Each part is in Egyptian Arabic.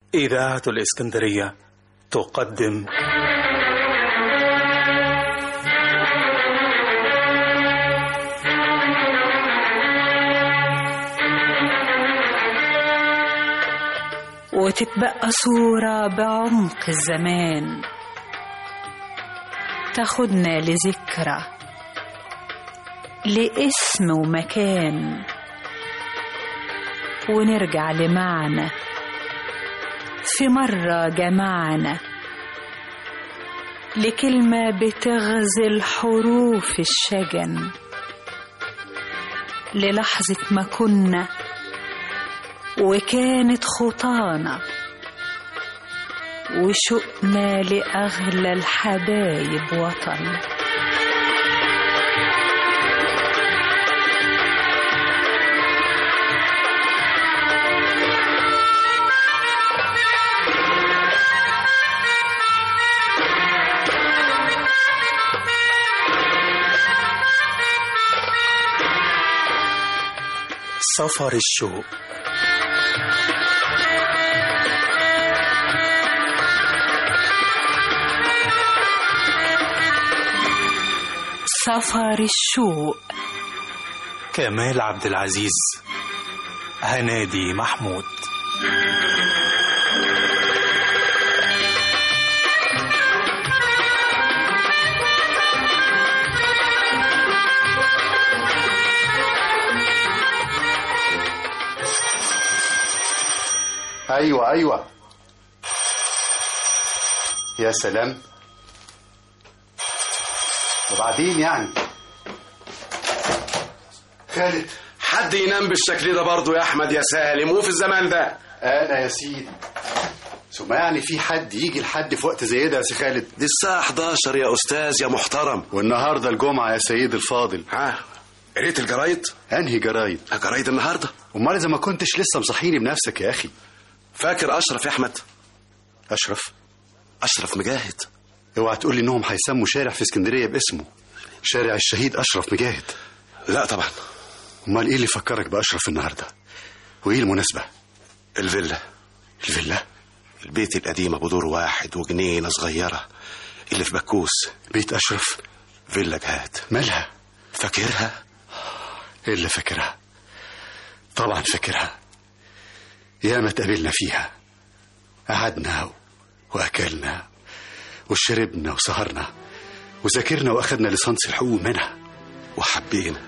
إذاعة الإسكندرية تقدم وتتبقى صورة بعمق الزمان تاخدنا لذكرى لاسم ومكان ونرجع لمعنى في مرة جمعنا لكلمة بتغزل حروف الشجن للحظة ما كنا وكانت خطانا وشوقنا لأغلى الحبايب وطن سفر الشوق سفر الشوق كمال عبد العزيز هنادي محمود ايوه ايوه يا سلام وبعدين يعني خالد حد ينام بالشكل ده برضه يا احمد يا سالم وفي الزمان ده انا يا سيدي ثم يعني في حد يجي لحد في وقت زي ده يا سي خالد دي الساعة 11 يا أستاذ يا محترم والنهارده الجمعه يا سيد الفاضل ها قريت الجرايد؟ انهي جرايد جرايد النهارده امال اذا ما كنتش لسه مصحيني بنفسك يا اخي فاكر أشرف يا أحمد؟ اشرف أشرف مجاهد اوعى تقول لي انهم هيسموا شارع في اسكندريه باسمه شارع الشهيد اشرف مجاهد لا طبعا امال ايه اللي فكرك باشرف النهارده وايه المناسبه الفيلا الفيلا البيت القديم أبو دور واحد وجنينة صغيرة اللي في بكوس بيت اشرف فيلا جهاد مالها فاكرها؟ ايه اللي فاكرها طبعا فاكرها ياما اتقابلنا فيها قعدنا واكلنا وشربنا وسهرنا وذاكرنا واخدنا ليسانس الحقوق منها وحبينا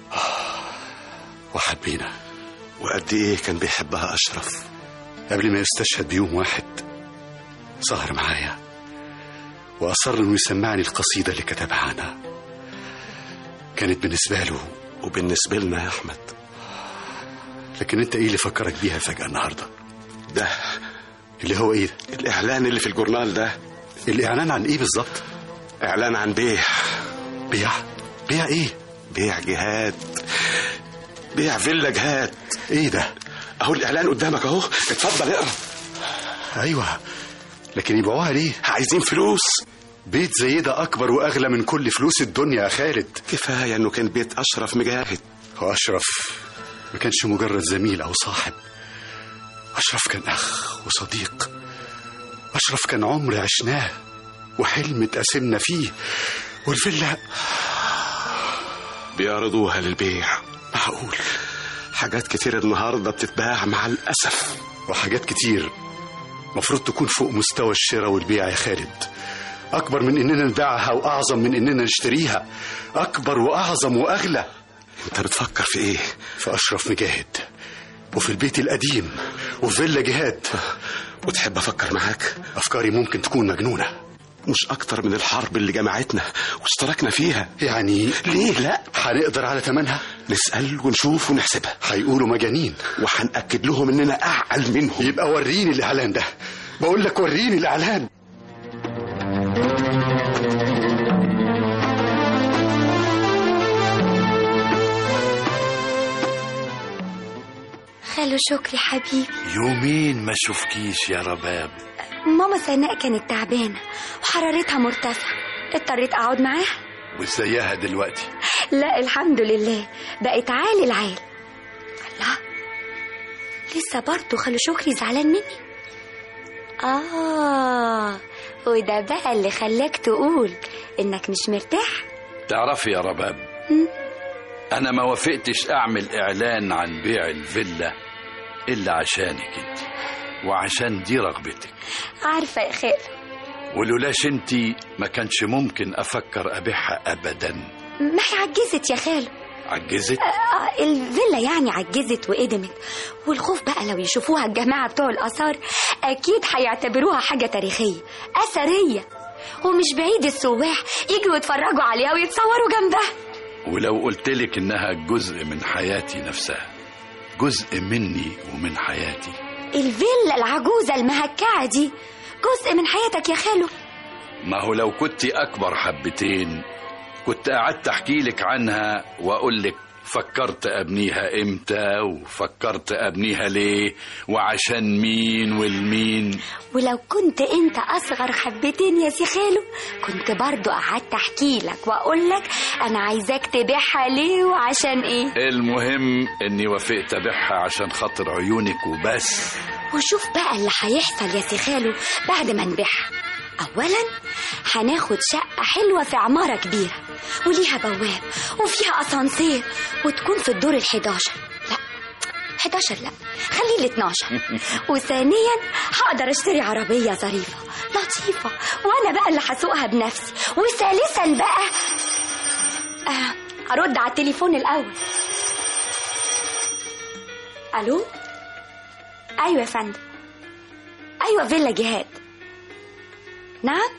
وحبينا وقد إيه كان بيحبها أشرف قبل ما يستشهد بيوم واحد سهر معايا وأصر إنه يسمعني القصيدة اللي كتبها عنها كانت بالنسبة له وبالنسبة لنا يا أحمد لكن أنت إيه اللي فكرك بيها فجأة النهاردة ده اللي هو إيه الإعلان اللي في الجورنال ده الإعلان عن إيه بالظبط إعلان عن بيع بيع بيع إيه بيع جهاد بيع فيلا جهاد إيه ده أهو الإعلان قدامك أهو اتفضل اقرا أيوة لكن يبيعوها ليه عايزين فلوس بيت زي ده أكبر وأغلى من كل فلوس الدنيا يا خالد كفاية إنه كان بيت أشرف مجاهد وأشرف ما كانش مجرد زميل أو صاحب أشرف كان أخ وصديق أشرف كان عمر عشناه وحلم اتقاسمنا فيه والفيلا بيعرضوها للبيع معقول حاجات كتير النهاردة بتتباع مع الأسف وحاجات كتير مفروض تكون فوق مستوى الشراء والبيع يا خالد أكبر من إننا نبيعها وأعظم من إننا نشتريها أكبر وأعظم وأغلى أنت بتفكر في إيه؟ في أشرف مجاهد وفي البيت القديم وفي فيلا جهاد وتحب أفكر معاك؟ أفكاري ممكن تكون مجنونة مش أكتر من الحرب اللي جمعتنا واشتركنا فيها يعني ليه لا؟ هنقدر على تمنها نسأل ونشوف ونحسبها هيقولوا مجانين وهنأكد لهم إننا أعقل منهم يبقى وريني الإعلان ده بقول لك وريني الإعلان خالو شكري حبيبي يومين ما شوفكيش يا رباب ماما سناء كانت تعبانة وحرارتها مرتفعة اضطريت أقعد معاها وازيها دلوقتي لا الحمد لله بقت عالي العال الله لسه برضه خالو شكري زعلان مني آه وده بقى اللي خلاك تقول إنك مش مرتاح تعرفي يا رباب انا ما وافقتش اعمل اعلان عن بيع الفيلا الا عشانك انت وعشان دي رغبتك عارفة يا خالو ولولاش انت ما كانش ممكن افكر ابيعها ابدا ما هي عجزت يا خالو عجزت آه الفيلا يعني عجزت وقدمت والخوف بقى لو يشوفوها الجماعة بتوع الآثار أكيد هيعتبروها حاجة تاريخية أثرية ومش بعيد السواح يجوا يتفرجوا عليها ويتصوروا جنبها ولو قلتلك انها جزء من حياتي نفسها جزء مني ومن حياتي الفيلا العجوزة المهكعة دي جزء من حياتك يا خالو ما هو لو كنت اكبر حبتين كنت قعدت احكي لك عنها واقول لك فكرت ابنيها امتى وفكرت ابنيها ليه وعشان مين والمين ولو كنت انت اصغر حبتين يا سي خالو كنت برضو قعدت احكي لك واقول لك انا عايزاك تبيعها ليه وعشان ايه المهم اني وافقت ابيعها عشان خاطر عيونك وبس وشوف بقى اللي هيحصل يا سي خالو بعد ما نبيعها اولا هناخد شقه حلوه في عماره كبيره وليها بواب وفيها اسانسير وتكون في الدور ال11 لا 11 لا خليه ال 12 وثانيا هقدر اشتري عربيه ظريفه لطيفه وانا بقى اللي هسوقها بنفسي وثالثا بقى آه ارد على التليفون الاول الو ايوه يا فندم ايوه فيلا جهاد نعم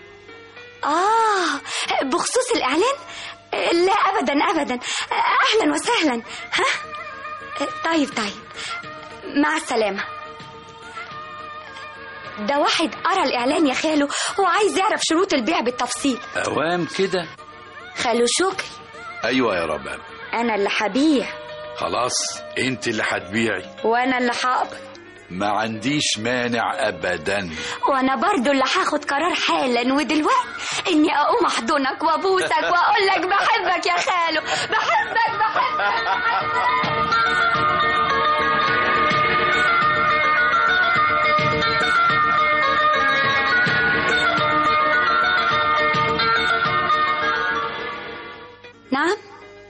اه بخصوص الاعلان لا ابدا ابدا اهلا وسهلا ها طيب طيب مع السلامه ده واحد قرا الاعلان يا خالو وعايز يعرف شروط البيع بالتفصيل اوام كده خالو شكري ايوه يا رباب انا اللي هبيع خلاص انت اللي هتبيعي وانا اللي هقبض ما عنديش مانع ابدا وانا برضو اللي هاخد قرار حالا ودلوقتي اني اقوم احضنك وابوسك واقول لك بحبك يا خالو بحبك بحبك نعم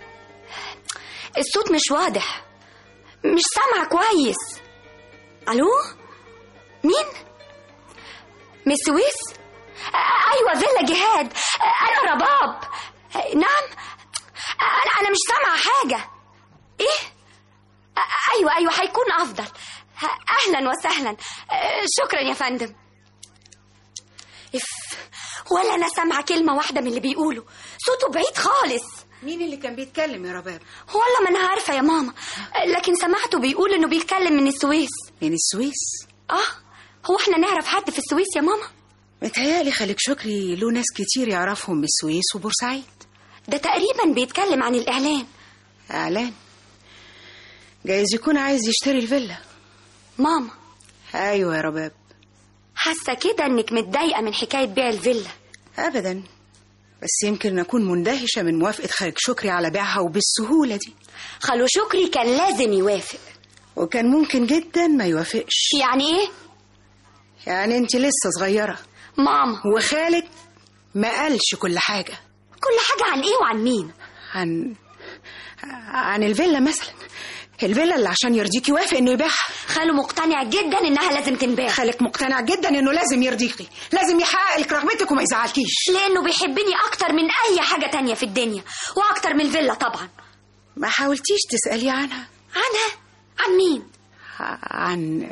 الصوت مش واضح مش سامعة كويس الو مين من السويس آه، ايوه فيلا جهاد آه، انا رباب آه، نعم آه، انا مش سامعه حاجه ايه آه، ايوه ايوه هيكون افضل آه، اهلا وسهلا آه، شكرا يا فندم اف ولا انا سامعه كلمه واحده من اللي بيقوله صوته بعيد خالص مين اللي كان بيتكلم يا رباب والله ما انا عارفه يا ماما آه، لكن سمعته بيقول انه بيتكلم من السويس من السويس اه هو احنا نعرف حد في السويس يا ماما متهيألي خالد شكري له ناس كتير يعرفهم من السويس وبورسعيد ده تقريبا بيتكلم عن الاعلان إعلان جايز يكون عايز يشتري الفيلا ماما أيوة يا رباب حاسه كده انك متضايقه من حكايه بيع الفيلا أبدا بس يمكن أكون مندهشة من موافقة خالد شكري على بيعها وبالسهولة دي خالو شكري كان لازم يوافق وكان ممكن جدا ما يوافقش يعني ايه يعني انت لسه صغيرة ماما وخالد ما قالش كل حاجة كل حاجه عن ايه وعن مين عن عن الفيلا مثلا الفيلا اللي عشان يرضيك يوافق انه يبيعها خالو مقتنع جدا انها لازم تنباع خالك مقتنع جدا انه لازم يرضيكي لازم يحقق لك رغبتك وما يزعلكيش لانه بيحبني اكتر من اي حاجه تانية في الدنيا واكتر من الفيلا طبعا ما حاولتيش تسألي عنها عنها عن مين عن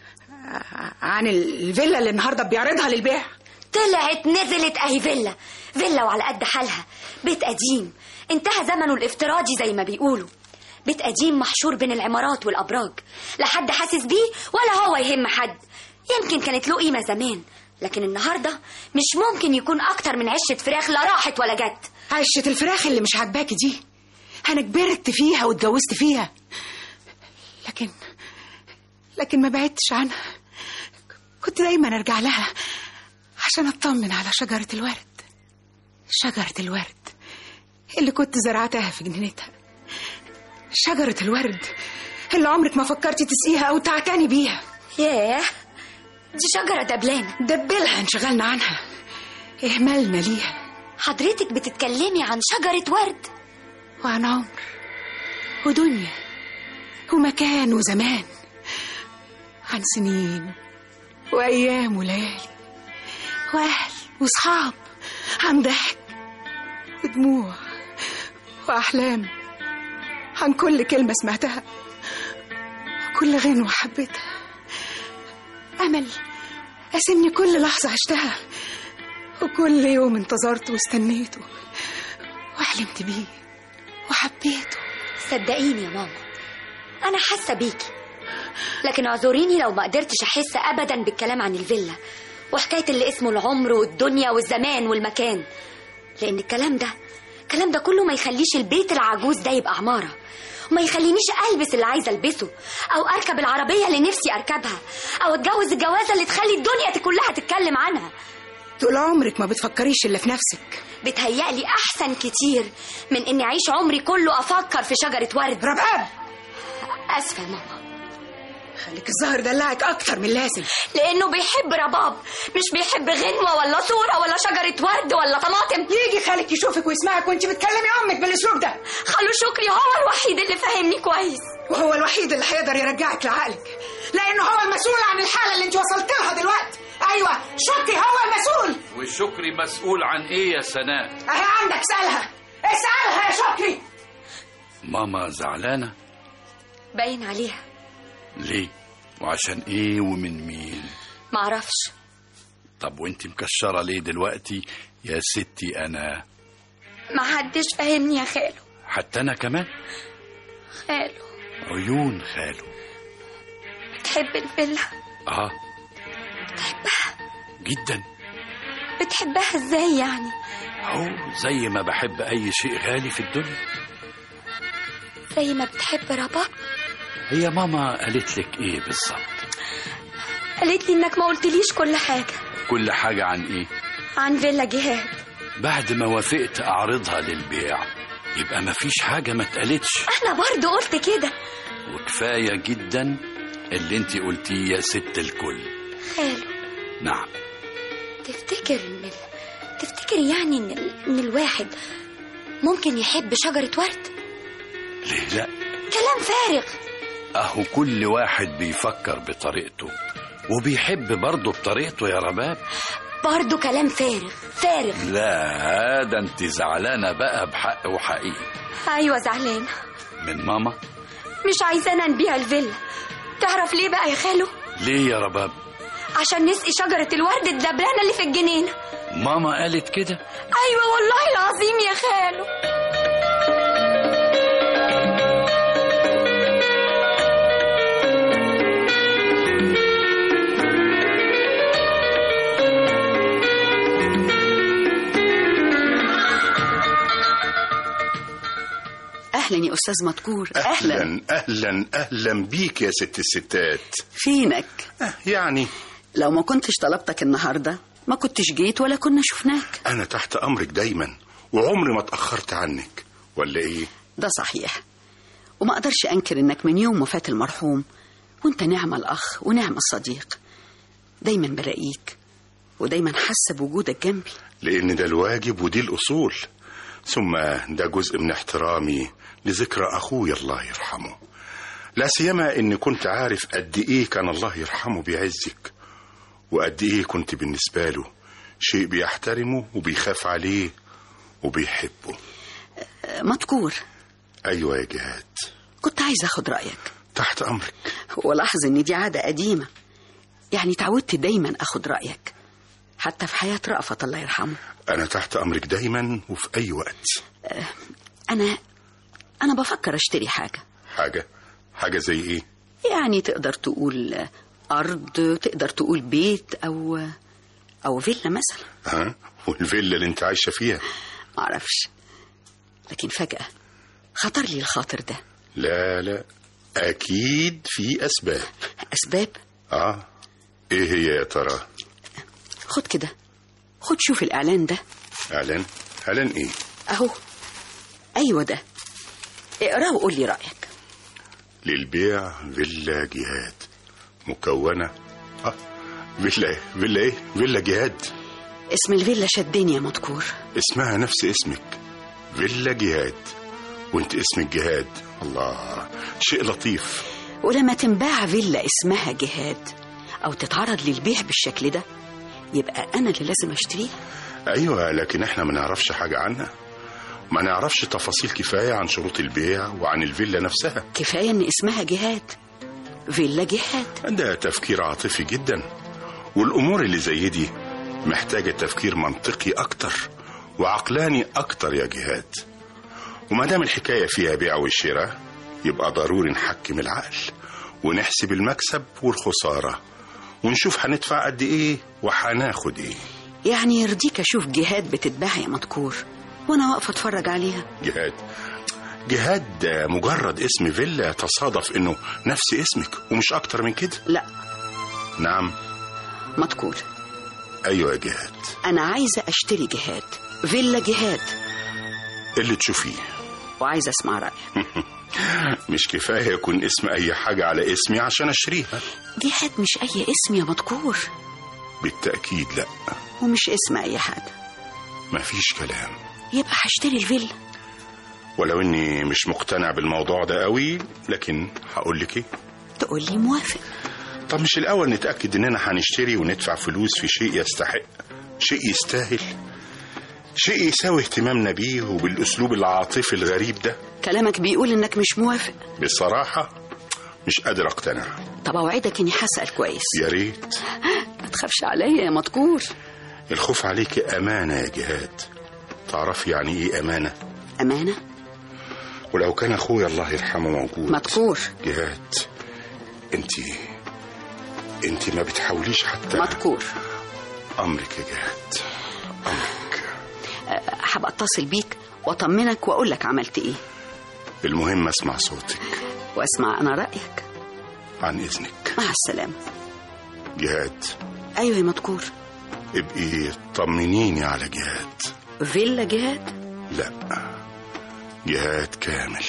عن الفيلا اللي النهارده بيعرضها للبيع طلعت نزلت اهي فيلا فيلا وعلى قد حالها بيت قديم انتهى زمنه الافتراضي زي ما بيقولوا بيت قديم محشور بين العمارات والابراج لا حد حاسس بيه ولا هو يهم حد يمكن كانت له قيمه زمان لكن النهارده مش ممكن يكون اكتر من عشه فراخ لا راحت ولا جت عشة الفراخ اللي مش عاجباكي دي انا كبرت فيها واتجوزت فيها لكن لكن ما بعدتش عنها كنت دايما ارجع لها عشان اطمن على شجرة الورد شجرة الورد اللي كنت زرعتها في جنينتها شجرة الورد اللي عمرك ما فكرتي تسقيها او تعتني بيها ياه دي شجرة دبلانة دبلها انشغلنا عنها اهملنا ليها حضرتك بتتكلمي عن شجرة ورد وعن عمر ودنيا ومكان وزمان عن سنين وأيام وليالي وأهل وصحاب عن ضحك ودموع وأحلام عن كل كلمة سمعتها وكل غنوة حبيتها أمل قاسمني كل لحظة عشتها وكل يوم انتظرته واستنيته وحلمت بيه وحبيته صدقيني يا ماما أنا حاسة بيكي لكن اعذريني لو ما قدرتش أحس أبدا بالكلام عن الفيلا وحكاية اللي اسمه العمر والدنيا والزمان والمكان لأن الكلام ده الكلام ده كله ما يخليش البيت العجوز ده يبقى عمارة وما يخلينيش ألبس اللي عايزة ألبسه أو أركب العربية اللي نفسي أركبها أو أتجوز الجوازة اللي تخلي الدنيا كلها تتكلم عنها طول عمرك ما بتفكريش إلا في نفسك بتهيألي أحسن كتير من إني أعيش عمري كله أفكر في شجرة ورد رباب أسفة يا ماما خليك الظاهر دلعك أكتر من اللازم لأنه بيحب رباب مش بيحب غنوة ولا صورة ولا شجرة ورد ولا طماطم يجي خالك يشوفك ويسمعك وانت بتكلمي أمك بالأسلوب ده خلو شكري هو الوحيد اللي فاهمني كويس وهو الوحيد اللي هيقدر يرجعك لعقلك لأنه هو المسؤول عن الحالة اللي انت وصلت لها دلوقتي أيوة شكري هو المسؤول والشكري مسؤول عن ايه يا سناء أهي عندك اسألها اسألها يا شكري ماما زعلانة باين عليها ليه وعشان ايه ومن مين معرفش طب وانت مكشرة ليه دلوقتي يا ستي انا ما حدش فاهمني يا خالو حتى انا كمان خالو عيون خاله بتحب الفيلا اه جدا بتحبها ازاي يعني اهو زي ما بحب اي شيء غالي في الدنيا زي ما بتحب رباب هي ماما قالت لك ايه بالظبط قالت لي انك ما قلتليش كل حاجة كل حاجة عن ايه عن فيلا جهاد بعد ما وافقت اعرضها للبيع يبقى مفيش حاجة ما اتقالتش انا برضو قلت كده وكفاية جدا اللي انت قلتيه يا ست الكل خالو نعم تفتكر ان ال... تفتكر يعني ان ال... ان الواحد ممكن يحب شجرة ورد ليه لا كلام فارغ اهو كل واحد بيفكر بطريقته وبيحب برضه بطريقته يا رباب برضو كلام فارغ فارغ لا ده انت زعلانة بقى بحق وحقيقي ايوه زعلانة من ماما مش عايزانا نبيع الفيلا تعرف ليه بقى يا خالو ليه يا رباب عشان نسقي شجرة الورد الدبلانة اللي في الجنينة ماما قالت كده ايوه والله العظيم يا خالو اهلا يا استاذ مذكور اهلا اهلا اهلا اهلا بيك يا ست الستات فينك آه، يعني لو ما كنتش طلبتك النهارده ما كنتش جيت ولا كنا شفناك انا تحت امرك دايما وعمري ما اتاخرت عنك ولا ايه ده صحيح وما اقدرش انكر انك من يوم وفاة المرحوم وانت نعم الاخ ونعم الصديق دايما بلاقيك ودايما حاسه بوجودك جنبي لان ده الواجب ودي الاصول ثم ده جزء من احترامي لذكرى اخويا الله يرحمه لا سيما اني كنت عارف قد ايه كان الله يرحمه بيعزك وقد ايه كنت بالنسبه له شيء بيحترمه وبيخاف عليه وبيحبه أه، مذكور ايوه يا جهاد كنت عايز اخد رايك تحت امرك ولاحظ ان دي عاده قديمه يعني تعودت دايما اخد رايك حتى في حياه رأفت الله يرحمه انا تحت امرك دايما وفي اي وقت انا انا بفكر اشتري حاجه حاجه حاجه زي ايه يعني تقدر تقول آه، ارض تقدر تقول بيت او او فيلا مثلا ها والفيلا اللي انت عايشه فيها معرفش لكن فجاه خطر لي الخاطر ده لا لا اكيد في اسباب اسباب اه ايه هي يا ترى خد كده خد شوف الاعلان ده اعلان اعلان ايه اهو ايوه ده اقراه وقول لي رايك للبيع فيلا جهاد مكونه اه فيلا فيلا ايه فيلا جهاد اسم الفيلا شدني يا مذكور اسمها نفس اسمك فيلا جهاد وانت اسمك جهاد الله شيء لطيف ولما تنباع فيلا اسمها جهاد او تتعرض للبيع بالشكل ده يبقى انا اللي لازم اشتريها ايوه لكن احنا ما نعرفش حاجه عنها ما نعرفش تفاصيل كفايه عن شروط البيع وعن الفيلا نفسها كفايه ان اسمها جهاد فيلا جهاد ده تفكير عاطفي جدا والامور اللي زي دي محتاجه تفكير منطقي اكتر وعقلاني اكتر يا جهاد وما دام الحكايه فيها بيع وشراء يبقى ضروري نحكم العقل ونحسب المكسب والخساره ونشوف هندفع قد ايه وهناخد ايه يعني يرضيك اشوف جهاد بتتباع يا مذكور وانا واقفه اتفرج عليها جهاد جهاد ده مجرد اسم فيلا تصادف انه نفس اسمك ومش اكتر من كده لا نعم مذكور ايوه يا جهاد انا عايزه اشتري جهاد فيلا جهاد اللي تشوفيه وعايزه اسمع رايك مش كفايه يكون اسم اي حاجه على اسمي عشان اشتريها جهاد مش اي اسم يا مذكور بالتاكيد لا ومش اسم اي حاجه مفيش كلام يبقى هشتري الفيلا ولو اني مش مقتنع بالموضوع ده قوي لكن هقول لك ايه تقول لي موافق طب مش الاول نتاكد اننا هنشتري وندفع فلوس في شيء يستحق شيء يستاهل شيء يساوي اهتمامنا بيه وبالاسلوب العاطفي الغريب ده كلامك بيقول انك مش موافق بصراحه مش قادر اقتنع طب اوعدك اني هسال كويس يا ريت ما تخافش عليا يا مذكور الخوف عليك امانه يا جهاد تعرفي يعني ايه امانه امانه ولو كان اخويا الله يرحمه موجود مذكور جهاد انت انت ما بتحاوليش حتى مذكور امرك يا جهاد امرك أه، هبقى اتصل بيك واطمنك واقول لك عملت ايه المهم اسمع صوتك واسمع انا رايك عن اذنك مع السلامه جهاد ايوه يا مذكور ابقي طمنيني على جهاد فيلا جهاد لا جهاد كامل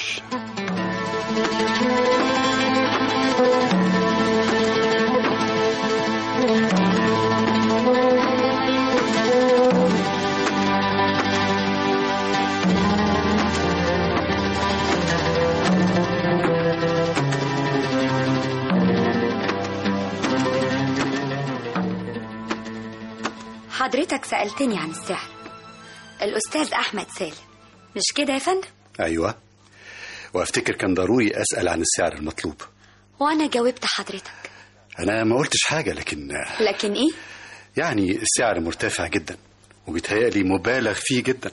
حضرتك سألتني عن السحر الأستاذ أحمد سالم مش كده يا فندم أيوة وأفتكر كان ضروري أسأل عن السعر المطلوب وأنا جاوبت حضرتك أنا ما قلتش حاجة لكن لكن إيه يعني السعر مرتفع جدا وبيتهيألي مبالغ فيه جدا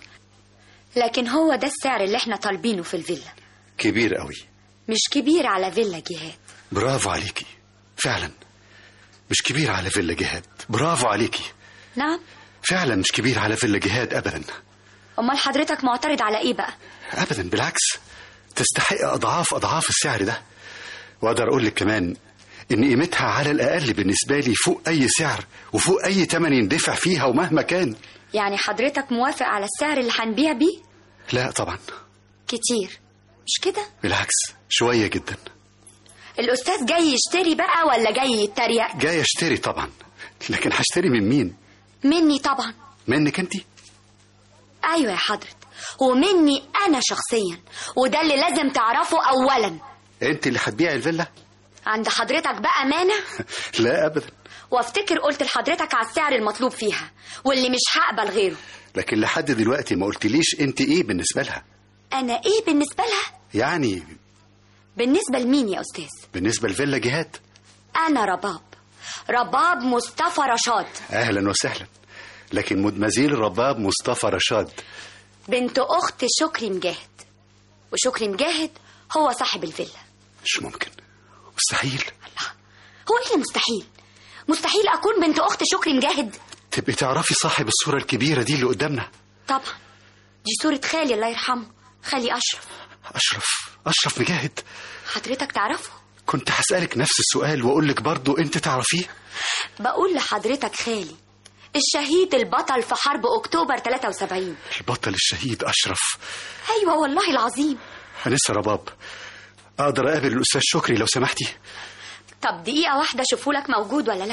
لكن هو ده السعر اللي احنا طالبينه في الفيلا كبير قوي مش كبير على فيلا جهاد برافو عليكي فعلا مش كبير على فيلا جهاد برافو عليكي نعم فعلا مش كبير على فيلا جهاد أبدا أمال حضرتك معترض على إيه بقى أبدا بالعكس تستحق أضعاف أضعاف السعر ده وأقدر أقول لك كمان إن قيمتها على الأقل بالنسبة لي فوق أي سعر وفوق أي تمن يندفع فيها ومهما كان يعني حضرتك موافق على السعر اللي هنبيع بيه لا طبعا كتير مش كده بالعكس شوية جدا الأستاذ جاي يشتري بقى ولا جاي يتريق جاي اشتري طبعا لكن هشتري من مين مني طبعا منك انت أيوة يا حضرة ومني أنا شخصيا وده اللي لازم تعرفه أولا انت اللي هتبيعي الفيلا عند حضرتك بقى مانع لا ابدا وافتكر قلت لحضرتك على السعر المطلوب فيها واللي مش هقبل غيره لكن لحد دلوقتي ما قلتليش انت ايه بالنسبة لها أنا إيه بالنسبة لها يعني بالنسبة لمين يا أستاذ بالنسبة لفيلا جهاد أنا رباب رباب مصطفى رشاد اهلا وسهلا لكن مدمزيل الرباب مصطفى رشاد بنت أخت شكري مجاهد وشكري مجاهد هو صاحب الفيلا مش ممكن مستحيل هو إيه اللي مستحيل مستحيل أكون بنت أخت شكري مجاهد تبقي تعرفي صاحب الصورة الكبيرة دي اللي قدامنا طبعا دي صورة خالي الله يرحمه خالي أشرف أشرف أشرف مجاهد حضرتك تعرفه كنت هسألك نفس السؤال وأقول لك برضو أنت تعرفيه بقول لحضرتك خالي الشهيد البطل في حرب أكتوبر 73 البطل الشهيد أشرف أيوة والله العظيم أنسة رباب أقدر أقابل الأستاذ شكري لو سمحتي طب دقيقة واحدة شوفوا لك موجود ولا لا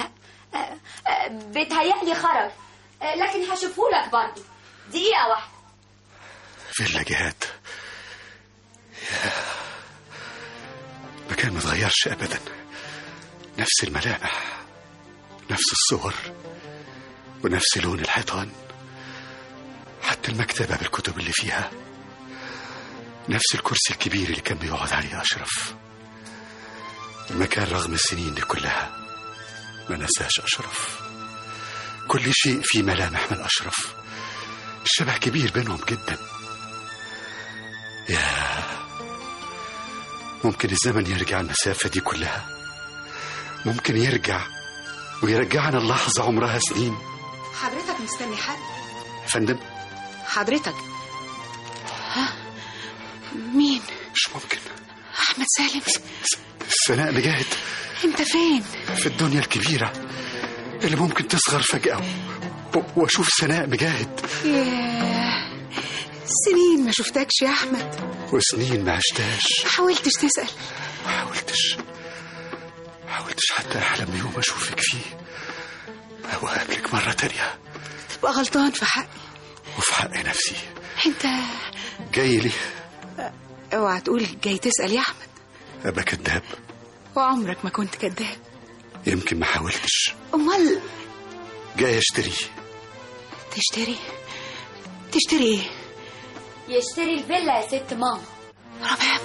آه، آه، بيتهيألي خرج آه، لكن هشوفهولك برضه دقيقة واحدة فيلا جهاد يا مكان ما اتغيرش ابدا نفس الملامح نفس الصور ونفس لون الحيطان حتى المكتبة بالكتب اللي فيها نفس الكرسي الكبير اللي كان بيقعد عليه أشرف المكان رغم السنين دي كلها ما نساش أشرف كل شيء فيه ملامح من أشرف الشبه كبير بينهم جدا يا ممكن الزمن يرجع المسافة دي كلها ممكن يرجع ويرجعنا اللحظة عمرها سنين حضرتك مستني حد يا فندم حضرتك ها مين مش ممكن احمد سالم سناء مجاهد انت فين في الدنيا الكبيرة اللي ممكن تصغر فجأة و- واشوف سناء مجاهد ياه سنين ما شفتكش يا احمد وسنين ما عشتهاش ما حاولتش تسال ما حاولتش ما حاولتش حتى احلم بيوم اشوفك فيه او اقابلك مرة تانية تبقى غلطان في حقي وفي حق نفسي انت جاي لي اوعى تقول جاي تسال يا احمد ابقى كذاب وعمرك ما كنت كذاب يمكن ما حاولتش امال جاي اشتري تشتري تشتري ايه يشتري الفيلا يا ست ماما رباب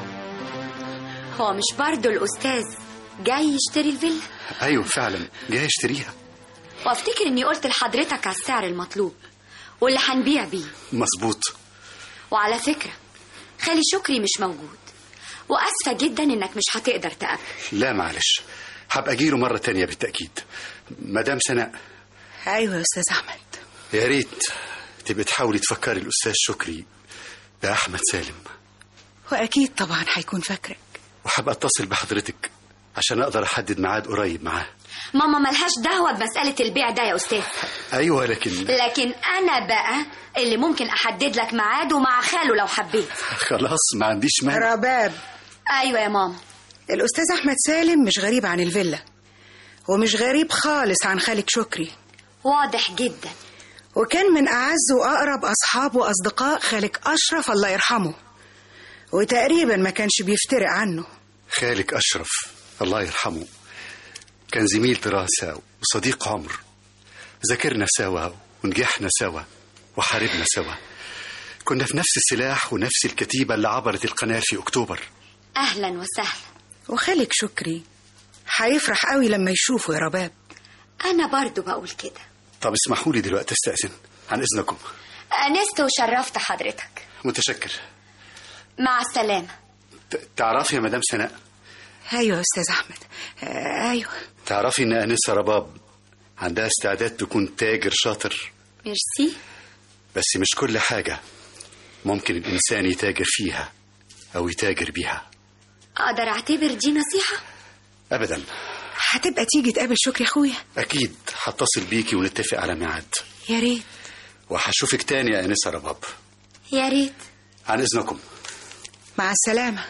هو مش برضه الأستاذ جاي يشتري الفيلا ايوه فعلا جاي اشتريها وافتكر اني قلت لحضرتك على السعر المطلوب واللي هنبيع بيه مظبوط وعلى فكرة خالي شكري مش موجود وأسفة جدا إنك مش هتقدر تقابله لا معلش هبقى اجيله مرة تانية بالتأكيد مدام سناء ايوه يا استاذ احمد يا ريت تبقى تحاولي تفكري الأستاذ شكري بأحمد سالم واكيد طبعا هيكون فاكرك وهبقى اتصل بحضرتك عشان اقدر احدد ميعاد قريب معاه ماما ملهاش دعوة بمسألة البيع ده يا أستاذ ايوه لكن لكن أنا بقى اللي ممكن أحدد لك ميعاده مع خاله لو حبيت خلاص ما عنديش مانع رباب أيوة يا ماما الاستاذ احمد سالم مش غريب عن الفيلا ومش غريب خالص عن خالك شكري واضح جدا وكان من أعز وأقرب أصحاب وأصدقاء خالك أشرف الله يرحمه وتقريبا ما كانش بيفترق عنه خالك اشرف الله يرحمه كان زميل دراسة وصديق عمر ذاكرنا سوا ونجحنا سوا وحاربنا سوا كنا في نفس السلاح ونفس الكتيبة اللي عبرت القناة في أكتوبر أهلا وسهلا وخالك شكري هيفرح قوي لما يشوفه يا رباب أنا برضو بقول كده طب اسمحوا لي دلوقتي استأذن عن إذنكم أنست وشرفت حضرتك متشكر مع السلامة ت- تعرفي يا مدام سناء أيوة يا أستاذ أحمد آه، أيوة تعرفي إن أنسة رباب عندها استعداد تكون تاجر شاطر ميرسي بس مش كل حاجة ممكن الإنسان يتاجر فيها أو يتاجر بيها أقدر أعتبر دي نصيحة أبدا هتبقى تيجي تقابل شكري أخويا أكيد هتصل بيكي ونتفق على ميعاد يا ريت وهشوفك تاني يا أنسة رباب يا ريت عن إذنكم مع السلامة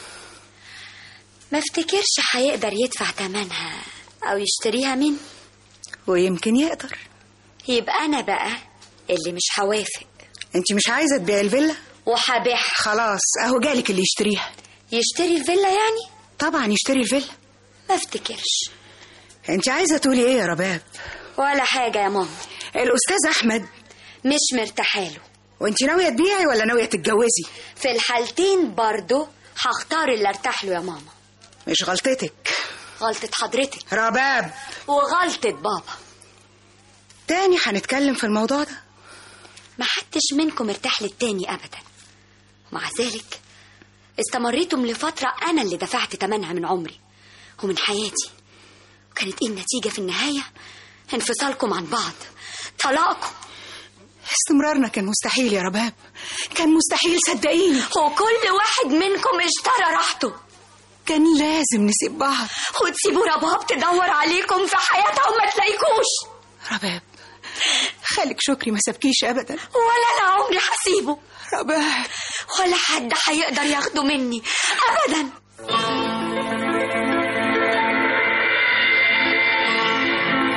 ما افتكرش هيقدر يدفع تمنها أو يشتريها مني ويمكن يقدر يبقى أنا بقى اللي مش هوافق انت مش عايزة تبيع الفيلا وهبيعها خلاص اهو جالك اللي يشتريها يشتري الفيلا يعني طبعا يشتري الفيلا ما افتكرش انت عايزة تقولي ايه يا رباب ولا حاجة يا ماما الأستاذ أحمد مش مرتاحاله وانت ناوية تبيعي ولا ناوية تتجوزي في الحالتين برضو هختار اللي ارتاح له يا ماما مش غلطتك غلطة حضرتك رباب وغلطة بابا تاني هنتكلم في الموضوع ده ما حدش منكم ارتاح للتاني أبدا ومع ذلك استمريتم لفترة أنا اللي دفعت تمنها من عمري ومن حياتي وكانت إيه النتيجة في النهاية انفصالكم عن بعض طلاقكم استمرارنا كان مستحيل يا رباب كان مستحيل صدقيني وكل واحد منكم اشترى راحته كان لازم نسيب بعض وتسيبوا رباب تدور عليكم في حياتها وما تلاقيكوش رباب خالك شكري ما سابكيش ابدا ولا انا عمري هسيبه رباب ولا حد هيقدر ياخده مني ابدا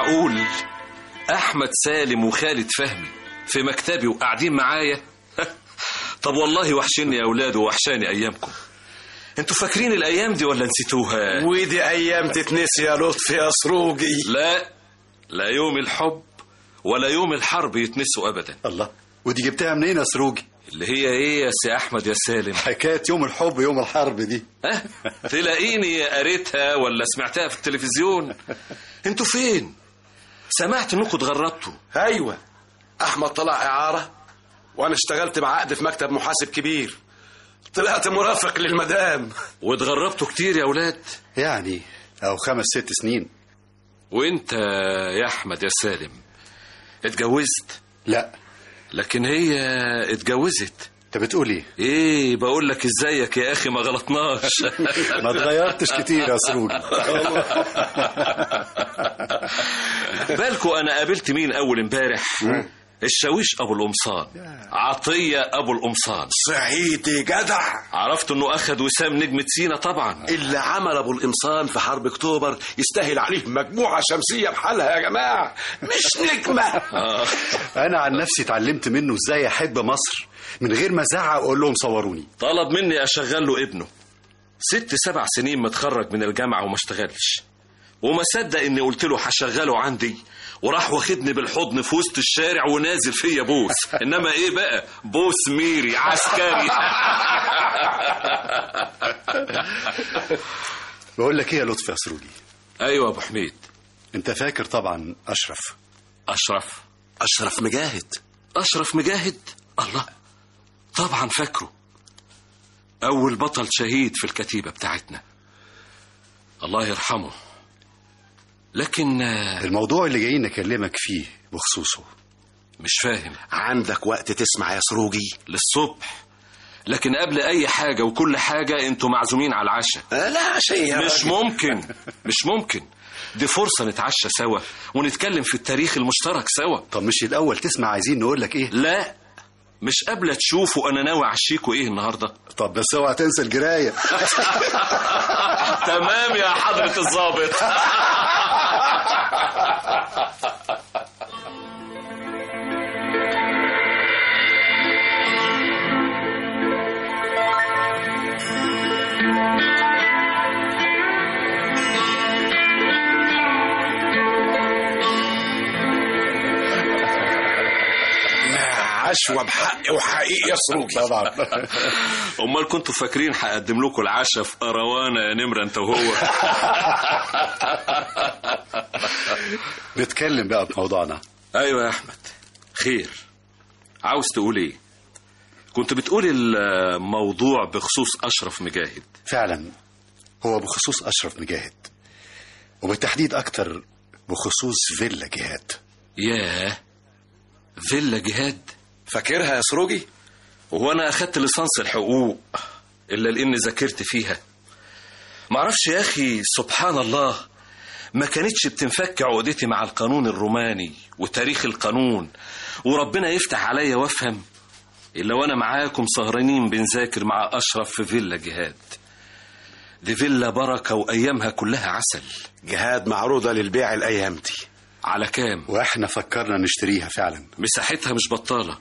معقول احمد سالم وخالد فهمي في مكتبي وقاعدين معايا طب والله وحشني يا اولاد ووحشاني ايامكم انتوا فاكرين الايام دي ولا نسيتوها ودي ايام تتنسي يا لطفي يا سروجي لا لا يوم الحب ولا يوم الحرب يتنسوا ابدا الله ودي جبتها منين يا سروجي اللي هي ايه يا سي احمد يا سالم حكايه يوم الحب يوم الحرب دي ها تلاقيني قريتها ولا سمعتها في التلفزيون انتوا فين سمعت انكم اتغربتوا ايوه احمد طلع اعاره وانا اشتغلت بعقد في مكتب محاسب كبير طلعت مرافق للمدام واتغربتوا كتير يا ولاد يعني او خمس ست سنين وانت يا احمد يا سالم اتجوزت لا لكن هي اتجوزت انت بتقول ايه ايه بقول لك ازيك يا اخي ما غلطناش ما اتغيرتش كتير يا سروجي بالكوا انا قابلت مين اول امبارح الشاويش ابو القمصان عطيه ابو القمصان صحيت جدع عرفت انه اخد وسام نجمة سينا طبعا اللي عمل ابو القمصان في حرب اكتوبر يستاهل عليه مجموعه شمسيه بحالها يا جماعه مش نجمه آه. انا عن نفسي اتعلمت منه ازاي احب مصر من غير ما ازعق واقول لهم صوروني طلب مني اشغل له ابنه ست سبع سنين متخرج من الجامعة وما اشتغلش وما صدق اني قلت له هشغله عندي وراح واخدني بالحضن في وسط الشارع ونازل فيا بوس انما ايه بقى بوس ميري عسكري بقول لك ايه يا لطفي يا سروجي ايوه يا ابو حميد انت فاكر طبعا اشرف اشرف اشرف مجاهد اشرف مجاهد الله طبعا فاكره اول بطل شهيد في الكتيبة بتاعتنا الله يرحمه لكن آه، الموضوع اللي جايين نكلمك فيه بخصوصه مش فاهم عندك وقت تسمع يا سروجي للصبح لكن قبل اي حاجة وكل حاجة انتوا معزومين على العشاء آه، لا شيء يا مش راجل. ممكن مش ممكن دي فرصة نتعشى سوا ونتكلم في التاريخ المشترك سوا طب مش الاول تسمع عايزين نقول لك ايه لا مش قبل تشوفوا انا ناوي اعشيكوا ايه النهارده طب بس اوعى تنسى الجرايه تمام يا حضرة الضابط عشوة بحق وحقيقي يا سروجي طبعا امال كنتوا فاكرين هقدم لكم العشاء في قروانه يا نمره انت وهو نتكلم بقى بموضوعنا ايوه يا احمد خير عاوز تقول ايه كنت بتقول الموضوع بخصوص اشرف مجاهد فعلا هو بخصوص اشرف مجاهد وبالتحديد اكتر بخصوص فيلا جهاد ياه فيلا جهاد فاكرها يا سروجي وهو انا اخدت ليسانس الحقوق الا لاني ذاكرت فيها معرفش يا اخي سبحان الله ما كانتش بتنفك عقدتي مع القانون الروماني وتاريخ القانون وربنا يفتح عليا وافهم الا وانا معاكم سهرانين بنذاكر مع اشرف في فيلا جهاد دي فيلا بركه وايامها كلها عسل جهاد معروضة للبيع الأيام دي على كام واحنا فكرنا نشتريها فعلا مساحتها مش بطاله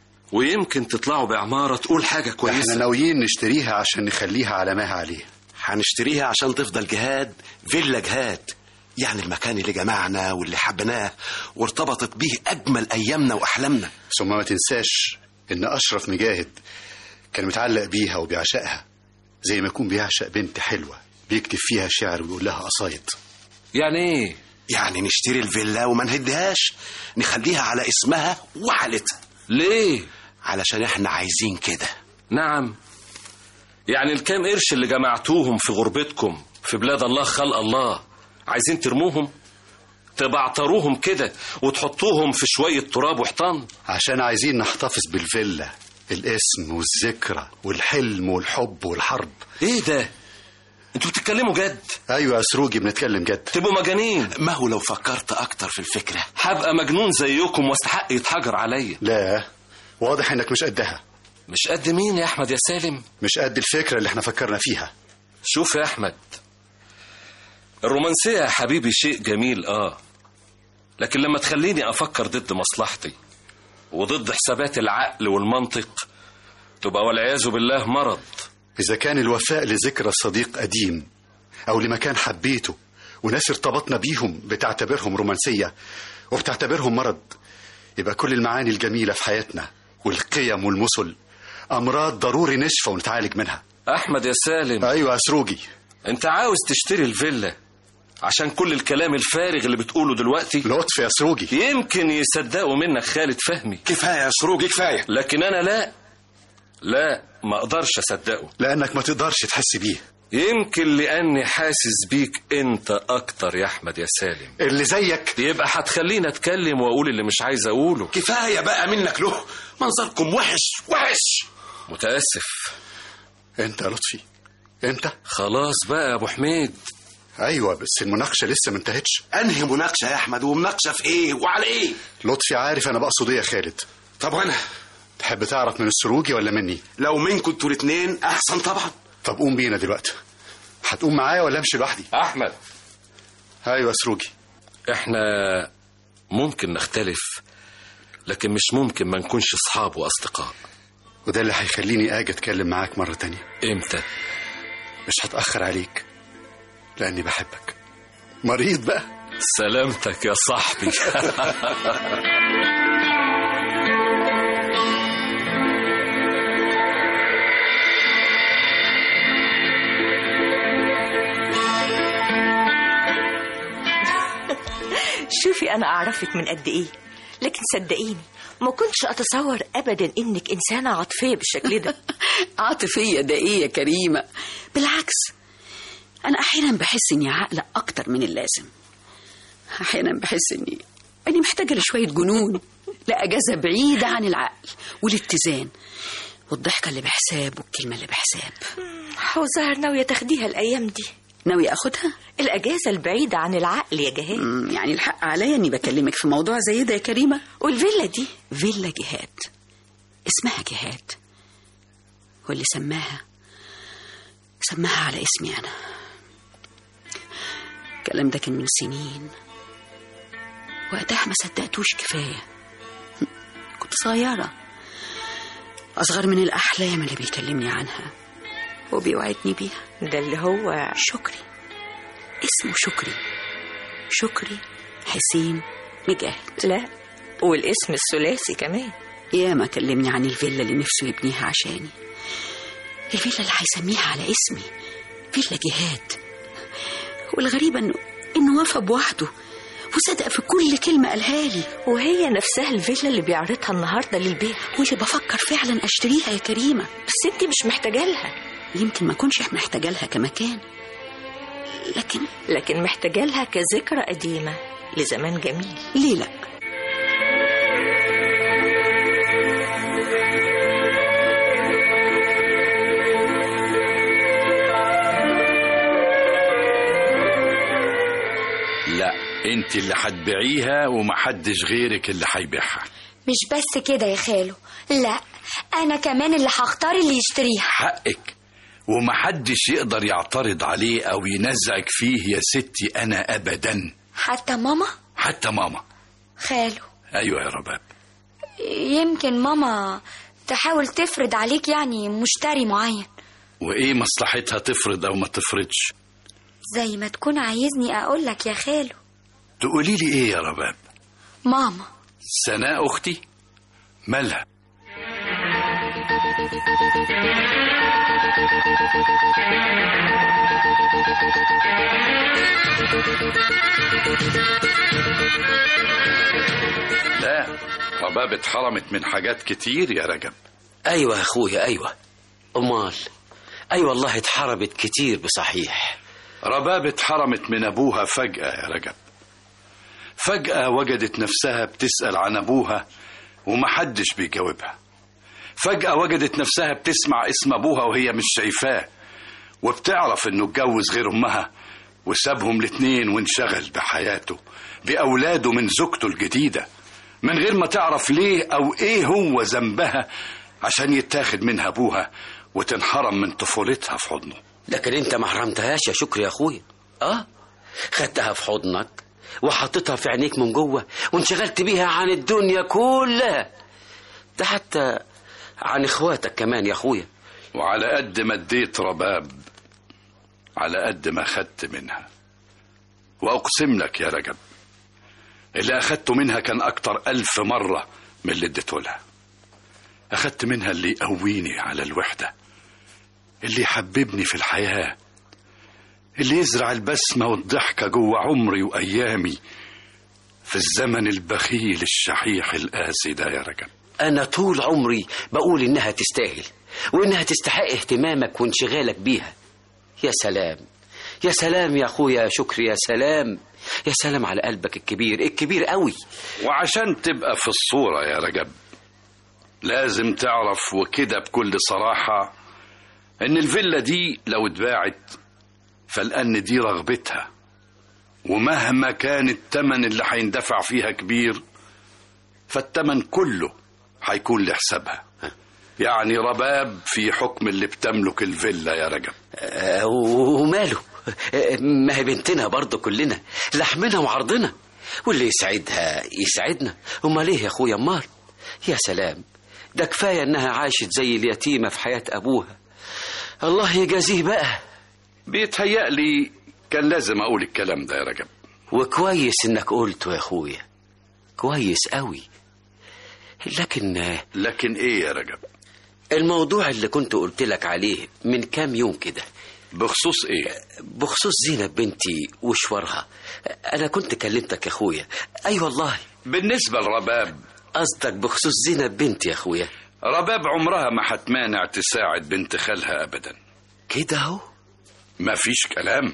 ويمكن تطلعوا بعماره تقول حاجه احنا كويسه ناويين نشتريها عشان نخليها على ما هي عليه هنشتريها عشان تفضل جهاد فيلا جهاد يعني المكان اللي جمعنا واللي حبناه وارتبطت بيه أجمل أيامنا وأحلامنا ثم ما تنساش ان اشرف مجاهد كان متعلق بيها وبيعشقها زي ما يكون بيعشق بنت حلوه بيكتب فيها شعر ويقول لها قصايد يعني ايه يعني نشتري الفيلا وما نهدهاش نخليها على اسمها وعلتها ليه علشان احنا عايزين كده نعم يعني الكام قرش اللي جمعتوهم في غربتكم في بلاد الله خلق الله عايزين ترموهم تبعتروهم كده وتحطوهم في شوية تراب وحيطان عشان عايزين نحتفظ بالفيلا الاسم والذكرى والحلم والحب والحرب ايه ده انتوا بتتكلموا جد ايوه يا سروجي بنتكلم جد تبقوا مجانين ما هو لو فكرت اكتر في الفكرة هبقى مجنون زيكم واستحق يتحجر عليا لا واضح انك مش قدها مش قد مين يا احمد يا سالم مش قد الفكره اللي احنا فكرنا فيها شوف يا احمد الرومانسية يا حبيبي شيء جميل اه لكن لما تخليني أفكر ضد مصلحتي وضد حسابات العقل والمنطق تبقى والعياذ بالله مرض إذا كان الوفاء لذكرى صديق قديم أو لمكان حبيته وناس ارتبطنا بيهم بتعتبرهم رومانسية وبتعتبرهم مرض يبقى كل المعاني الجميلة في حياتنا والقيم والمثل أمراض ضروري نشفى ونتعالج منها أحمد يا سالم أيوة يا سروجي أنت عاوز تشتري الفيلا عشان كل الكلام الفارغ اللي بتقوله دلوقتي لطف يا سروجي يمكن يصدقوا منك خالد فهمي كفايه يا سروجي كفايه لكن أنا لا لا ما أقدرش أصدقه لأنك ما تقدرش تحس بيه يمكن لأني حاسس بيك أنت أكتر يا أحمد يا سالم اللي زيك يبقى هتخليني أتكلم وأقول اللي مش عايز أقوله كفايه بقى منك له منظركم وحش وحش متأسف أنت يا لطفي أنت خلاص بقى يا أبو حميد أيوة بس المناقشة لسه ما انتهتش انهي مناقشه يا احمد ومناقشه في ايه وعلى ايه لطفي عارف أنا بقصد إيه يا خالد طب وانا تحب تعرف من السروجي ولا مني لو منكم انتوا الاتنين احسن طبعا طب قوم بينا دلوقتي هتقوم معايا ولا امشي لوحدي أحمد ايوه يا سروجي إحنا ممكن نختلف لكن مش ممكن ما نكونش أصحاب وأصدقاء وده اللي هيخليني اجي اتكلم معاك مرة تانية إمتى مش هتأخر عليك لأني بحبك مريض بقى سلامتك يا صاحبي شوفي أنا أعرفك من قد إيه لكن صدقيني ما كنتش أتصور أبدا إنك إنسانة عاطفية بالشكل ده عاطفية ده ايه يا كريمة بالعكس أنا أحيانا بحس إني عاقلة أكتر من اللازم أحيانا بحس إني إني محتاجة لشوية جنون لأجازة بعيدة عن العقل والاتزان والضحكة اللي بحساب والكلمة اللي بحساب وظهر ناوية تاخديها الأيام دي ناوية أخدها؟ الأجازة البعيدة عن العقل يا جهاد مم، يعني الحق عليا إني بكلمك في موضوع زي ده يا كريمة والفيلا دي فيلا جهاد اسمها جهاد واللي سماها سماها على اسمي أنا الكلام ده كان من سنين وقتها ما صدقتوش كفاية كنت صغيرة أصغر من الأحلام اللي بيكلمني عنها وبيوعدني بيها ده اللي هو شكري اسمه شكري شكري حسين مجاهد لا والاسم الثلاثي كمان ياما كلمني عن الفيلا اللي نفسه يبنيها عشاني الفيلا اللي هيسميها على اسمي فيلا جهاد والغريب انه انه وفى بوعده وصدق في كل كلمة قالها لي وهي نفسها الفيلا اللي بيعرضها النهاردة للبيع واللي بفكر فعلا اشتريها يا كريمة بس انت مش محتاجة لها يمكن ما كنش محتاجة لها كمكان لكن لكن محتاجة لها كذكرى قديمة لزمان جميل ليه لا لا انت اللي هتبيعيها ومحدش غيرك اللي هيبيعها مش بس كده يا خالو لا انا كمان اللي هختار اللي يشتريها حقك ومحدش يقدر يعترض عليه او ينزعك فيه يا ستي انا ابدا حتى ماما حتى ماما خالو ايوه يا رباب يمكن ماما تحاول تفرض عليك يعني مشتري معين وايه مصلحتها تفرض او ما تفرضش زي ما تكون عايزني اقولك يا خالو تقولي لي ايه يا رباب ماما سناء اختي مالها لا رباب اتحرمت من حاجات كتير يا رجب ايوه يا اخويا ايوه امال اي أيوة والله اتحرمت كتير بصحيح رباب اتحرمت من ابوها فجأة يا رجب فجأة وجدت نفسها بتسأل عن ابوها ومحدش بيجاوبها فجأة وجدت نفسها بتسمع اسم ابوها وهي مش شايفاه وبتعرف انه اتجوز غير امها وسابهم الاتنين وانشغل بحياته بأولاده من زوجته الجديدة من غير ما تعرف ليه أو إيه هو ذنبها عشان يتاخد منها أبوها وتنحرم من طفولتها في حضنه لكن انت ما حرمتهاش يا شكري يا اخويا اه خدتها في حضنك وحطيتها في عينيك من جوه وانشغلت بيها عن الدنيا كلها ده حتى عن اخواتك كمان يا اخويا وعلى قد ما اديت رباب على قد ما خدت منها واقسم لك يا رجب اللي اخدته منها كان اكتر الف مرة من اللي اديته لها اخدت منها اللي يقويني على الوحدة اللي يحببني في الحياة اللي يزرع البسمة والضحكة جوه عمري وأيامي في الزمن البخيل الشحيح القاسي ده يا رجب انا طول عمري بقول انها تستاهل وانها تستحق اهتمامك وانشغالك بيها يا سلام يا سلام يا اخويا شكري يا سلام يا سلام على قلبك الكبير الكبير قوي وعشان تبقى في الصورة يا رجب لازم تعرف وكده بكل صراحة ان الفيلا دي لو اتباعت فالأن دي رغبتها ومهما كان التمن اللي هيندفع فيها كبير فالتمن كله هيكون لحسابها يعني رباب في حكم اللي بتملك الفيلا يا رجب آه، وماله آه، ما هي بنتنا برضه كلنا لحمنا وعرضنا واللي يسعدها يسعدنا امال ايه يا اخويا امال يا سلام ده كفايه انها عاشت زي اليتيمه في حياه ابوها الله يجازيه بقى بيتهيألي كان لازم أقول الكلام ده يا رجب وكويس انك قلته يا اخويا كويس قوي لكن لكن ايه يا رجب الموضوع اللي كنت قلت لك عليه من كام يوم كده بخصوص ايه بخصوص زينب بنتي وشورها انا كنت كلمتك يا اخويا اي والله بالنسبة لرباب قصدك بخصوص زينب بنتي يا اخويا رباب عمرها ما هتمانع تساعد بنت خالها أبدا كده اهو مفيش كلام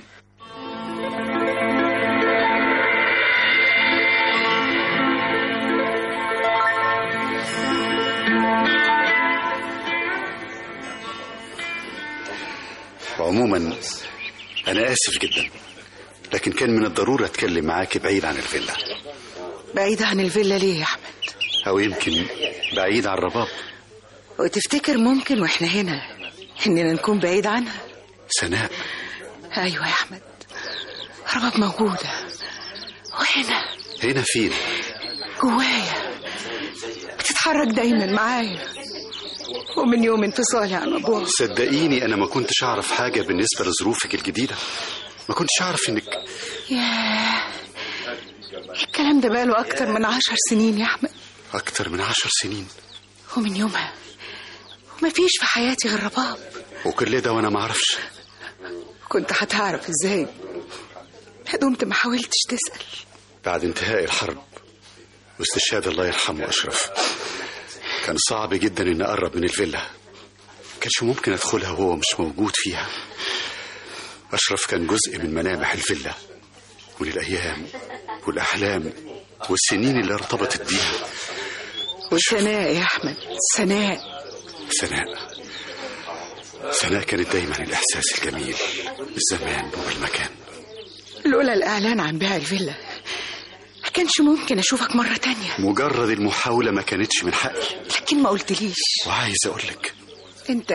عموما أنا آسف جدا لكن كان من الضرورة أتكلم معاك بعيد عن الفيلا بعيد عن الفيلا ليه يا أحمد أو يمكن بعيد عن رباب وتفتكر ممكن وإحنا هنا إننا نكون بعيد عنها سناء أيوة يا أحمد رباب موجودة وهنا هنا فين جوايا بتتحرك دايما معايا ومن يوم انفصالي عن أبوها صدقيني أنا ما كنتش أعرف حاجة بالنسبة لظروفك الجديدة ما كنتش أعرف إنك ياه الكلام ده بقاله أكتر من عشر سنين يا أحمد أكتر من عشر سنين ومن يومها وما فيش في حياتي غير رباب وكل ده وأنا ما أعرفش كنت هتعرف إزاي ما دمت ما حاولتش تسأل بعد انتهاء الحرب واستشهاد الله يرحمه أشرف كان صعب جدا إن أقرب من الفيلا كانش ممكن أدخلها وهو مش موجود فيها أشرف كان جزء من ملامح الفيلا وللأيام والأحلام والسنين اللي ارتبطت بيها وسناء يا أحمد سناء سناء سناء كانت دايما الإحساس الجميل بالزمان وبالمكان لولا الإعلان عن بيع الفيلا ما كانش ممكن أشوفك مرة تانية مجرد المحاولة ما كانتش من حقي لكن ما قلتليش وعايز أقولك أنت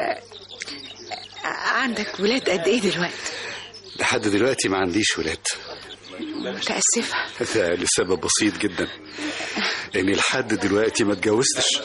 عندك ولاد قد إيه دلوقتي لحد دلوقتي ما عنديش ولاد متأسفة ده لسبب بسيط جدا إني لحد دلوقتي ما اتجوزتش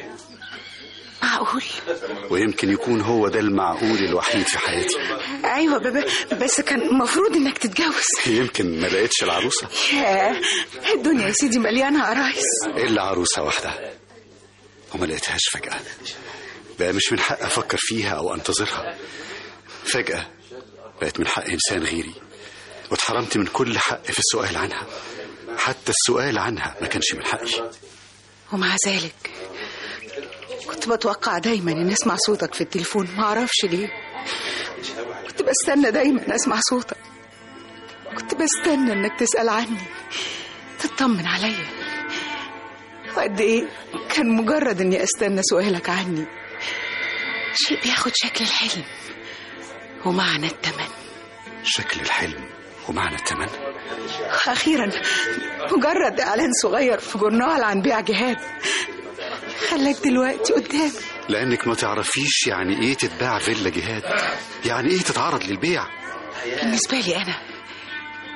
معقول ويمكن يكون هو ده المعقول الوحيد في حياتي أيوة بابا بس كان المفروض إنك تتجوز يمكن ما لقيتش العروسة ياه الدنيا يا سيدي مليانة عرايس إلا عروسة واحدة وما لقيتهاش فجأة بقى مش من حق أفكر فيها أو أنتظرها فجأة بقت من حق إنسان غيري واتحرمت من كل حق في السؤال عنها حتى السؤال عنها ما كانش من حقي ومع ذلك كنت بتوقع دايما ان اسمع صوتك في التليفون ما اعرفش ليه كنت بستنى دايما اسمع صوتك كنت بستنى انك تسأل عني تطمن عليا وقد ايه كان مجرد اني استنى سؤالك عني شيء بياخد شكل الحلم ومعنى التمن شكل الحلم ومعنى التمن أخيرا مجرد إعلان صغير في جورنال عن بيع جهاد خلاك دلوقتي قدامي لأنك ما تعرفيش يعني إيه تتباع فيلا جهاد يعني إيه تتعرض للبيع بالنسبة لي أنا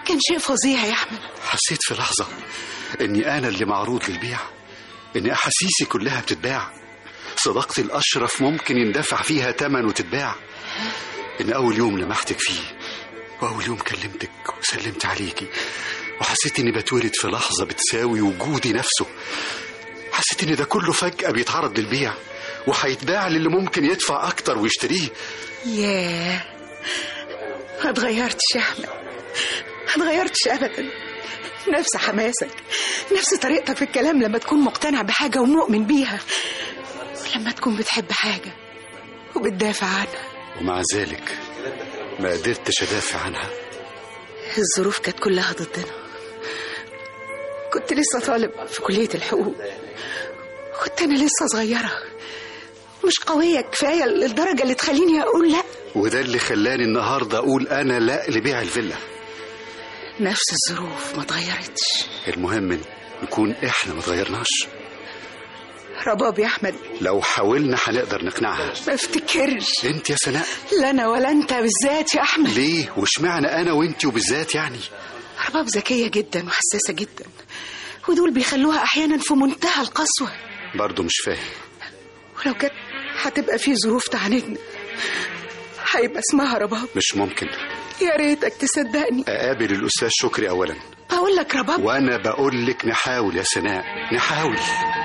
كان شيء فظيع يا أحمد حسيت في لحظة إني أنا اللي معروض للبيع إن أحاسيسي كلها بتتباع صداقتي الأشرف ممكن يندفع فيها تمن وتتباع إن أول يوم لمحتك فيه وأول يوم كلمتك وسلمت عليكي وحسيت إني بتولد في لحظة بتساوي وجودي نفسه حسيت إن ده كله فجأة بيتعرض للبيع وهيتباع للي ممكن يدفع أكتر ويشتريه ياه ما اتغيرتش يا أحمد ما اتغيرتش أبدا نفس حماسك نفس طريقتك في الكلام لما تكون مقتنع بحاجة ومؤمن بيها ولما تكون بتحب حاجة وبتدافع عنها ومع ذلك ما قدرتش أدافع عنها الظروف كانت كلها ضدنا كنت لسه طالب في كلية الحقوق كنت أنا لسه صغيرة مش قوية كفاية للدرجة اللي تخليني أقول لأ وده اللي خلاني النهاردة أقول أنا لا لبيع الفيلا نفس الظروف ما اتغيرتش المهم إن نكون إحنا ما اتغيرناش رباب يا أحمد لو حاولنا هنقدر نقنعها ما افتكرش انت يا سناء لا أنا ولا أنت بالذات يا أحمد ليه واشمعنى انا وانت وبالذات يعني رباب ذكية جدا وحساسة جدا ودول بيخلوها أحيانا في منتهى القسوة برضه مش فاهم ولو كانت هتبقى في ظروف تعاندنا هيبقى اسمها رباب مش ممكن يا ريتك تصدقني اقابل الاستاذ شكري اولا بقول لك رباب وانا بقول لك نحاول يا سناء نحاول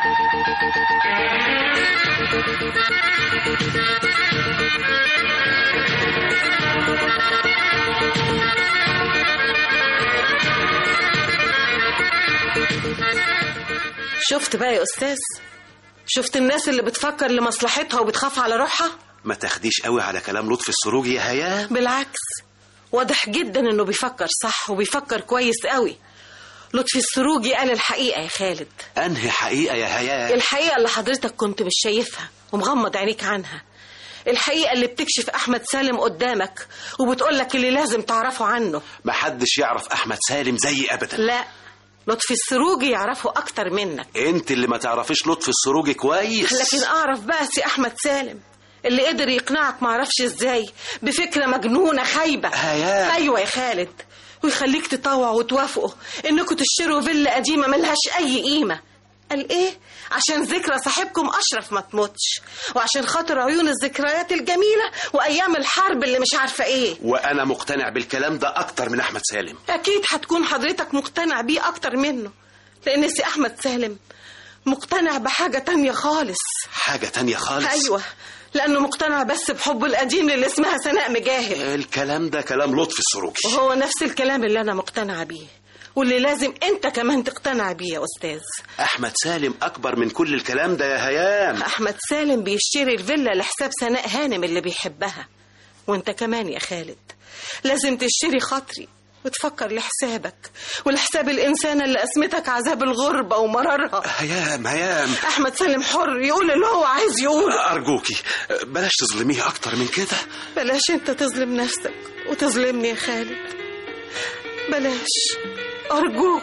شفت بقى يا أستاذ شفت الناس اللي بتفكر لمصلحتها وبتخاف على روحها ما تاخديش قوي على كلام لطفي السروجي يا هيام بالعكس واضح جدا انه بيفكر صح وبيفكر كويس قوي لطفي السروجي قال الحقيقة يا خالد انهي حقيقه يا هيام الحقيقة اللي حضرتك كنت مش شايفها ومغمض عينيك عنها الحقيقة اللي بتكشف أحمد سالم قدامك وبتقولك اللي لازم تعرفه عنه محدش يعرف احمد سالم زيي ابدا لا لطفي السروجي يعرفه أكتر منك انت اللي ما تعرفيش لطفي السروجي كويس لكن أعرف بقى سي أحمد سالم اللي قدر يقنعك معرفش ازاي بفكرة مجنونة خايبة هيام. أيوة يا خالد ويخليك تطوع وتوافقوا انكم تشتروا فيلا قديمة ملهاش أي قيمة قال ايه عشان ذكرى صاحبكم أشرف ما تموتش وعشان خاطر عيون الذكريات الجميلة وأيام الحرب اللي مش عارفة ايه وانا مقتنع بالكلام ده اكتر من احمد سالم أكيد هتكون حضرتك مقتنع بيه أكتر منه لأن سي أحمد سالم مقتنع بحاجة تانية خالص حاجه تانية خالص أيوة لأنه مقتنع بس بحبه القديم اللي اسمها سناء مجاهد الكلام ده كلام لطفي السروجي وهو نفس الكلام اللي أنا مقتنعة بيه واللي لازم أنت كمان تقتنع بيه يا أستاذ احمد سالم اكبر من كل الكلام ده يا هيام أحمد سالم بيشتري الفيلا لحساب سناء هانم اللي بيحبها وأنت كمان يا خالد لازم تشتري خاطري وتفكر لحسابك ولحساب الإنسانة اللي أسمتك عذاب الغربة ومرارها هيام هيام أحمد سالم حر يقول اللي هو عايز يقوله ارجوكي بلاش تظلميه اكتر من كده بلاش انت تظلم نفسك وتظلمني يا خالد بلاش أرجوك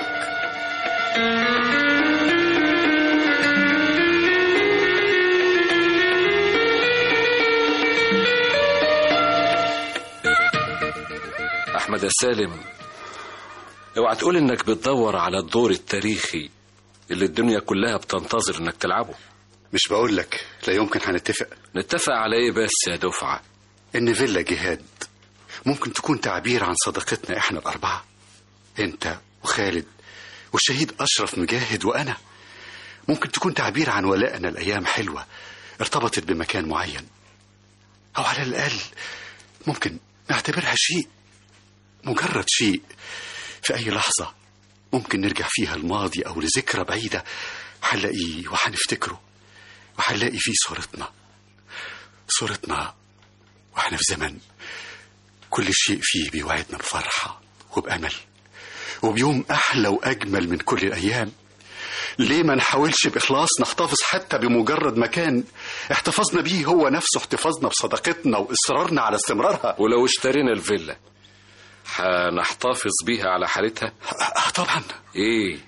أحمد يا سالم اوعى تقول إنك بتدور على الدور التاريخي اللي الدنيا كلها بتنتظر إنك تلعبه مش بقول لك لا يمكن هنتفق نتفق على إيه بس يا دفعة ان فيلا جهاد ممكن تكون تعبير عن صداقتنا احنا الاربعه انت وخالد والشهيد اشرف مجاهد وانا ممكن تكون تعبير عن ولائنا الايام حلوه ارتبطت بمكان معين او على الاقل ممكن نعتبرها شيء مجرد شيء في اي لحظه ممكن نرجع فيها الماضي او لذكرى بعيده هنلاقيه وهنفتكره وهنلاقي فيه صورتنا صورتنا واحنا في زمن كل شيء فيه بيوعدنا بفرحة وبأمل وبيوم أحلى وأجمل من كل الأيام ليه ما نحاولش بإخلاص نحتفظ حتى بمجرد مكان احتفظنا بيه هو نفسه احتفاظنا بصداقتنا وإصرارنا على استمرارها ولو اشترينا الفيلا هنحتفظ بيها على حالتها آه طبعا ايه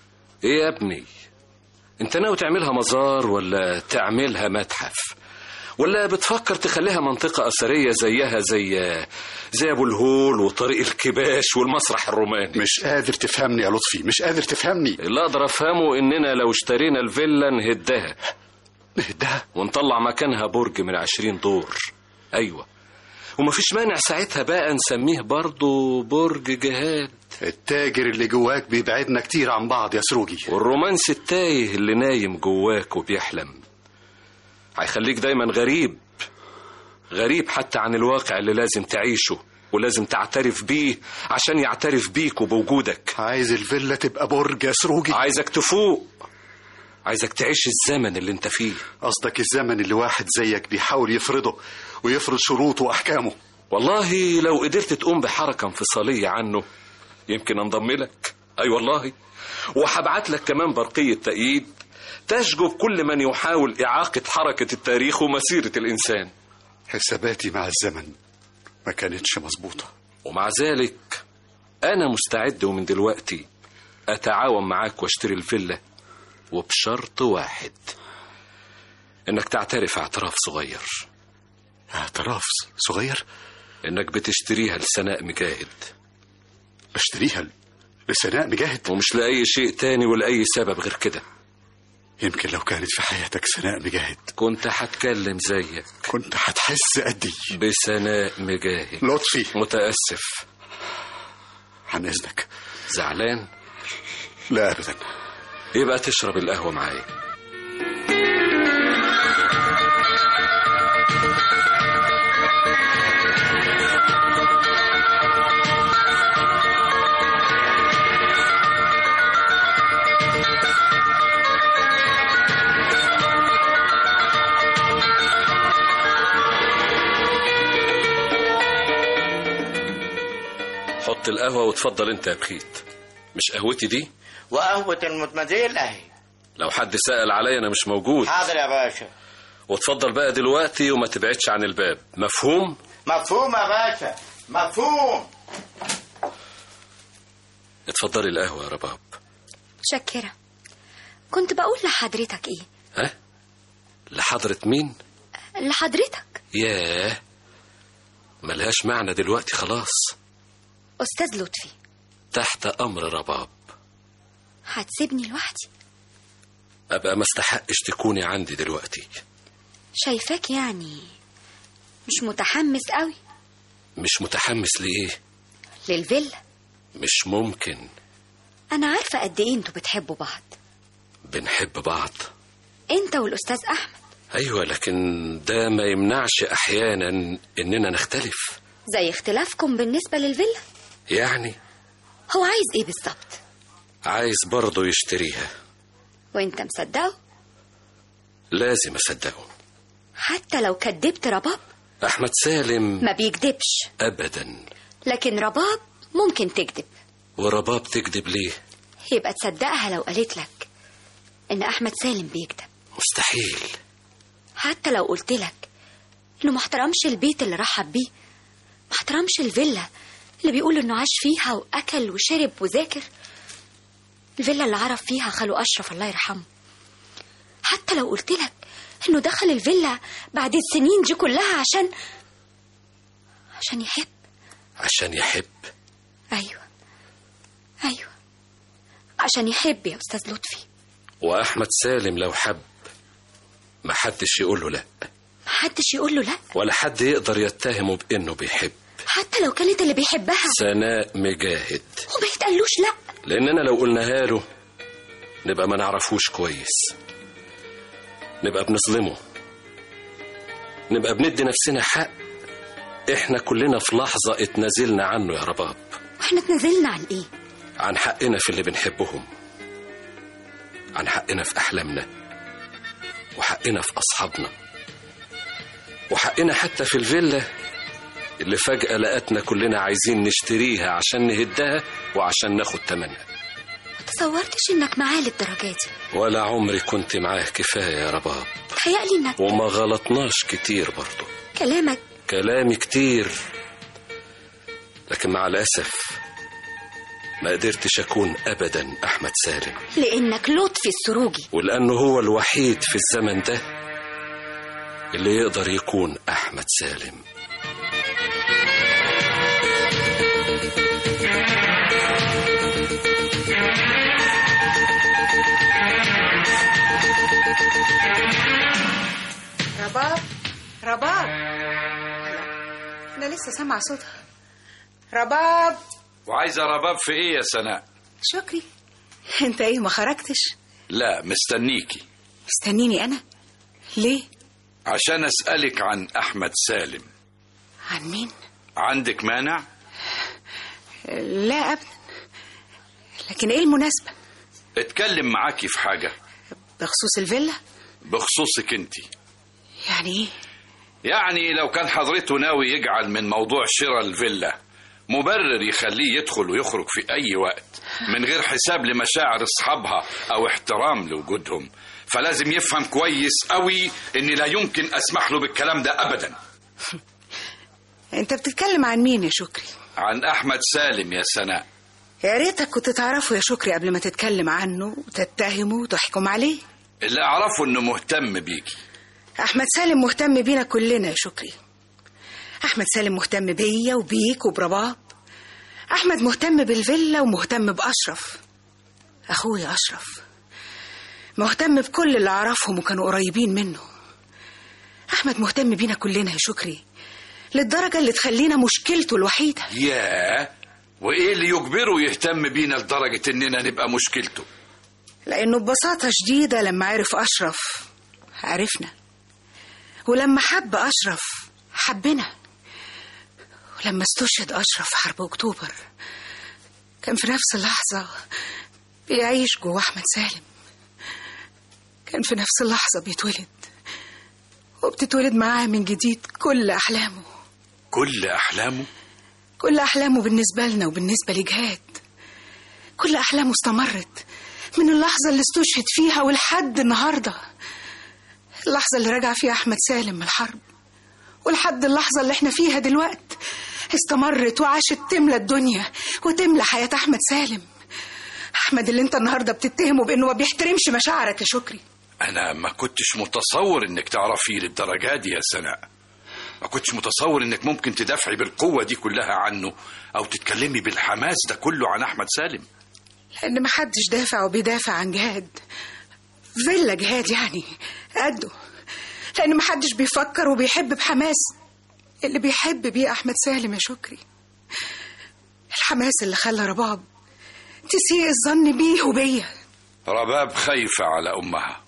ايه يا ابني انت ناوي تعملها مزار ولا تعملها متحف ولا بتفكر تخليها منطقة أثرية زيها زي زي أبو الهول وطريق الكباش والمسرح الروماني مش قادر تفهمني يا لطفي مش قادر تفهمني اللي أقدر أفهمه إننا لو اشترينا الفيلا نهدها نهدها ونطلع مكانها برج من عشرين دور أيوة ومفيش مانع ساعتها بقى نسميه برضه برج جهاد التاجر اللي جواك بيبعدنا كتير عن بعض يا سروجي والرومانس التايه اللي نايم جواك وبيحلم هيخليك دايما غريب غريب حتى عن الواقع اللي لازم تعيشه ولازم تعترف بيه عشان يعترف بيك وبوجودك عايز الفيلا تبقى برج يا سروجي عايزك تفوق عايزك تعيش الزمن اللي انت فيه قصدك الزمن اللي واحد زيك بيحاول يفرضه ويفرض شروطه واحكامه والله لو قدرت تقوم بحركة انفصالية عنه يمكن انضم لك اي والله وهبعت لك كمان برقية تأييد تشجب كل من يحاول إعاقة حركة التاريخ ومسيرة الإنسان حساباتي مع الزمن ما كانتش مظبوطة ومع ذلك أنا مستعد ومن دلوقتي أتعاون معاك واشتري الفيلا وبشرط واحد إنك تعترف اعتراف صغير اعتراف صغير إنك بتشتريها لسناء مجاهد اشتريها لسناء مجاهد ومش لأي شيء تاني ولأي سبب غير كده يمكن لو كانت في حياتك سناء مجاهد كنت هتكلم زيك كنت هتحس قدي بسناء مجاهد لطفي متأسف عن إذنك زعلان لا أبدا يبقى تشرب القهوة معايا حط القهوة وتفضل انت يا بخيت مش قهوتي دي وقهوة المتمزيل اهي لو حد سأل عليا انا مش موجود حاضر يا باشا وتفضل بقى دلوقتي وما تبعدش عن الباب مفهوم مفهوم يا باشا مفهوم اتفضلي القهوة يا رباب شكرة كنت بقول لحضرتك ايه ها لحضرة مين لحضرتك ياه ملهاش معنى دلوقتي خلاص أستاذ لطفي تحت أمر رباب هتسيبني لوحدي أبقى ما استحقش تكوني عندي دلوقتي شايفاك يعني مش متحمس قوي مش متحمس لإيه للفيلا مش ممكن أنا عارفة قد إيه أنتوا بتحبوا بعض بنحب بعض أنت والأستاذ أحمد أيوة لكن ده ما يمنعش أحيانا إننا نختلف زي اختلافكم بالنسبة للفيلا يعني هو عايز إيه بالظبط عايز برضه يشتريها وأنت مصدقه لازم أصدقه حتى لو كدبت رباب أحمد سالم ما بيكدبش أبدا لكن رباب ممكن تكذب ورباب تكذب ليه يبقى تصدقها لو قالت لك إن أحمد سالم بيكذب مستحيل حتى لو قلت لك إنه ما احترمش البيت اللي رحب بيه ما احترمش الفيلا اللي بيقول إنه عاش فيها وأكل وشرب وذاكر الفيلا اللي عرف فيها خاله أشرف الله يرحمه حتى لو قلت لك إنه دخل الفيلا بعد السنين دي كلها عشان عشان يحب عشان يحب أيوة أيوة عشان يحب يا أستاذ لطفي وأحمد سالم لو حب ما حدش يقول له لا محدش يقول له لا ولا حد يقدر يتهمه بإنه بيحب حتى لو كانت اللي بيحبها سناء مجاهد وما يتقالوش لا لأننا لو قلناها له نبقى ما نعرفوش كويس نبقى بنظلمه نبقى بندي نفسنا حق احنا كلنا في لحظة اتنازلنا عنه يا رباب واحنا اتنازلنا عن ايه عن حقنا في اللي بنحبهم عن حقنا في أحلامنا وحقنا في أصحابنا وحقنا حتى في الفيلا اللي فجأة لقتنا كلنا عايزين نشتريها عشان نهدها وعشان ناخد تمنها ما تصورتش انك معاه للدرجة دي ولا عمري كنت معاه كفاية يا رباب تهيألي انك وما غلطناش كتير برضه كلامك كلامي كتير لكن مع الأسف ما قدرتش أكون أبدا أحمد سالم لانك لطفي السروجي ولأنه هو الوحيد في الزمن ده اللي يقدر يكون أحمد سالم رباب رباب لا، انا لسه سامعه صوتها رباب وعايزة رباب في ايه يا سناء شكري انت ايه ما خرجتش لا مستنيكي مستنيني انا ليه عشان اسألك عن احمد سالم عن مين عندك مانع لا ابدا لكن ايه المناسبه اتكلم معاكي في حاجة بخصوص الفيلا بخصوصك انت يعني ايه يعني لو كان حضرته ناوي يجعل من موضوع شراء الفيلا مبرر يخليه يدخل ويخرج في أي وقت من غير حساب لمشاعر أصحابها أو احترام لوجودهم فلازم يفهم كويس قوي إني لا يمكن أسمح له بالكلام ده أبدا انت بتتكلم عن مين يا شكري عن أحمد سالم يا سناء يا ريتك كنت تعرفه يا شكري قبل ما تتكلم عنه وتتهمه وتحكم عليه اللي أعرفه إنه مهتم بيكي احمد سالم مهتم بينا كلنا يا شكري احمد سالم مهتم بيا وبيك وبرباب احمد مهتم بالفيلا ومهتم باشرف اخويا اشرف مهتم بكل اللي اعرفهم وكانوا قريبين منه احمد مهتم بينا كلنا يا شكري للدرجه اللي تخلينا مشكلته الوحيده ياه وإيه اللي يجبره يهتم بينا لدرجة إننا نبقى مشكلته لانه ببساطه شديده لما عرف اشرف عرفنا ولما حب اشرف حبنا ولما استشهد اشرف في حرب اكتوبر كان في نفس اللحظه بيعيش جوه احمد سالم كان في نفس اللحظه بيتولد وبتتولد معاه من جديد كل احلامه كل أحلامه كل احلامه بالنسبه لنا وبالنسبه لجهاد كل احلامه استمرت من اللحظه اللي استشهد فيها ولحد النهارده اللحظه اللي رجع فيها احمد سالم من الحرب ولحد اللحظه اللي احنا فيها دلوقت استمرت وعاشت تملى الدنيا وتملى حياه احمد سالم احمد اللي انت النهارده بتتهمه بانه ما بيحترمش مشاعرك يا شكري أنا ما كنتش متصور إنك تعرفيه للدرجة دي يا سناء ما كنتش متصور إنك ممكن تدافعي بالقوة دي كلها عنه أو تتكلمي بالحماس ده كله عن أحمد سالم لان ما حدش دافع وبيدافع عن جهاد فيلا جهاد يعني قده لان ما حدش بيفكر وبيحب بحماس اللي بيحب بيه احمد سالم يا شكري الحماس اللي خلى رباب تسيء الظن بيه وبيا رباب خايفة على أمها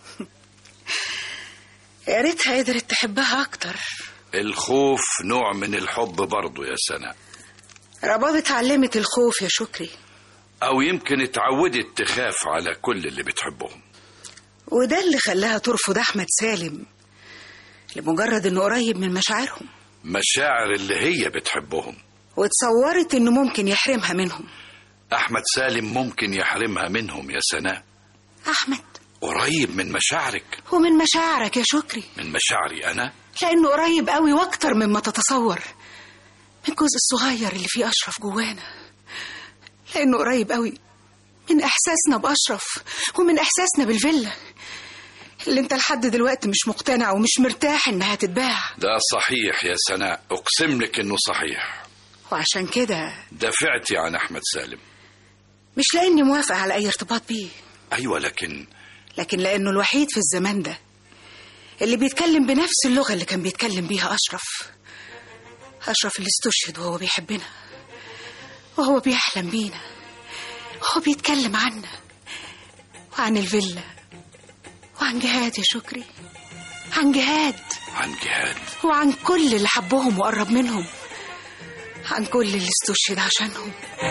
يا ريتها قدرت تحبها اكتر الخوف نوع من الحب برضه يا سناء رباب اتعلمت الخوف يا شكري أو يمكن اتعودت تخاف على كل اللي بتحبهم وده اللي خلاها ترفض احمد سالم لمجرد انه قريب من مشاعرهم مشاعر اللي هي بتحبهم وتصورت انه ممكن يحرمها منهم أحمد سالم ممكن يحرمها منهم يا سناء احمد قريب من مشاعرك ومن مشاعرك يا شكري من مشاعري أنا لانه قريب قوي واكتر مما تتصور من الجزء الصغير اللي فيه اشرف جوانا لانه قريب قوي من احساسنا باشرف ومن احساسنا بالفيلا اللي انت لحد دلوقتي مش مقتنع ومش مرتاح انها تتباع ده صحيح يا سناء أقسم لك إنه صحيح وعشان كده دافعتي عن أحمد سالم مش لاني موافقه على اي ارتباط بيه أيوة لكن لكن لانه الوحيد في الزمان ده اللي بيتكلم بنفس اللغه اللي كان بيتكلم بيها اشرف اشرف اللي استشهد وهو بيحبنا وهو بيحلم بينا وهو بيتكلم عنا وعن الفيلا وعن جهاد يا شكري عن جهاد عن جهاد وعن كل اللي حبهم وقرب منهم عن كل اللي استشهد عشانهم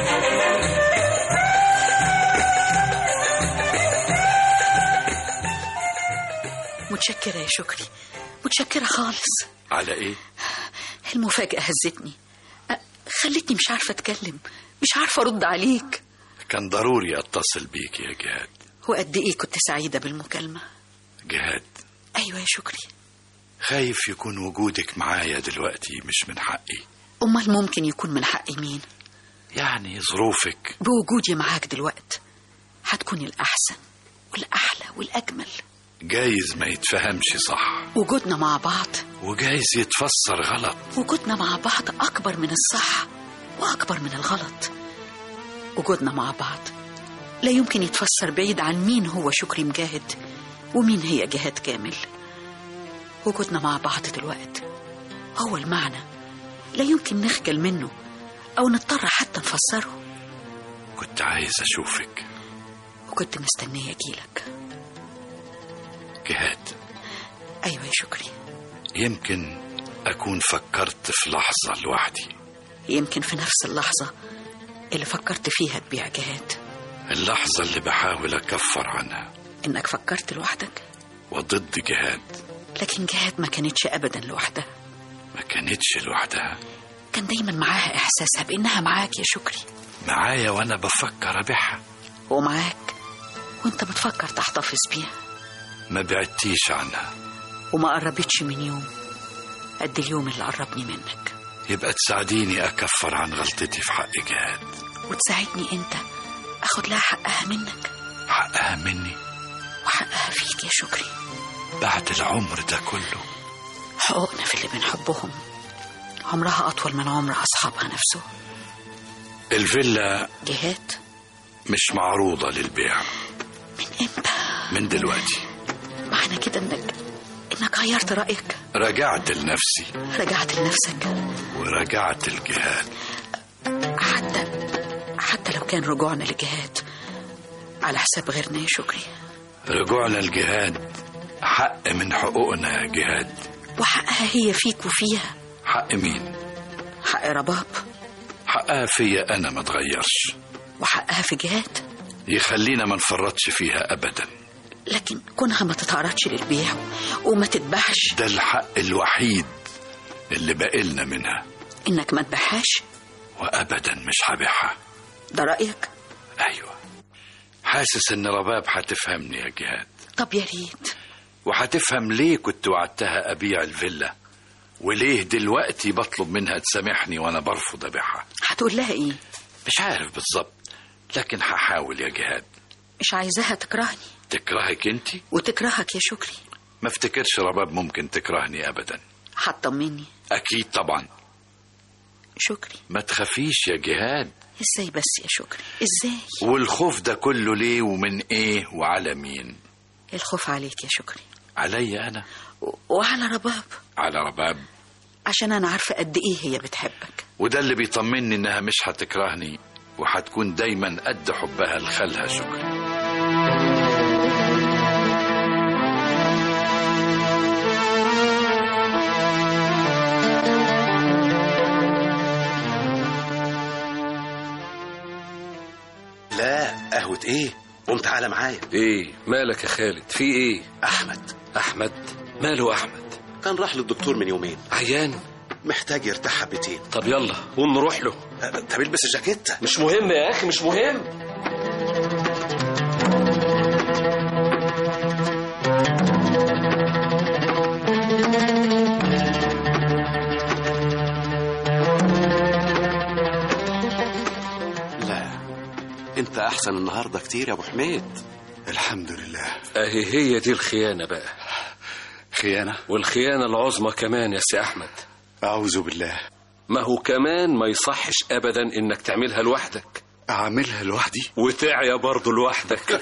متشكرة يا شكري متشكرة خالص على إيه؟ المفاجأة هزتني أ- خلتني مش عارفة أتكلم مش عارفة أرد عليك كان ضروري أتصل بيك يا جهاد وقد إيه كنت سعيدة بالمكالمة جهاد أيوة يا شكري خايف يكون وجودك معايا دلوقتي مش من حقي أمال ممكن يكون من حق مين يعني ظروفك بوجودي معاك دلوقت هتكوني الأحسن والأحلى والأجمل جايز ما يتفهمش صح وجودنا مع بعض وجايز يتفسر غلط وجودنا مع بعض أكبر من الصح وأكبر من الغلط وجودنا مع بعض لا يمكن يتفسر بعيد عن مين هو شكري مجاهد ومين هي جهاد كامل وجودنا مع بعض دلوقتي هو المعنى لا يمكن نخجل منه أو نضطر حتى نفسره كنت عايز أشوفك وكنت مستنية أجيلك جهاد أيوة يا شكري يمكن أكون فكرت في لحظة لوحدي يمكن في نفس اللحظة اللي فكرت فيها تبيع جهاد اللحظة اللي بحاول أكفر عنها إنك فكرت لوحدك وضد جهاد لكن جهاد ما كانتش أبدا لوحدها ما كانتش لوحدها كان دايما معاها إحساسها بإنها معاك يا شكري معايا وأنا بفكر أبيعها ومعاك وانت بتفكر تحتفظ بيها ما بعدتيش عنها وما قربتش من يوم قد اليوم اللي قربني منك يبقى تساعديني أكفر عن غلطتي في حق جهاد وتساعدني انت اخد لها حقها منك حقها مني وحقها فيك يا شكري بعد العمر ده كله حقوقنا في اللي بنحبهم عمرها أطول من عمر أصحابها نفسهم الفيلا جهاد مش معروضة للبيع من امتى من دلوقتي معنى كده انك انك غيرت رأيك رجعت لنفسي رجعت لنفسك ورجعت الجهاد حتى حتى لو كان رجوعنا لجهاد على حساب غيرنا يا شكري رجوعنا الجهاد حق من حقوقنا يا جهاد وحقها هي فيك وفيها حق مين حق رباب حقها فيا أنا ما تغيرش وحقها في جهاد يخلينا ما نفرطش فيها أبدا لكن كونها ما تتعرضش للبيع وما تتباعش ده الحق الوحيد اللي بقلنا منها انك ما تبيعهاش وأبدا مش هبيعها ده رأيك أيوة حاسس إن رباب هتفهمني يا جهاد طب يا ريت وهتفهم ليه كنت وعدتها أبيع الفيلا وليه دلوقتي بطلب منها تسامحني وأنا برفض أبيعها هتقول لها ايه مش عارف بالظبط لكن هحاول يا جهاد مش عايزاها تكرهني تكرهك انت وتكرهك يا شكري ما افتكرش رباب ممكن تكرهني أبدا هتطمني أكيد طبعا شكري ما تخافيش يا جهاد ازاي بس يا شكري ازاي والخوف ده كله ليه ومن ايه وعلى مين الخوف عليك يا شكري عليا انا و- وعلى رباب على رباب عشان انا عارفه قد ايه هي بتحبك وده اللي بيطمني انها مش هتكرهني وهتكون دايما قد حبها لخالها شكري لا قهوة ايه قوم تعالى معايا ايه مالك يا خالد في ايه احمد احمد ماله احمد كان راح للدكتور من يومين عيان محتاج يرتاح حبتين طب يلا قوم نروح له طب البس الجاكيت مش مهم يا اخي مش مهم لا انت احسن النهارده كتير يا ابو حميد الحمد لله اهي هي دي الخيانه بقى خيانة والخيانه العظمى كمان يا سي احمد أعوذ بالله ما هو كمان ما يصحش ابدا انك تعملها لوحدك أعملها لوحدي وتعيا برضه لوحدك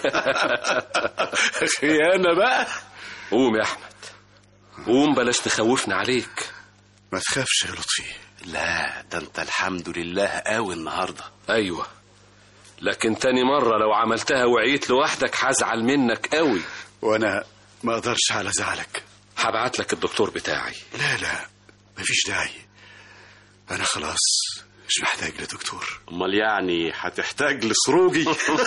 خيانة بقى قوم يا احمد قوم بلاش تخوفنا عليك ما تخافش يا لطفي لا ده انت الحمد لله قوي النهارده ايوه لكن تاني مرة لو عملتها وعيت لوحدك هزعل منك قوي وأنا ما أقدرش على زعلك هبعت لك الدكتور بتاعي لا لا مفيش داعي أنا خلاص مش محتاج لدكتور امال يعني هتحتاج لسروجي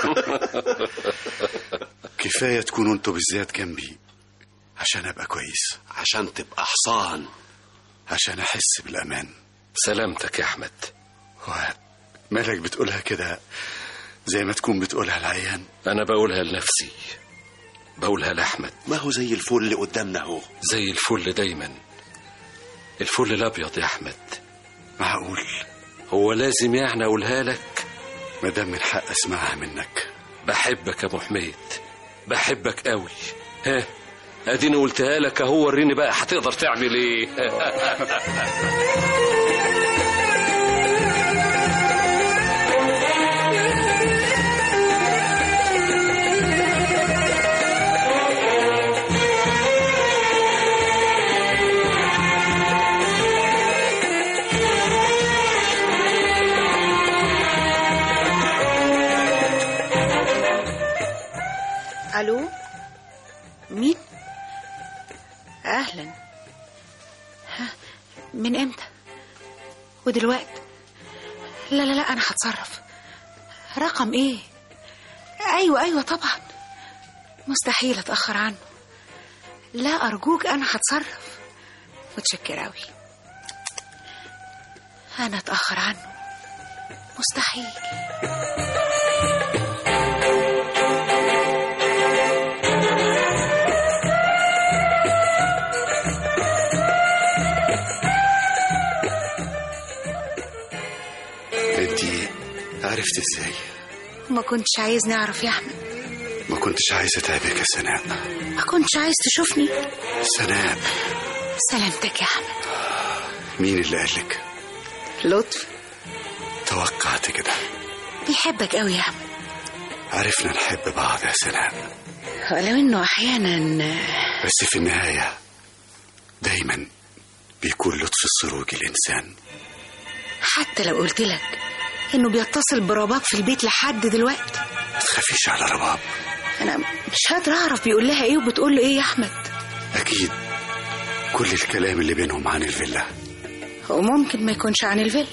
كفاية تكونوا انتوا بالذات جنبي عشان أبقى كويس عشان تبقى حصان عشان أحس بالأمان سلامتك يا احمد مالك بتقولها كده زي ما تكون بتقولها العيان انا بقولها لنفسي بقولها لاحمد ما هو زي الفل اللي قدامنا اهو زي الفل دايما الفل الابيض يا احمد معقول هو لازم يعني اقولها لك ما دام من حق اسمعها منك بحبك يا ابو حميد بحبك قوي ها اديني قلتها لك اهو وريني بقى هتقدر تعمل ايه الو مين اهلا ها من امتى ودلوقتي لا لا لا انا هتصرف رقم ايه ايوه ايوه طبعا مستحيل اتاخر عنه لا ارجوك انا هتصرف متشكره قوي انا اتاخر عنه مستحيل انت عرفت ازاي ما كنتش عايزني اعرف يا احمد ما كنتش عايز اتعبك يا سناء ما كنتش عايز تشوفني سناء سلامتك يا احمد مين اللي قالك لطف توقعت كده بيحبك قوي يا احمد عرفنا نحب بعض يا سناء ولو انه احيانا بس في النهاية دايما بيكون لطف السروج الإنسان حتى لو قلت لك انه بيتصل برباب في البيت لحد دلوقتي ما تخافيش على رباب انا مش قادره اعرف بيقول لها ايه وبتقول له ايه يا احمد أكيد كل الكلام اللي بينهم عن الفيلا وممكن ما يكونش عن الفيلا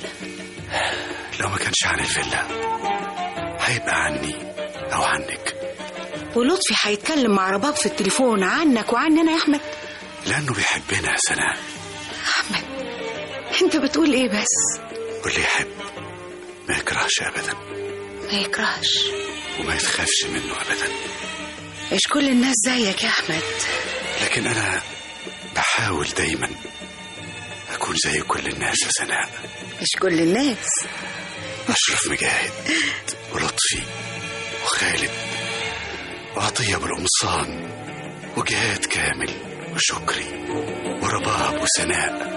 لو ما كانش عن الفيلا هيبقى عني أو عنك ولطفي هيتكلم مع رباب في التليفون عنك وعننا يا احمد لأنه بيحبنا يا سناء احمد انت بتقول ايه بس واللي يحب ما يكرهش أبدا ما يكرهش وما يتخافش منه أبدا مش كل الناس زيك يا احمد لكن أنا بحاول دايما أكون زي كل الناس يا سناء مش كل الناس أشرف مجاهد ولطفي وخالد وعطية بالقمصان وجهاد كامل وشكري ورباب وسناء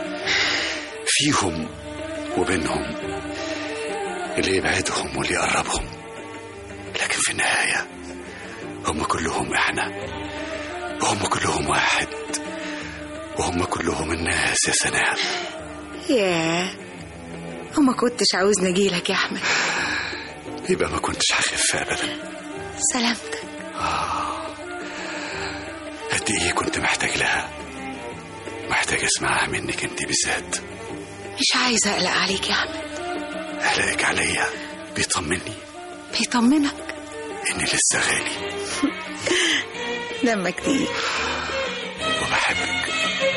فيهم وبينهم اللي يبعدهم واللي يقربهم لكن في النهاية هم كلهم احنا وهم كلهم واحد وهم كلهم الناس يا سناء ياه وما كنتش عاوزني اجيلك يا احمد يبقى ما كنتش هخف ابدا سلامتك قد ايه كنت محتاج لها محتاج اسمعها منك انت بالذات مش عايزه اقلق عليك يا احمد قلقك عليا بيطمني بيطمنك اني لسه غالي دمك تقيل وبحبك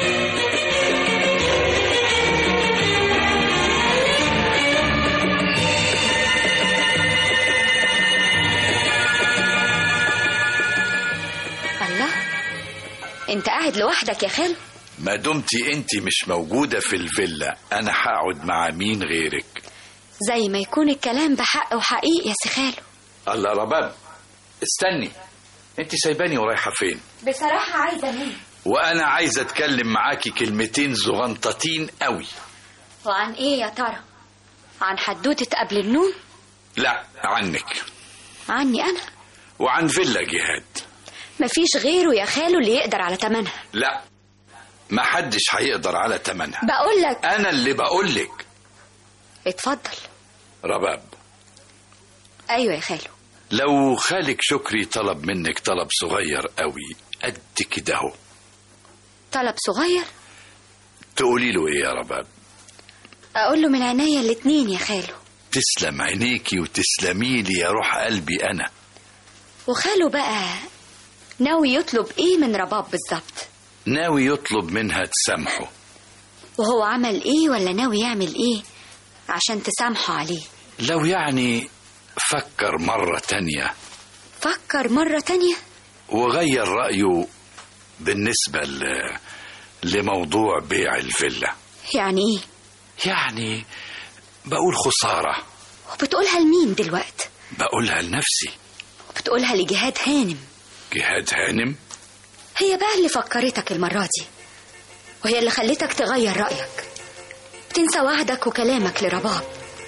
الله انت قاعد لوحدك يا خال ما دمتي انت مش موجودة في الفيلا انا هقعد مع مين غيرك زي ما يكون الكلام بحق وحقيقي يا سي خالو الله رباب استني انت سايباني ورايحة فين بصراحة عايزة مين وانا عايز اتكلم معاكي كلمتين زغنطتين قوي وعن ايه يا ترى عن حدوتة قبل النوم لا عنك عني انا وعن فيلا جهاد مفيش غيره يا خالو اللي يقدر على تمنها لا ما حدش هيقدر على تمنها بقول لك انا اللي بقولك اتفضل رباب ايوه يا خالو لو خالك شكري طلب منك طلب صغير قوي قد كده اهو طلب صغير تقولي له ايه يا رباب اقول له من عينيا الاتنين يا خالو تسلم عينيكي وتسلمي لي يا روح قلبي انا وخالو بقى ناوي يطلب ايه من رباب بالظبط ناوي يطلب منها تسامحه وهو عمل ايه ولا ناوي يعمل ايه عشان تسامحه عليه لو يعني فكر مرة تانية فكر مرة تانية وغير رأيه بالنسبة ل... لموضوع بيع الفيلا يعني ايه يعني بقول خسارة وبتقولها لمين دلوقتي بقولها لنفسي وبتقولها لجهاد هانم جهاد هانم هي بقى اللي فكرتك المرة دي وهي اللي خلتك تغير رأيك تنسى وعدك وكلامك لرباب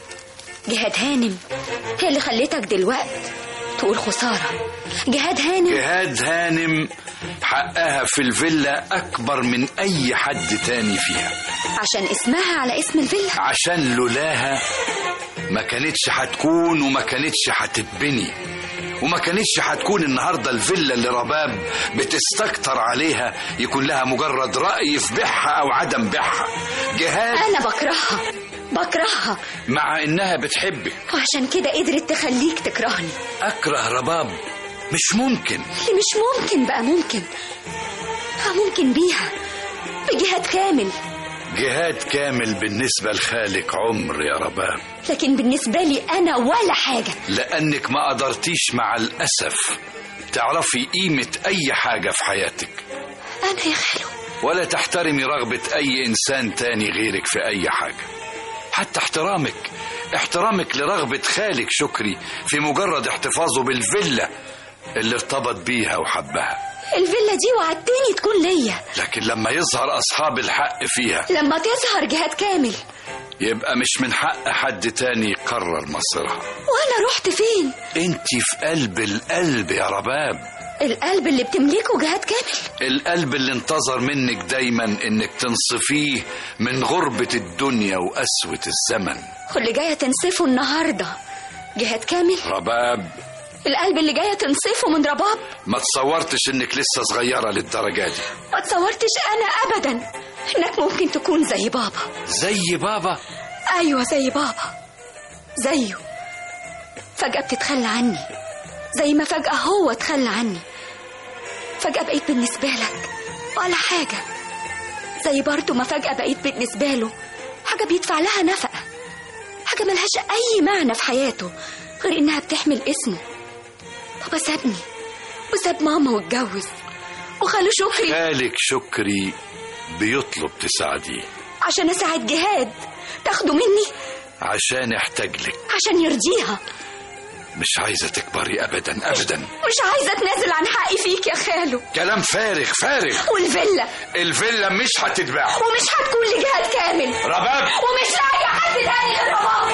جهاد هانم هي اللي خلتك دلوقت تقول خسارة جهاد هانم جهاد هانم حقها في الفيلا أكبر من أي حد تاني فيها عشان اسمها على اسم الفيلا عشان لولاها ما كانتش هتكون وما كانتش هتتبني وما كانتش هتكون النهاردة الفيلا اللي رباب بتستكتر عليها يكون لها مجرد رأي في بيعها أو عدم بيعها جهاد أنا بكرهها بكرهها مع إنها بتحبك وعشان كده قدرت تخليك تكرهني أكره رباب مش ممكن اللي مش ممكن بقى ممكن ها ممكن بيها بجهاد كامل جهاد كامل بالنسبة لخالق عمر يا رباب لكن بالنسبة لي أنا ولا حاجة لأنك ما قدرتيش مع الأسف تعرفي قيمة أي حاجة في حياتك أنا يا خالو ولا تحترمي رغبة أي إنسان تاني غيرك في أي حاجة حتى احترامك احترامك لرغبة خالك شكري في مجرد احتفاظه بالفيلا اللي ارتبط بيها وحبها الفيلا دي وعدتني تكون ليا لكن لما يظهر أصحاب الحق فيها لما تظهر جهاد كامل يبقى مش من حق حد تاني يقرر مصيرها وأنا رحت فين انت في قلب القلب يا رباب القلب اللي بتملكه جهاد كامل القلب اللي انتظر منك دايما انك تنصفيه من غربة الدنيا وقسوة الزمن واللي جاية تنصفه النهاردة جهاد كامل رباب القلب اللي جاية تنصفه من رباب ما تصورتش انك لسه صغيرة للدرجة دي ما تصورتش أنا أبدا إنك ممكن تكون زي بابا زي بابا أيوة زي بابا زيه فجأة بتتخلى عني زي ما فجأة هو تخلى عني فجأة بقيت بالنسبة لك ولا حاجة زي برضه ما فجأة بقيت بالنسبة له حاجة بيدفع لها نفقة حاجة ملهاش أي معنى في حياته غير إنها بتحمل اسمه بابا سابني وساب ماما واتجوز وخاله شكري خالك شكري بيطلب تساعديه عشان أساعد جهاد تاخده مني عشان يحتاج لك عشان يرضيها مش عايزة تكبري أبدا أبدا مش عايزة أتنازل عن حقي فيك يا خالو كلام فارغ فارغ والفيلا الفيلا مش هتتباع ومش هتكون لجهاد كامل رباب ومش لاقي حد تاني غير رباب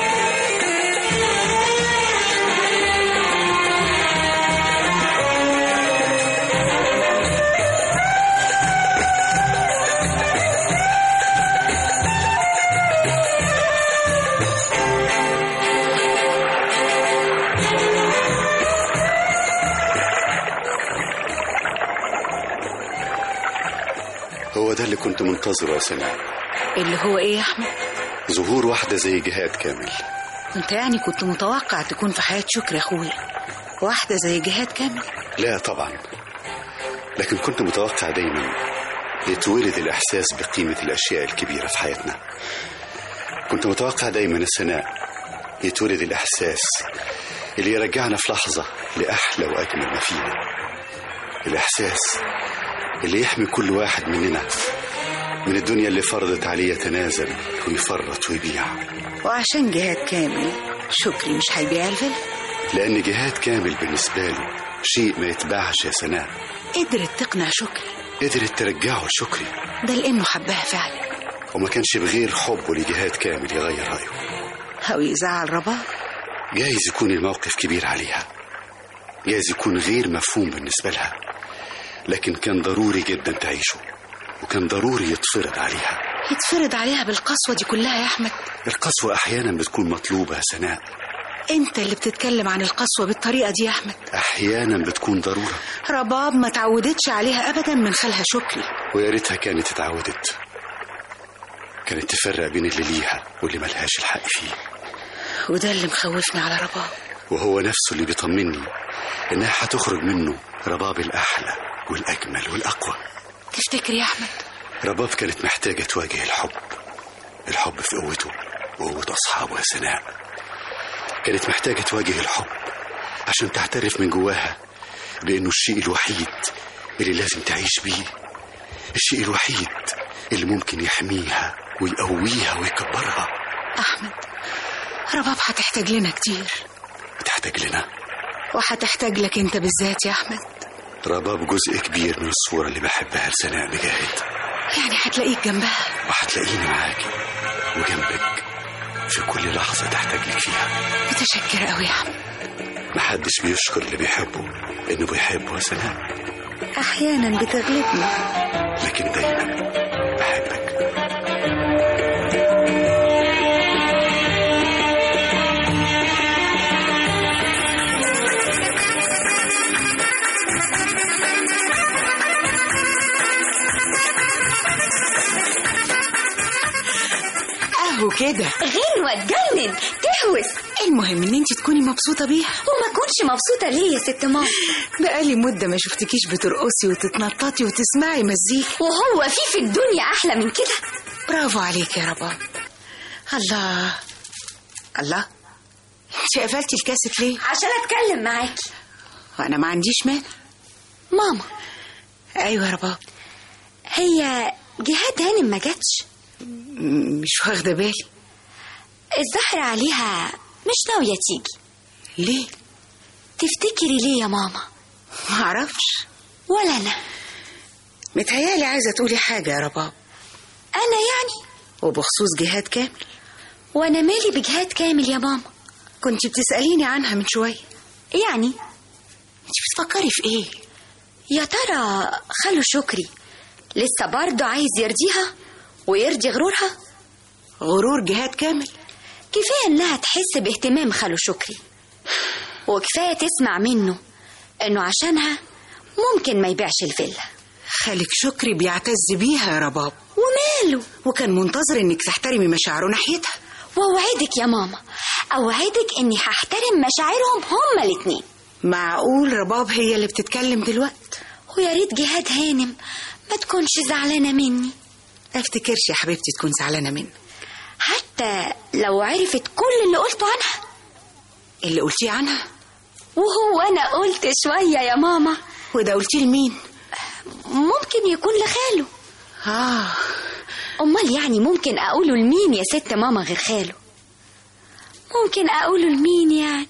هو ده اللي كنت منتظره يا سناء اللي هو ايه يا احمد ظهور واحدة زي جهاد كامل انت يعني كنت متوقع تكون في حياة شكري اخويا واحدة زي جهاد كامل لا طبعا لكن كنت متوقع دايما يتولد الإحساس بقيمة الأشياء الكبيرة في حياتنا كنت متوقع دايما السناء يتولد الإحساس اللي يرجعنا في لحظة لأحلى وأجمل ما فينا الإحساس اللي يحمي كل واحد مننا من الدنيا اللي فرضت عليه يتنازل ويفرط ويبيع وعشان جهاد كامل شكري مش هيبيع الفيلا لأن جهاد كامل بالنسبة له شيء ما يتباعش يا سناء قدرت تقنع شكري قدرت ترجعه لشكري ده لانه حبها فعلا وما كانش بغير حبه لجهاد كامل يغير رأيه او يزعل رباب جايز يكون الموقف كبير عليها جايز يكون غير مفهوم بالنسبة لها لكن كان ضروري جدا تعيشه وكان ضروري يتفرض عليها يتفرض عليها بالقسوة دي كلها يا احمد القسوة أحيانا بتكون مطلوبة يا سناء انت اللي بتتكلم عن القسوة بالطريقة دي يا احمد أحيانا بتكون ضرورة رباب ما تعودتش عليها ابدا من خالها شكري ويا ريتها كانت اتعودت كانت تفرق بين اللي ليها واللي ملهاش الحق فيه وده اللي مخوفني على رباب وهو نفسه اللي بيطمني إنها هتخرج منه رباب الأحلى والأجمل والأقوى تفتكر يا احمد رباب كانت محتاجة تواجه الحب الحب في قوته وقوة أصحابه يا سناء كانت محتاجة تواجه الحب عشان تعترف من جواها بأنه الشيء الوحيد اللي لازم تعيش بيه الشيء الوحيد اللي ممكن يحميها ويقويها ويكبرها احمد رباب هتحتاج لنا كتير بتحتاج لنا وهتحتاج لك انت بالذات يا احمد رباب جزء كبير من الصورة اللي بحبها لسناء مجاهد يعني هتلاقيك جنبها وهتلاقيني معاكي وجنبك في كل لحظة تحتاج لك فيها متشكرة قوي يا عم محدش بيشكر اللي بيحبه إنه بيحبه يا سناء أحيانا بتغلبني لكن دايما بحبك أهو كده غير وتجنن تهوس المهم ان انت تكوني مبسوطة بيها وما كنتش مبسوطة ليه يا ست ماما بقالي مدة ما شفتكيش بترقصي وتتنططي وتسمعي مزيكا وهو في في الدنيا أحلى من كده برافو عليك يا رباب الله الله انت قفلتي الكاسيت ليه عشان أتكلم معاكي وانا ما عنديش مانع ماما ايوه يا رباب هي جهاد هانم ما جاتش م- مش واخدة بالي الزهر عليها مش ناوية تيجي ليه تفتكري ليه يا ماما ما اعرفش ولا أنا متهيالي عايزة تقولي حاجة يا رباب أنا يعني وبخصوص جهاد كامل وأنا مالي بجهاد كامل يا ماما كنت بتسأليني عنها من شوية يعني انت بتفكري في ايه يا ترى خلو شكري لسه برضه عايز يرضيها ويرضي غرورها غرور جهاد كامل كفاية إنها تحس باهتمام خلو شكري وكفاية تسمع منه إنه عشانها ممكن ما يبيعش الفيلا خالك شكري بيعتز بيها يا رباب وماله وكان منتظر انك تحترمي مشاعره ناحيتها وأوعدك يا ماما أوعدك إني هحترم مشاعرهم هما الاتنين معقول رباب هي اللي بتتكلم دلوقتي ويا ريت جهاد هانم ما تكونش زعلانة مني ما افتكرش يا حبيبتي تكون زعلانة منك حتى لو عرفت كل اللي قلته عنها اللي قلتيه عنها وهو أنا قلت شوية يا ماما وده قلتيه لمين ممكن يكون لخاله اه أمال يعني ممكن أقوله لمين يا ست ماما غير خاله ممكن أقوله لمين يعني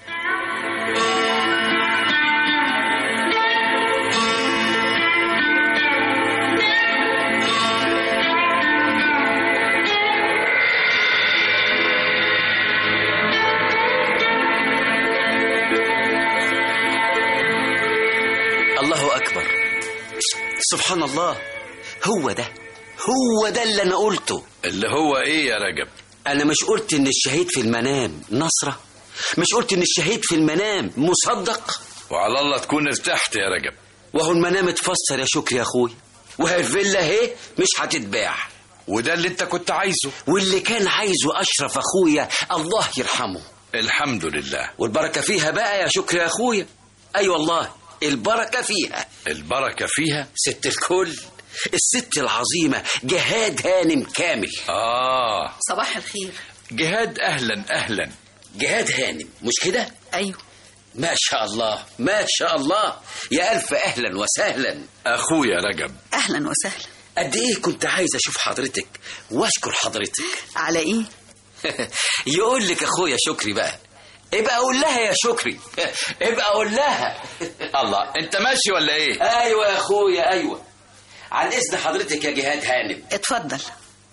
الله أكبر سبحان الله هو ده هو ده اللي أنا قلته اللي هو ايه يا رجب أنا مش قلت إن الشهيد في المنام نصرة مش قلت إن الشهيد في المنام مصدق وعلى الله تكون ارتحت يا رجب وهو المنام اتفسر يا شكري يا أخوي وهي الفيلا اهي مش هتتباع وده اللي انت كنت عايزه واللي كان عايزه أشرف أخويا الله يرحمه الحمد لله والبركة فيها بقى يا شكري يا أخويا أي أيوة والله البركة فيها البركة فيها ست الكل الست العظيمة جهاد هانم كامل آه صباح الخير جهاد أهلا أهلا جهاد هانم مش كده؟ أيوه ما شاء الله ما شاء الله يا ألف أهلا وسهلا أخويا رجب أهلا وسهلا قد إيه كنت عايز أشوف حضرتك وأشكر حضرتك على إيه؟ يقول لك أخويا شكري بقى ابقى أقول لها يا شكري ابقى أقول لها الله أنت ماشي ولا إيه؟ أيوة يا أخويا أيوة عن إذن حضرتك يا جهاد هانم اتفضل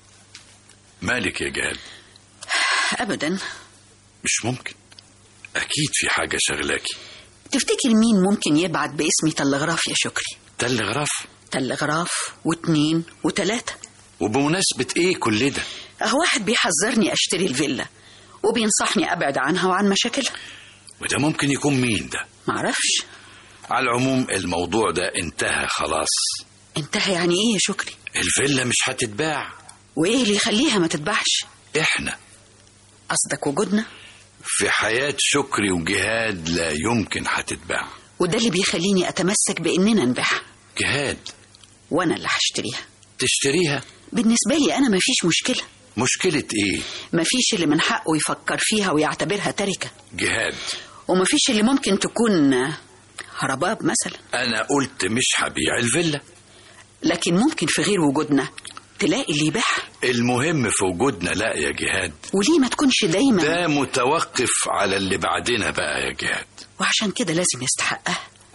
مالك يا جهاد أبدا مش ممكن أكيد في حاجة شغلاكي تفتكر مين ممكن يبعت باسمي تلغراف يا شكري تل غرف تلغراف واتنين وتلاتة وبمناسبة إيه كل ده؟ أهو واحد بيحذرني أشتري الفيلا وبينصحني أبعد عنها وعن مشاكلها وده ممكن يكون مين ده؟ معرفش على العموم الموضوع ده انتهى خلاص انتهى يعني إيه يا شكري الفيلا مش هتتباع وإيه اللي يخليها ما تتباعش إحنا قصدك وجودنا في حياة شكري وجهاد لا يمكن هتتباع وده اللي بيخليني أتمسك بإننا نبيعها جهاد وأنا اللي هشتريها تشتريها بالنسبة لي أنا مفيش مشكلة مشكلة إيه؟ مفيش اللي من حقه يفكر فيها ويعتبرها تركة جهاد ومفيش اللي ممكن تكون رباب مثلا أنا قلت مش هبيع الفيلا لكن ممكن في غير وجودنا تلاقي اللي يبيعها المهم في وجودنا لا يا جهاد وليه ما تكونش دايما ده متوقف على اللي بعدنا بقى يا جهاد وعشان كده لازم يستحقها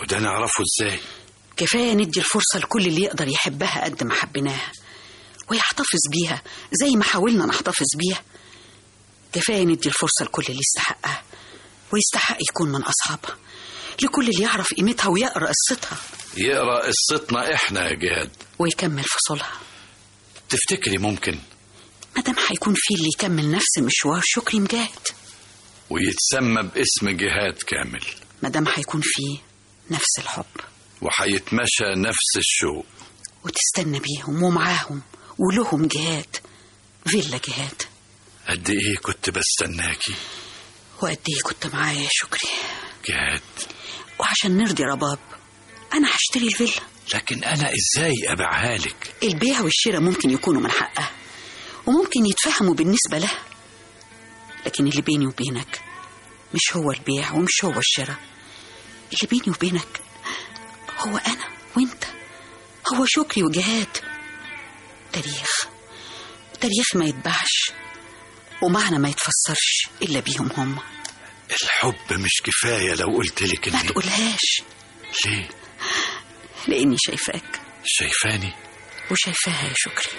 وده نعرفه ازاي كفاية ندي الفرصة لكل اللي يقدر يحبها قد ما حبيناها ويحتفظ بيها زي ما حاولنا نحتفظ بيها كفاية ندي الفرصة لكل اللي يستحقها ويستحق يكون من أصحابها لكل اللي يعرف قيمتها ويقرأ قصتها يقرا قصتنا احنا يا جهاد ويكمل فصولها تفتكري ممكن مادام هيكون في اللي يكمل نفس المشوار شكري مجاهد ويتسمى باسم جهاد كامل مادام هيكون في نفس الحب وهيتمشى نفس الشوق وتستنى بيهم ومعاهم ولهم جهاد فيلا جهاد قد ايه كنت بستناكي وقد ايه كنت معايا يا شكري جهاد وعشان نرضي رباب انا هشتري الفيلا لكن انا ازاي ابيعها لك البيع والشراء ممكن يكونوا من حقها وممكن يتفهموا بالنسبة لها لكن اللي بيني وبينك مش هو البيع ومش هو الشراء اللي بيني وبينك هو أنا وأنت هو شكري وجهاد تاريخ تاريخ ما يتباعش ومعنى ما يتفسرش إلا بيهم هم الحب مش كفايه لو قلت لك ما اني تقولهاش ليه لأني شايفاك شايفاني وشايفاها يا شكري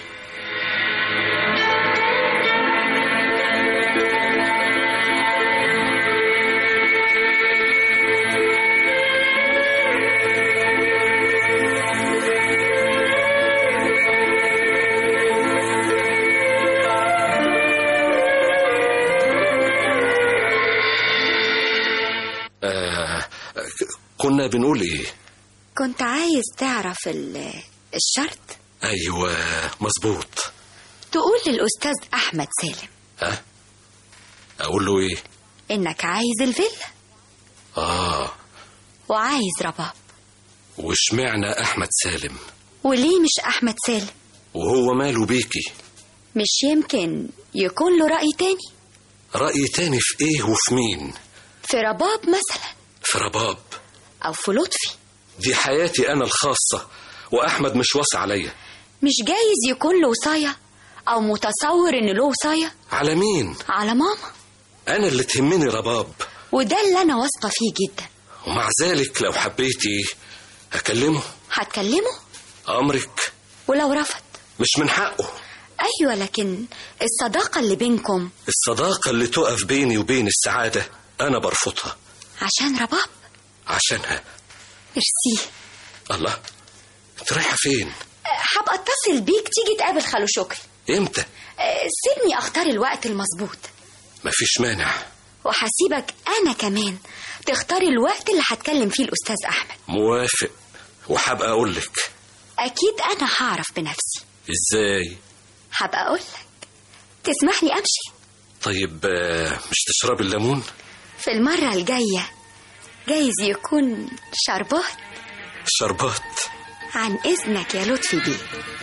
آه كنا بنقول ايه كنت عايز تعرف ال- الشرط ايوه مظبوط تقول للأستاذ أحمد سالم ها اقول له ايه إنك عايز الفيلا اه وعايز رباب واشمعنى احمد سالم وليه مش أحمد سالم وهو ماله بيكي مش يمكن يكون له رأي تاني رأي تاني في ايه وفي مين في رباب مثلا في رباب أو في لطفي دي حياتي انا الخاصة واحمد مش واصي عليا مش جايز يكون له وصاية أو متصور إن له وصاية على مين على ماما انا اللي تهمني رباب وده اللي أنا واثقة فيه جدا ومع ذلك لو حبيتي اكلمه هتكلمه امرك ولو رفض مش من حقه أيوة لكن الصداقة اللي بينكم الصداقة اللي تقف بيني وبين السعادة أنا برفضها عشان رباب عشانها ميرسي الله أنت رايحة فين؟ هبقى اتصل بيك تيجي تقابل خالو شكري إمتى؟ أه، سيبني اختار الوقت المظبوط مفيش مانع وهسيبك انا كمان تختار الوقت اللي هتكلم فيه الاستاذ احمد موافق وحابقى أقول لك اكيد انا هعرف بنفسي إزاي؟ هبقى اقول لك تسمح لي امشي طيب آه، مش تشربي الليمون؟ في المره الجايه جايز يكون شربات شربات عن اذنك يا لطفي بيه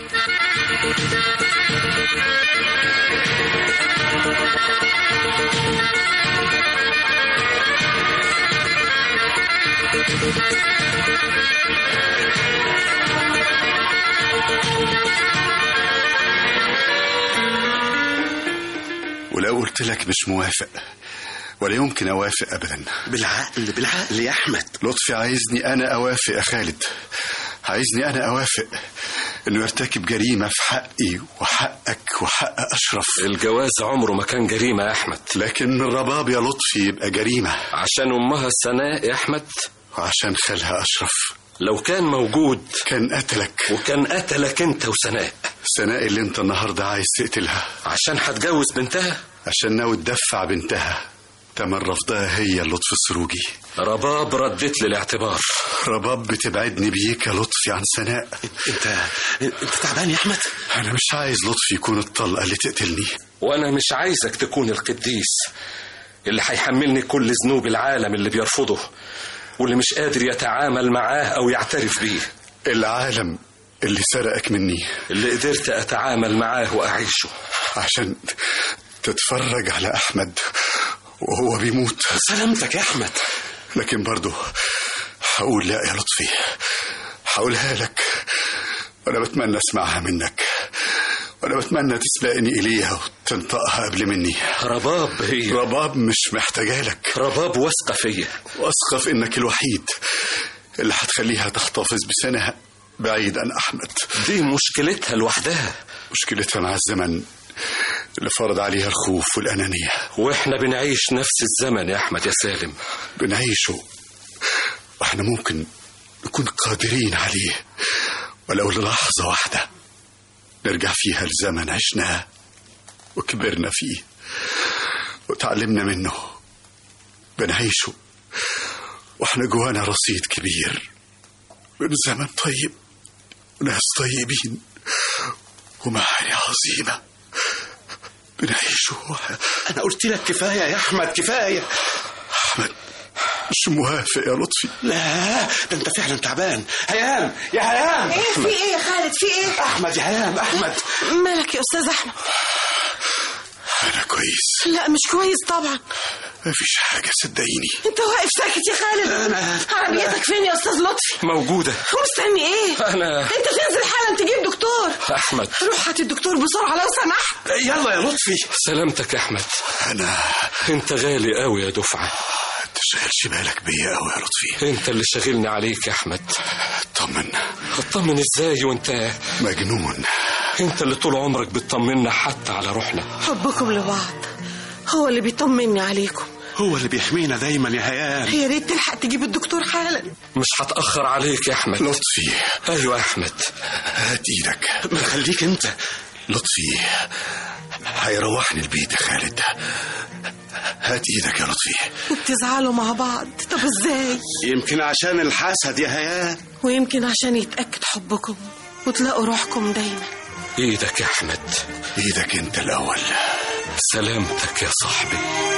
ولو قلت لك مش موافق ولا يمكن أوافق أبدا بالعقل بالعقل يا أحمد لطفي عايزني أنا أوافق يا خالد عايزني أنا أوافق إنه يرتكب جريمة في حقي وحقك وحق أشرف الجواز عمره ما كان جريمة يا أحمد لكن الرباب يا لطفي يبقى جريمة عشان أمها سناء يا أحمد وعشان خالها أشرف لو كان موجود كان قتلك وكان قتلك أنت وسناء سناء اللي انت النهاردة عايز تقتلها عشان هتجوز بنتها عشان ناوي تدفع بنتها تمن رفضها هي اللطف السروجي رباب ردت لي الاعتبار رباب بتبعدني بيك يا لطفي عن سناء انت انت تعبان يا احمد انا مش عايز لطفي يكون الطلقة اللي تقتلني وانا مش عايزك تكون القديس اللي هيحملني كل ذنوب العالم اللي بيرفضه واللي مش قادر يتعامل معاه او يعترف بيه العالم اللي سرقك مني اللي قدرت اتعامل معاه واعيشه عشان تتفرج على احمد وهو بيموت سلامتك يا احمد لكن برضه هقول لا يا لطفي هقولها لك وانا بتمنى اسمعها منك وانا بتمنى تسبقني اليها وتنطقها قبل مني رباب هي رباب مش محتاجه لك رباب واثقه فيا واثقه في انك الوحيد اللي هتخليها تحتفظ بسنها بعيد عن أحمد دي مشكلتها لوحدها مشكلتها مع الزمن اللي فرض عليها الخوف والأنانية واحنا بنعيش نفس الزمن يا احمد يا سالم بنعيشه واحنا ممكن نكون قادرين عليه ولو للحظة واحدة نرجع فيها لزمن عشناه وكبرنا فيه وتعلمنا منه بنعيشه واحنا جوانا رصيد كبير من زمن طيب وناس طيبين ومعاني عظيمة بنعيشه أنا قلت لك كفاية يا أحمد كفاية أحمد مش موافق يا لطفي لا ده أنت فعلا تعبان هيام يا هيام ايه في ايه يا خالد في ايه أحمد يا هيام أحمد مالك يا استاذ احمد أنا كويس لا مش كويس طبعا مفيش حاجة صدقيني انت واقف ساكت يا خالد عربيتك فين يا استاذ لطفي موجودة مستني ايه أنا انت تنزل حالا تجيب دكتور أحمد روح هات الدكتور بسرعه لو سمحت يلا يا لطفي سلامتك يا أحمد أنا أنت غالي قوي يا دفعة انت شاغلش بالك بيا قوي يا لطفي أنت اللي شاغلني عليك يا أحمد طمن هتطمن إزاي وأنت مجنون أنت اللي طول عمرك بتطمنا حتى على روحنا حبكم لبعض هو اللي بيطمني عليكم هو اللي بيحمينا دايما يا هيام يا ريت تلحق تجيب الدكتور حالا مش هتأخر عليك يا أحمد لطفي أيوة يا أحمد هات ايدك ما خليك أنت لطفي هيروحني البيت يا خالد هات ايدك يا لطفي وبتزعلوا مع بعض طب ازاي يمكن عشان الحسد يا هيام ويمكن عشان يتأكد حبكم وتلاقوا روحكم دايما إيدك يا أحمد ايدك انت الاول سلامتك يا صاحبي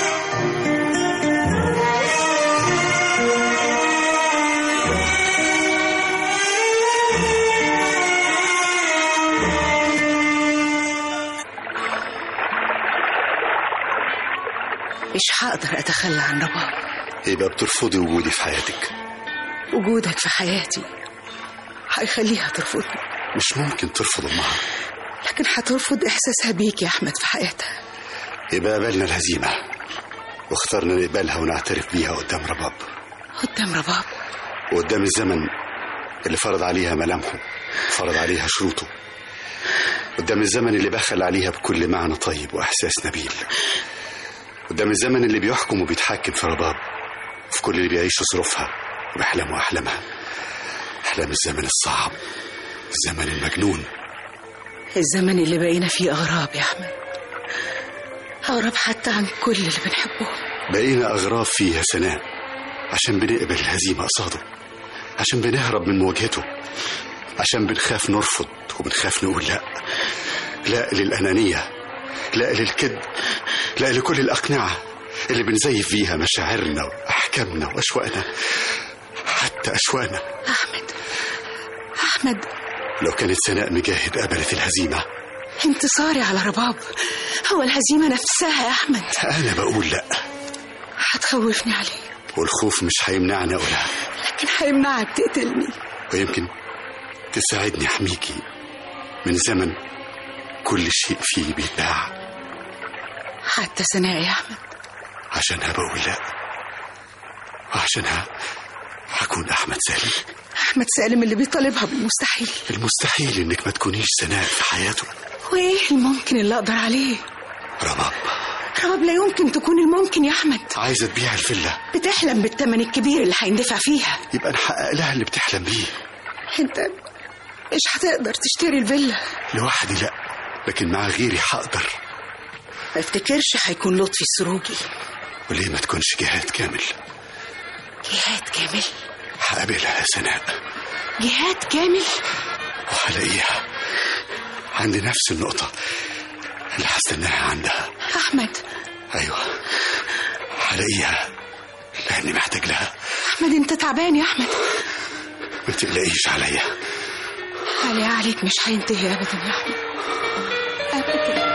مش هقدر أتخلى عن رباب يبقى بترفضي وجودي في حياتك وجودك في حياتي هيخليها ترفضني مش ممكن ترفض امها لكن هترفض إحساسها بيك يا أحمد في حياتها يبقى قبلنا الهزيمة واخترنا نقبلها ونعترف بيها قدام رباب قدام رباب وقدام الزمن اللي فرض عليها ملامحه فرض عليها شروطه قدام الزمن اللي بخل عليها بكل معنى طيب وإحساس نبيل قدام الزمن اللي بيحكم وبيتحكم في رباب في كل اللي بيعيشوا ظروفها وبيحلموا أحلامها أحلام الزمن الصعب الزمن المجنون الزمن اللي بقينا فيه أغراب يا أحمد أغراب حتى عن كل اللي بنحبهم بقينا أغراب فيه يا سناء عشان بنقبل الهزيمة قصاده عشان بنهرب من مواجهته عشان بنخاف نرفض وبنخاف نقول لا لا للأنانية لا للكذب لا لكل الأقنعة اللي بنزيف بيها مشاعرنا وأحكامنا وأشواقنا حتى أشواقنا أحمد أحمد لو كانت سناء مجاهد قبلت الهزيمة انتصاري على رباب هو الهزيمة نفسها يا أحمد أنا بقول لا هتخوفني عليه والخوف مش هيمنعني أقولها لكن هيمنعك تقتلني ويمكن تساعدني أحميكي من زمن كل شيء فيه بيتباع حتى سناء يا أحمد عشانها بقول لا وعشانها هكون أحمد سالم أحمد سالم اللي بيطالبها بالمستحيل المستحيل إنك ما تكونيش سناء في حياته وإيه الممكن اللي أقدر عليه رباب رباب لا يمكن تكون الممكن يا أحمد عايزة تبيع الفيلا بتحلم بالثمن الكبير اللي هيندفع فيها يبقى نحقق لها اللي بتحلم بيه أنت مش هتقدر تشتري الفيلا لوحدي لا لكن مع غيري هقدر ما افتكرش هيكون لطفي السروجي وليه ما تكونش جهاد كامل جهاد كامل هقابلها يا سناء جهاد كامل وهلاقيها عند نفس النقطة اللي هستناها عندها أحمد أيوة هلاقيها لأني محتاج لها أحمد أنت تعبان يا أحمد ما تقلقيش عليا علي عليك مش هينتهي أبدا يا أحمد أبدا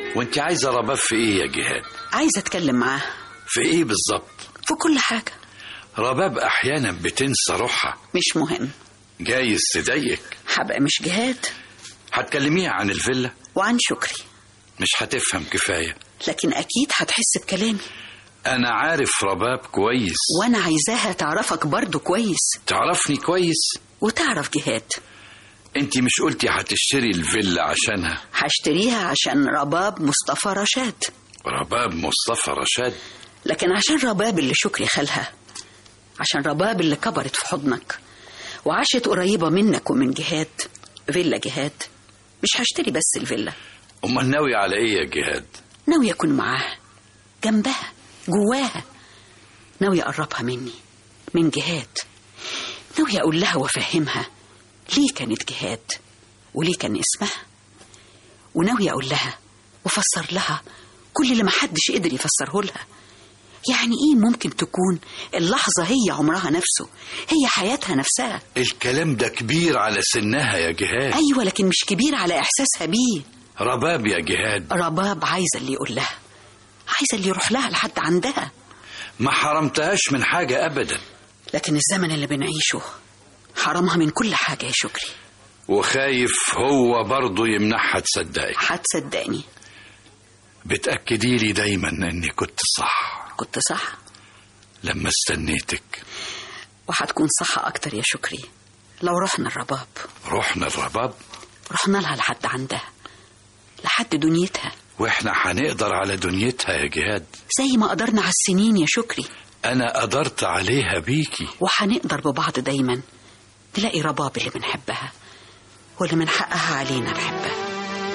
وانت عايزة رباب في ايه يا جهاد عايزة أتكلم معاه في ايه بالظبط في كل حاجة رباب احيانا بتنسى روحها مش مهم جايز تضايقك هبقى مش جهاد هتكلميها عن الفيلا وعن شكري مش هتفهم كفاية لكن أكيد هتحس بكلامي انا عارف رباب كويس وأنا عايزاها تعرفك برضو كويس تعرفني كويس وتعرف جهاد انت مش قلتي هتشتري الفيلا عشانها هشتريها عشان رباب مصطفى رشاد رباب مصطفى رشاد لكن عشان رباب اللي شكري خالها عشان رباب اللي كبرت في حضنك وعاشت قريبة منك ومن جهاد فيلا جهاد مش هشتري بس الفيلا امال ناوي على ايه يا جهاد ناوي أكون معاها جنبها جواها ناوي أقربها مني من جهاد ناوي أقول لها وأفهمها ليه كانت جهاد وليه كان اسمها وناوي أقول لها وأفسر لها كل اللي محدش قدر يفسره لها يعني إيه ممكن تكون اللحظة هي عمرها نفسه هي حياتها نفسها الكلام ده كبير على سنها يا جهاد أيوة لكن مش كبير على إحساسها بيه رباب يا جهاد رباب عايزة اللي يقول لها عايزة اللي يروح لها لحد عندها ما حرمتهاش من حاجة ابدا لكن الزمن اللي بنعيشه حرمها من كل حاجة يا شكري وخايف هو برضه يمنعها تصدقك هتصدقني بتأكدي لي دايما اني كنت صح كنت صح لما استنيتك وهتكون صح أكتر يا شكري لو رحنا الرباب رحنا الرباب رحنا لها لحد عندها لحد دنيتها واحنا هنقدر على دنيتها يا جهاد زي ما قدرنا على السنين يا شكري انا قدرت عليها بيكي وهنقدر ببعض دايما نلاقي رباب اللي بنحبها واللي من حقها علينا نحبها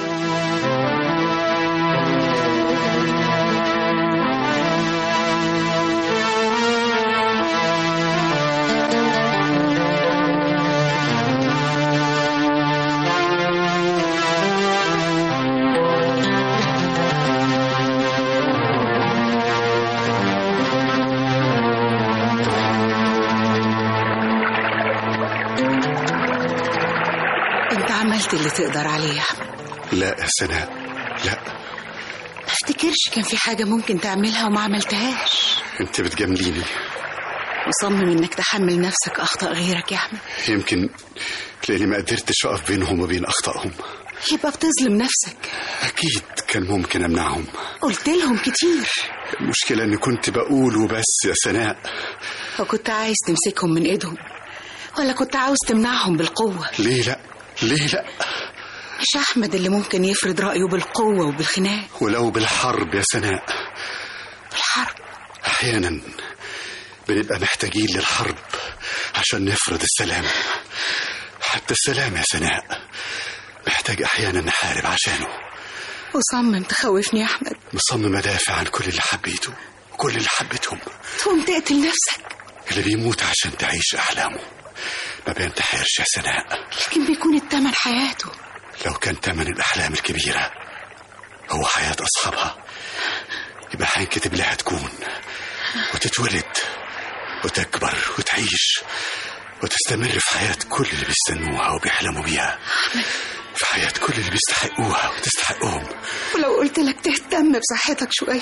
انت عملت اللي تقدر عليه يا أحمد. لا يا سناء لا ما افتكرش كان في حاجة ممكن تعملها وما عملتهاش انت بتجامليني مصمم انك تحمل نفسك اخطاء غيرك يا احمد يمكن لاني ما قدرتش اقف بينهم وبين اخطائهم يبقى بتظلم نفسك اكيد كان ممكن امنعهم قلت لهم كتير المشكله اني كنت بقول وبس يا سناء وكنت عايز تمسكهم من ايدهم ولا كنت عاوز تمنعهم بالقوة ليه لا ليه لا مش احمد اللي ممكن يفرض رأيه بالقوة وبالخناق ولو بالحرب يا سناء بالحرب احيانا بنبقى محتاجين للحرب عشان نفرض السلام حتى السلام يا سناء محتاج احيانا نحارب عشانه وصمم تخوفني يا احمد مصمم ادافع عن كل اللي حبيته وكل اللي حبيتهم تقوم تقتل نفسك اللي بيموت عشان تعيش احلامه ما بينتحرش يا سناء لكن بيكون التمن حياته لو كان تمن الأحلام الكبيرة هو حياة أصحابها يبقى هينكتب لها تكون وتتولد وتكبر وتعيش وتستمر في حياة كل اللي بيستنوها وبيحلموا بيها في حياة كل اللي بيستحقوها وتستحقهم ولو قلت لك تهتم بصحتك شوية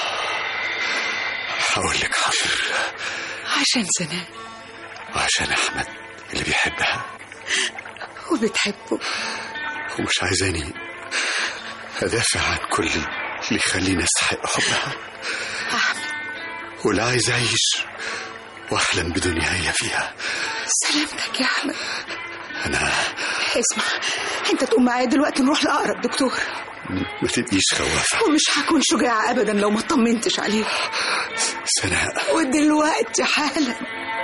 هقول لك حاضر عشان سناء وعشان أحمد اللي بيحبها وبتحبه ومش عايزاني أدافع عن كل اللي يخليني أستحق حبها أحمد ولا عايز أعيش وأحلم بدنيا هي فيها سلامتك يا أحمد أنا اسمع أنت تقوم معايا دلوقتي نروح لأقرب دكتور ما تبقيش خوافة ومش هكون شجاعة أبدا لو ما اطمنتش عليه سناء ودلوقتي حالا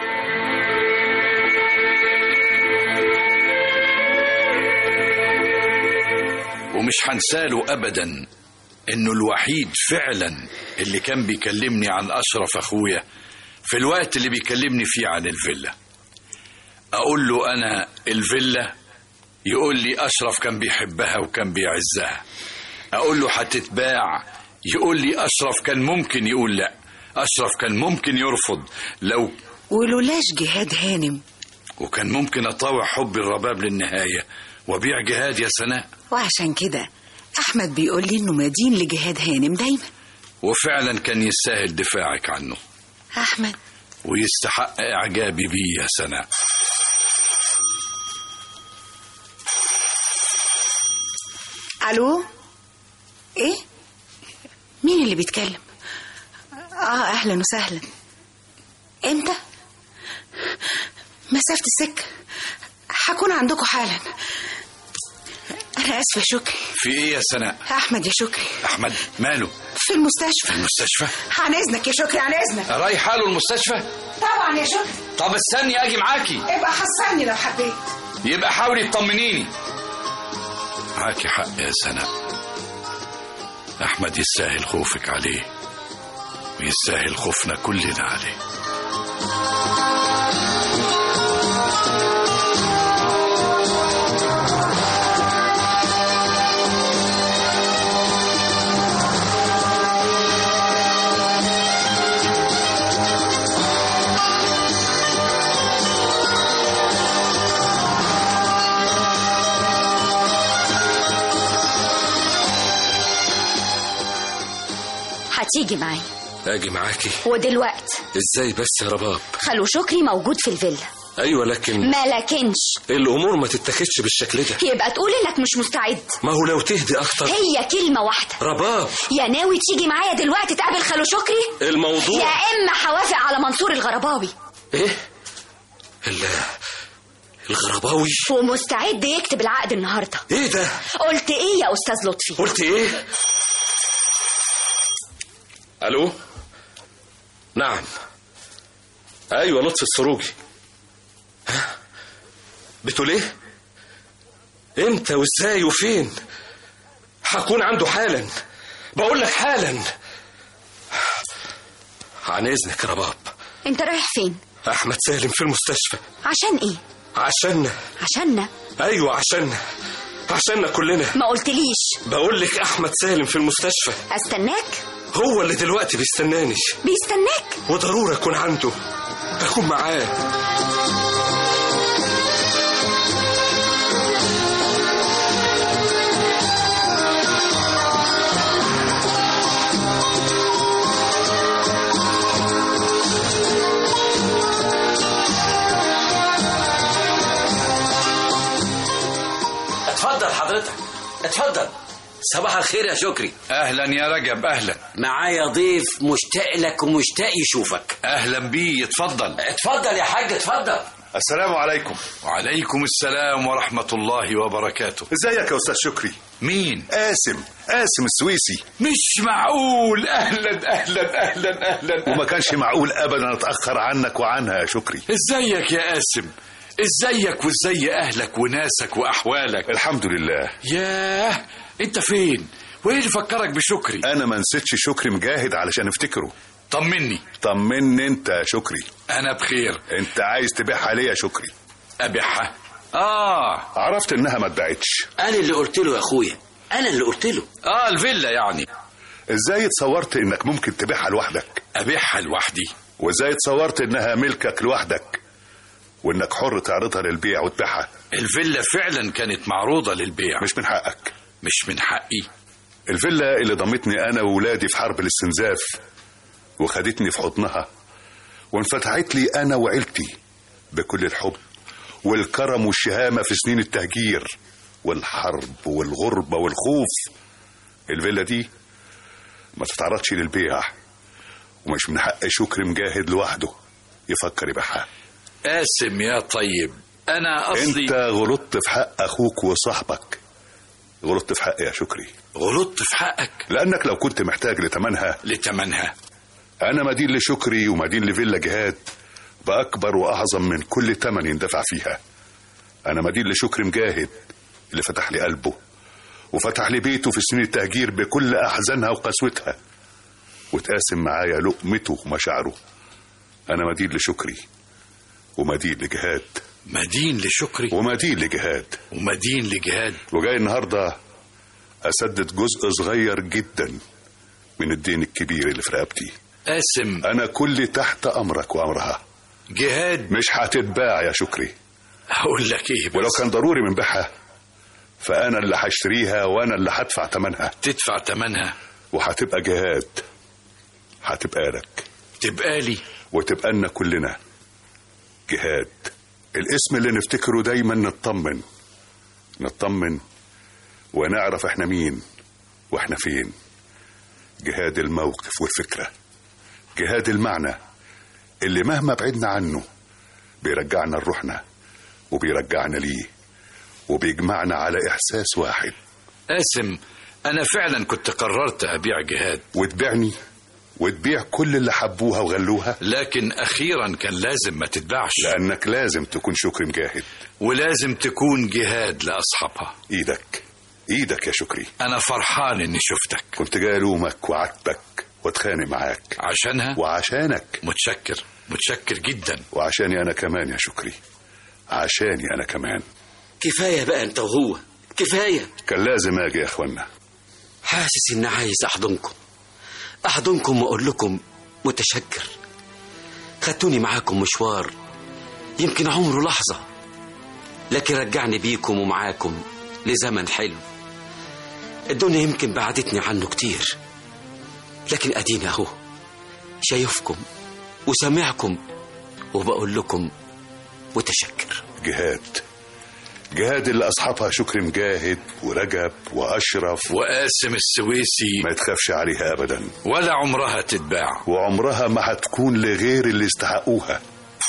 ومش هنساله ابدا انه الوحيد فعلا اللي كان بيكلمني عن اشرف اخويا في الوقت اللي بيكلمني فيه عن الفيلا اقول له انا الفيلا يقول لي اشرف كان بيحبها وكان بيعزها اقول له هتتباع يقول لي اشرف كان ممكن يقول لا اشرف كان ممكن يرفض لو ولولاش جهاد هانم وكان ممكن اطاوع حب الرباب للنهايه وبيع جهاد يا سناء وعشان كده احمد بيقول لي انه مدين لجهاد هانم دايما وفعلا كان يستاهل دفاعك عنه احمد ويستحق إعجابي بيه يا سناء الو ايه مين اللي بيتكلم اه اهلا وسهلا امتى مسافة السكة هكون عندكم حالا انا اسفة يا شكري في إيه يا سناء احمد يا شكري أحمد ماله في المستشفى المستشفى عن اذنك يا شكري عن اذنك رايح له المستشفى طبعا يا شكري طب استني أجي معاكي ابقى حصلني لو حبيت يبقى حاولي تطمنيني معاكي حق يا سناء أحمد يستاهل خوفك عليه ويستاهل خوفنا كلنا عليه هتيجي معايا اجي معاكي ودلوقتي ازاي بس يا رباب خلو شكري موجود في الفيلا ايوه لكن ما لكنش الامور ما تتاخدش بالشكل ده يبقى تقول انك مش مستعد ما هو لو تهدي اكتر هي كلمة واحدة رباب يا ناوي تيجي معايا دلوقتي تقابل خلو شكري الموضوع يا اما هوافق على منصور الغرباوي ايه ال الغرباوي ومستعد يكتب العقد النهارده ايه ده قلت ايه يا استاذ لطفي قلت ايه الو نعم ايوه لطفي السروجي ها؟ بتقول ايه امتى وازاي وفين هكون عنده حالا بقول لك حالا عن اذنك يا رباب انت رايح فين احمد سالم في المستشفى عشان ايه عشان عشاننا ايوه عشان عشاننا كلنا ما قلتليش بقول لك احمد سالم في المستشفى استناك هو اللي دلوقتي بيستناني بيستناك وضروري اكون عنده اكون معاه اتفضل حضرتك اتفضل صباح الخير يا شكري أهلا يا رجب أهلا معايا ضيف مشتاق لك ومشتاق يشوفك أهلا بيه اتفضل اتفضل يا حاج اتفضل السلام عليكم وعليكم السلام ورحمة الله وبركاته ازيك يا استاذ شكري مين قاسم قاسم السويسي مش معقول أهلا أهلا أهلا أهلا وما كانش معقول ابدا اتاخر عنك وعنها يا شكري ازيك يا قاسم ازيك وازاي اهلك وناسك واحوالك الحمد لله ياه انت فين وايه اللي فكرك بشكري انا ما نسيتش شكري مجاهد علشان افتكره طمني طمني انت يا شكري انا بخير انت عايز تبيعها ليه يا شكري ابيعها اه عرفت انها ما اتباعتش انا اللي قلت له يا اخويا انا اللي قلت له اه الفيلا يعني ازاي اتصورت انك ممكن تبيعها لوحدك ابيعها لوحدي وازاي اتصورت انها ملكك لوحدك وانك حر تعرضها للبيع وتبيعها الفيلا فعلا كانت معروضة للبيع مش من حقك مش من حقي الفيلا اللي ضمتني انا وولادي في حرب الاستنزاف وخدتني في حضنها وانفتحت لي انا وعيلتي بكل الحب والكرم والشهامه في سنين التهجير والحرب والغربه والخوف الفيلا دي ما تتعرضش للبيع ومش من حق شكري مجاهد لوحده يفكر يبيعها قاسم يا طيب انا اصلي انت غلطت في حق اخوك وصاحبك غلطت في حقي يا شكري غلطت في حقك لانك لو كنت محتاج لتمنها لتمنها انا مدين لشكري ومدين لفيلا جهاد باكبر واعظم من كل تمن يندفع فيها انا مدين لشكري مجاهد اللي فتح لي قلبه وفتح لي بيته في سنين التهجير بكل احزانها وقسوتها وتقاسم معايا لقمته ومشاعره انا مدين لشكري ومدين لجهاد مدين لشكري ومدين لجهاد ومدين لجهاد وجاي النهارده اسدد جزء صغير جدا من الدين الكبير اللي في رقبتي قاسم انا كل تحت امرك وامرها جهاد مش هتتباع يا شكري هقول لك ايه بس ولو كان ضروري من بيعها فأنا اللي هشتريها وأنا اللي هدفع تمنها تدفع تمنها وهتبقى جهاد هتبقى لك تبقى لي وتبقى لنا كلنا جهاد الاسم اللي نفتكره دايما نطمن نطمن ونعرف احنا مين واحنا فين جهاد الموقف والفكرة جهاد المعنى اللي مهما بعدنا عنه بيرجعنا لروحنا وبيرجعنا ليه وبيجمعنا على إحساس واحد قاسم أنا فعلا كنت قررت أبيع جهاد وتبيعني وتبيع كل اللي حبوها وغلوها لكن أخيرا كان لازم ما تتباعش لأنك لازم تكون شكري مجاهد ولازم تكون جهاد لأصحابها إيدك إيدك يا شكري أنا فرحان إني شفتك كنت جاي ألومك وعاتبك واتخانق معاك عشانها وعشانك متشكر متشكر جدا وعشاني أنا كمان يا شكري عشاني أنا كمان كفاية بقى انت وهو كفاية كان لازم أجي يا إخوانا حاسس إني عايز أحضنكم أحضنكم وأقول لكم متشكر خدتوني معاكم مشوار يمكن عمره لحظة لكن رجعني بيكم ومعاكم لزمن حلو الدنيا يمكن بعدتني عنه كتير لكن أديني أهو شايفكم وسامعكم وبقول لكم متشكر جهاد جهاد اللي أصحابها شكري مجاهد ورجب وأشرف وقاسم السويسي ما تخافش عليها أبدا ولا عمرها تتباع وعمرها ما هتكون لغير اللي استحقوها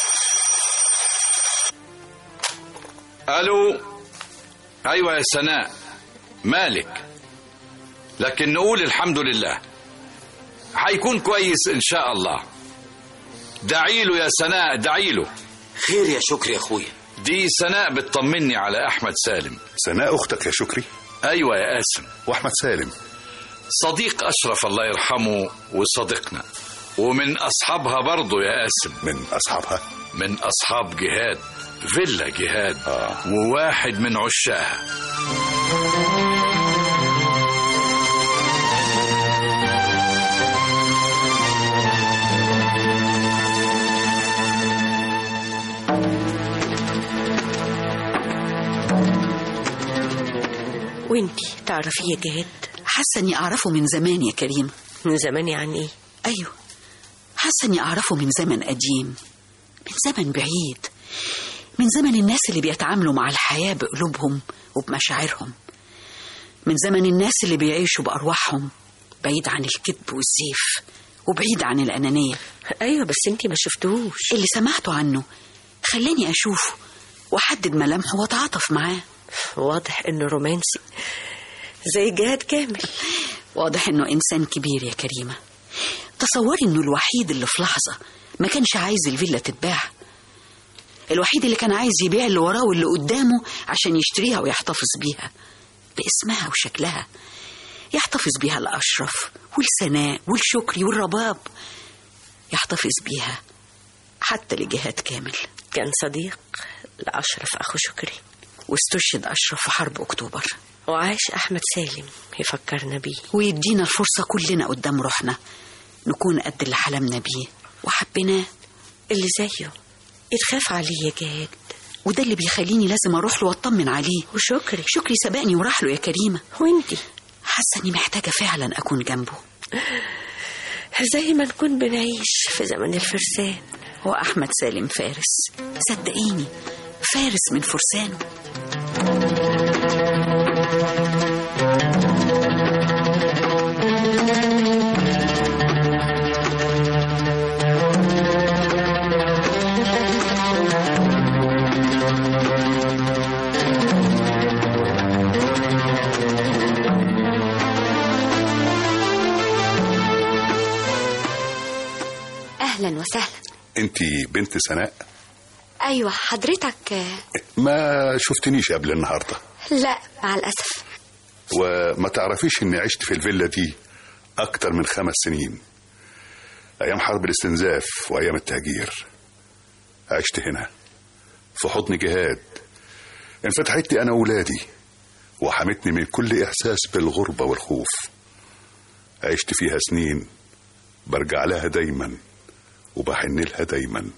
ألو أيوة يا سناء مالك لكن نقول الحمد لله هيكون كويس إن شاء الله دعيله يا سناء دعيله خير يا شكري يا أخويا دي سناء بتطمني على أحمد سالم سناء أختك يا شكري أيوة يا قاسم وأحمد سالم صديق أشرف الله يرحمه وصديقنا ومن أصحابها برضه يا قاسم من أصحابها من أصحاب جهاد فيلا جهاد آه. وواحد من عشاها وانتي تعرفيه يا جهاد حاسة إني أعرفه من زمان يا كريم من زمان يعني ايه أيوه حاسة إني أعرفه من زمن قديم من زمن بعيد من زمن الناس اللي بيتعاملوا مع الحياة بقلوبهم وبمشاعرهم من زمن الناس اللي بيعيشوا بأرواحهم بعيد عن الكذب والزيف وبعيد عن الأنانية ايوه بس انتي ما شفتهوش اللي سمعته عنه خلاني أشوفه وأحدد ملامحه وأتعاطف معاه واضح انه رومانسي زي جهاد كامل واضح إنه إنسان كبير يا كريمة تصوري إنه الوحيد اللي في لحظة ما كانش عايز الفيلا تتباع الوحيد اللي كان عايز يبيع اللي وراه واللي قدامه عشان يشتريها ويحتفظ بيها باسمها وشكلها يحتفظ بيها لأشرف والسناء والشكري والرباب يحتفظ بيها حتى لجهاد كامل كان صديق لأشرف أخو شكري واستشهد أشرف في حرب أكتوبر وعاش أحمد سالم يفكرنا بيه ويدينا الفرصة كلنا قدام روحنا نكون قد اللي حلمنا بيه وحبيناه اللي زيه يتخاف عليه يا جهاد وده اللي بيخليني لازم اروح له واطمن عليه وشكري شكري سبقني وراح له يا كريمه وانتي حاسه اني محتاجه فعلا اكون جنبه زي ما نكون بنعيش في زمن الفرسان واحمد سالم فارس صدقيني فارس من فرسانه أهلا وسهلا انت بنت سناء أيوة حضرتك آه، ما شفتنيش قبل النهارده لا مع الأسف وما تعرفيش اني عشت في الفيلا دي اكتر من خمس سنين ايام حرب الاستنزاف وايام التهجير عشت هنا في حضن جهاد انفتحت لي انا وولادي وحمتني من كل احساس بالغربه والخوف عشت فيها سنين برجع لها دايما وبحن لها دايما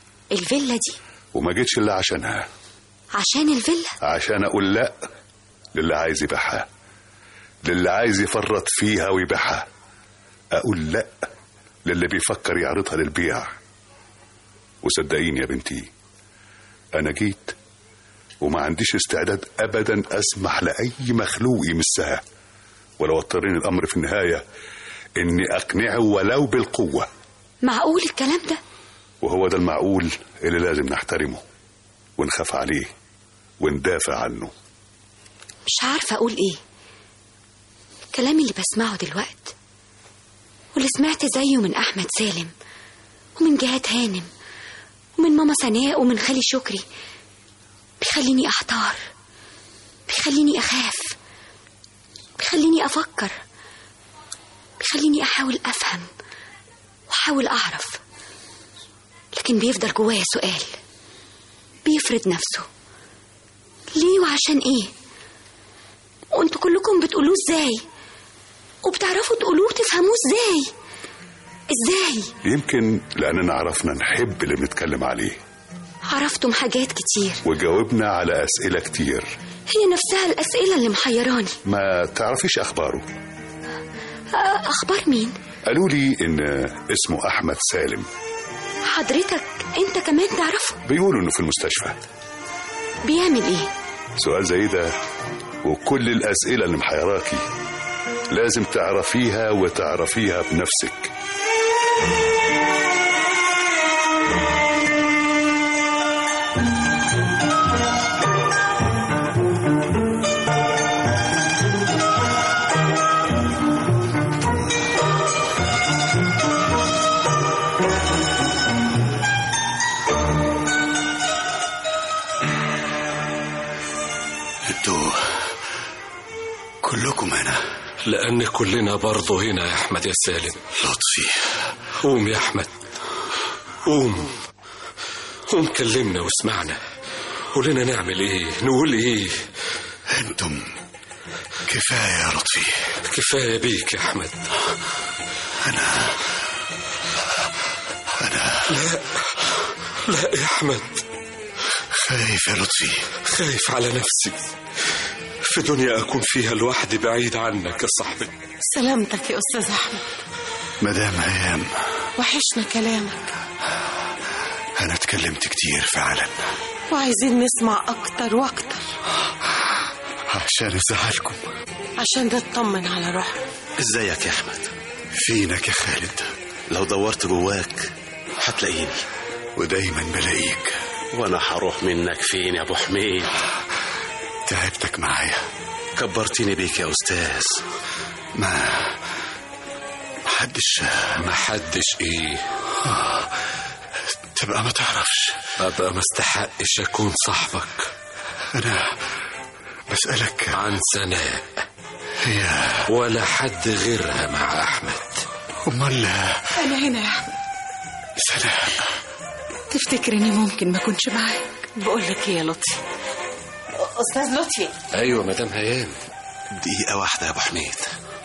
الفيلا دي وما جيتش الا عشانها عشان الفيلا عشان اقول لا للي عايز يبيعها للي عايز يفرط فيها ويبيعها اقول لا للي بيفكر يعرضها للبيع وصدقيني يا بنتي انا جيت وما عنديش استعداد ابدا اسمح لاي مخلوق يمسها ولو اضطرني الامر في النهايه اني اقنعه ولو بالقوه معقول الكلام ده وهو ده المعقول اللي لازم نحترمه ونخاف عليه وندافع عنه مش عارفة أقول إيه الكلام اللي بسمعه دلوقت واللي سمعت زيه من أحمد سالم ومن جهاد هانم ومن ماما سناء ومن خالي شكري بيخليني أحتار بيخليني أخاف بيخليني أفكر بيخليني أحاول أفهم وأحاول أعرف لكن بيفضل جوايا سؤال بيفرض نفسه ليه وعشان ايه وانتوا كلكم بتقولوه ازاي وبتعرفوا تقولوه وتفهموه ازاي ازاي يمكن لاننا عرفنا نحب اللي بنتكلم عليه عرفتم حاجات كتير وجاوبنا على اسئله كتير هي نفسها الاسئله اللي محيراني ما تعرفيش اخباره أ- اخبار مين قالوا لي ان اسمه احمد سالم حضرتك انت كمان تعرفه بيقولوا انه في المستشفى بيعمل ايه سؤال زي ده وكل الاسئله اللي محيراكي لازم تعرفيها وتعرفيها بنفسك انتوا كلكم هنا لأن كلنا برضه هنا يا أحمد يا سالم لطفي قوم يا أحمد قوم قوم كلمنا واسمعنا قول لنا نعمل ايه نقول ايه انتم كفايه يا لطفي كفايه بيك يا احمد انا انا لا لا يا احمد خايف يا لطفي خايف على نفسي في دنيا اكون فيها لوحدي بعيد عنك يا صاحبي سلامتك يا أستاذ أحمد مدام ايام وحشنا كلامك انا اتكلمت كتير فعلا وعايزين نسمع أكتر وأكتر عشان ازعلكم عشان نطمن على روحنا ازيك يا احمد فينك يا خالد لو دورت جواك هتلاقيني ودايما بلاقيك وانا هروح منك فين يا ابو حميد تعبتك معايا كبرتني بيك يا استاذ ما محدش محدش ايه تبقى ما تعرفش ابقى ما استحقش اكون صاحبك انا بسألك عن سناء هي ولا حد غيرها مع احمد امال أنا هنا يا أحمد سلام تفتكر إني ممكن ما أكونش معاك بقول لك إيه يا لطفي أستاذ لطفي ايوه مدام هيام دقيقة واحدة يا ابو حميد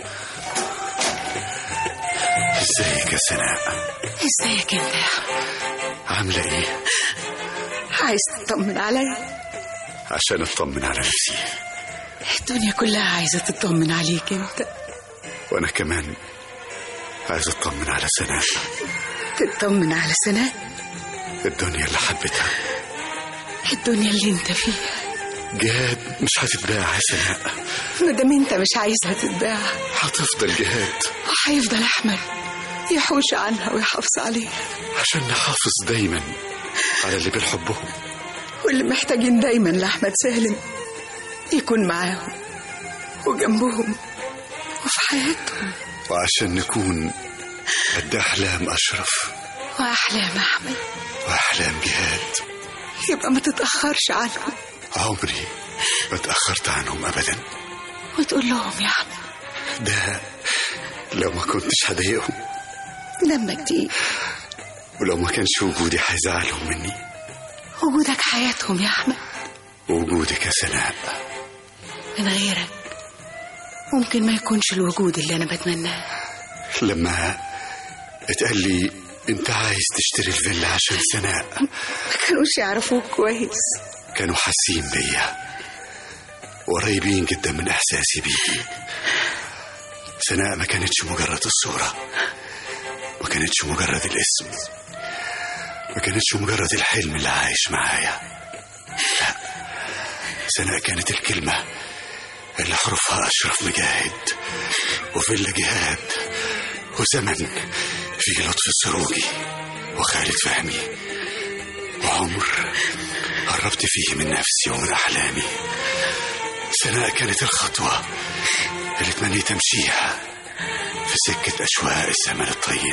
ازيك يا سناء إزيك أنت يا أحمد عاملة ايه عايز تطمن عليا عشان اطمن على نفسي الدنيا كلها عايزة تطمن عليك أنت وانا كمان عايز اطمن على سناء تطمن على سناء الدنيا اللي حبيتها الدنيا اللي أنت فيها جهاد مش هتتباع يا سناء مادام أنت مش عايزها تتباع هتفضل جهاد وهيفضل أحمد يحوش عنها ويحافظ عليها عشان نحافظ دايما على اللي بنحبهم واللي محتاجين دايما لأحمد سالم يكون معاهم وجنبهم وفي حياتهم وعشان نكون قد احلام اشرف وأحلام أحمد واحلام جهاد يبقى ما تتأخرش عنهم عمري ما اتاخرت عنهم ابدا وتقول لهم يا أحمد ده لو ما كنتش هضايقهم لما تيجي ولو ما كانش وجودي هيزعلهم مني وجودك حياتهم يا أحمد وجودك يا سناء من غيرك ممكن ما يكونش الوجود اللي أنا بتمناه لما اتقال لي انت عايز تشتري الفيلا عشان سناء ما كانوش يعرفوك كويس كانوا حاسين بيا قريبين جدا من إحساسي بيكي سناء ما كانتش مجرد الصورة ما كانتش مجرد الاسم ما كانتش مجرد الحلم اللي عايش معايا لا سناء كانت الكلمة اللي حروفها أشرف مجاهد وفيلا جهاد وزمن في لطف السروجي وخالد فهمي وعمر قربت فيه من نفسي ومن أحلامي سناء كانت الخطوة اللي تمنيت أمشيها في سكة أشواق الزمن الطيب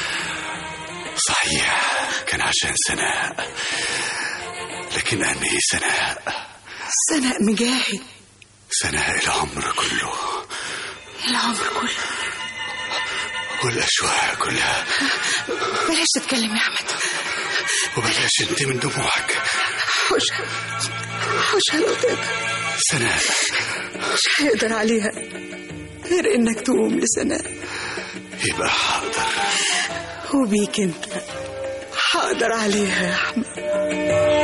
صحيح كان عشان سناء لكن أنهي سناء سناء مجاهد سناء العمر كله العمر كله والأشواق كلها بلاش تتكلم يا أحمد وبلاش انت من دموعك حوش حوش لو تقدر سناء مش هيقدر عليها غير انك تقوم لسناء يبقى حاضر وبيك انت حاضر عليها يا احمد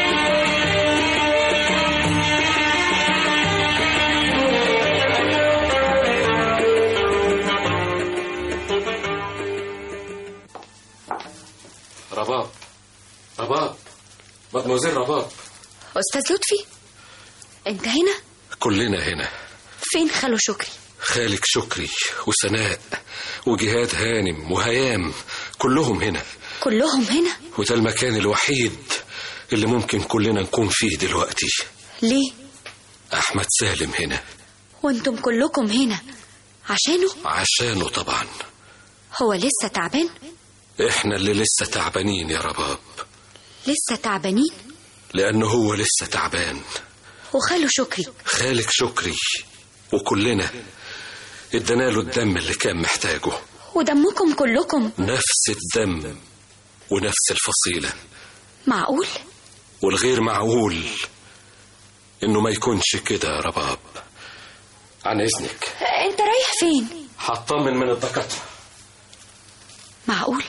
رباب رباب مدموزيل رباب أستاذ لطفي أنت هنا؟ كلنا هنا فين خالو شكري؟ خالك شكري وسناء وجهاد هانم وهيام كلهم هنا كلهم هنا؟ وده المكان الوحيد اللي ممكن كلنا نكون فيه دلوقتي ليه؟ أحمد سالم هنا وانتم كلكم هنا عشانه؟ عشانه طبعا هو لسه تعبان؟ احنا اللي لسه تعبانين يا رباب لسه تعبانين؟ لأنه هو لسه تعبان وخالو شكري خالك شكري وكلنا ادانا له الدم اللي كان محتاجه ودمكم كلكم نفس الدم ونفس الفصيلة معقول؟ والغير معقول انه ما يكونش كده يا رباب عن اذنك انت رايح فين؟ هطمن من الدكاترة معقول؟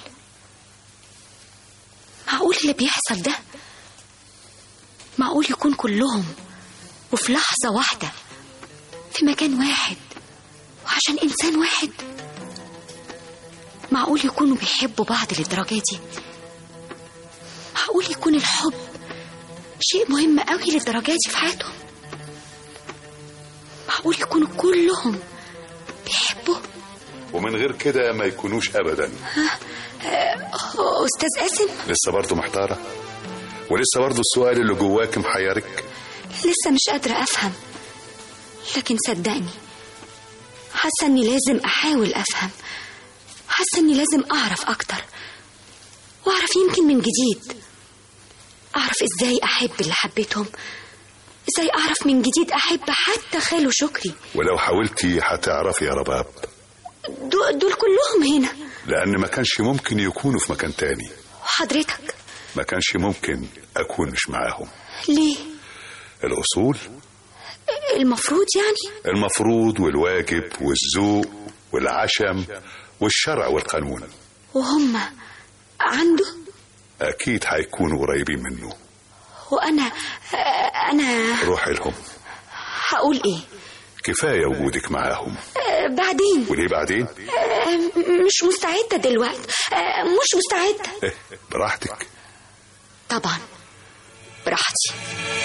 معقول اللي بيحصل ده؟ معقول يكون كلهم وفي لحظة واحدة في مكان واحد وعشان إنسان واحد معقول يكونوا بيحبوا بعض للدرجة دي معقول يكون الحب شيء مهم قوي للدرجة دي في حياتهم معقول يكونوا كلهم بيحبوا ومن غير كده ما يكونوش ابدا آه، أستاذ قاسم لسه برضه محتاره ولسه برضه السؤال اللي جواك محيرك لسه مش قادرة أفهم لكن صدقني حاسة إني لازم أحاول أفهم حاسة إني لازم أعرف أكتر وأعرف يمكن من جديد أعرف إزاي أحب اللي حبيتهم إزاي أعرف من جديد أحب حتى خاله شكري ولو حاولتي هتعرفي يا رباب دول, دول كلهم هنا لان ما كانش ممكن يكونوا في مكان تاني وحضرتك ما كانش ممكن اكون مش معاهم ليه الاصول المفروض يعني المفروض والواجب والذوق والعشم والشرع والقانون وهم عنده اكيد هيكونوا قريبين منه وأنا أنا روحي لهم هقول إيه كفايه وجودك معاهم آه، بعدين وليه بعدين آه، مش مستعدة دلوقتي آه، مش مستعدة إيه براحتك طبعا براحتي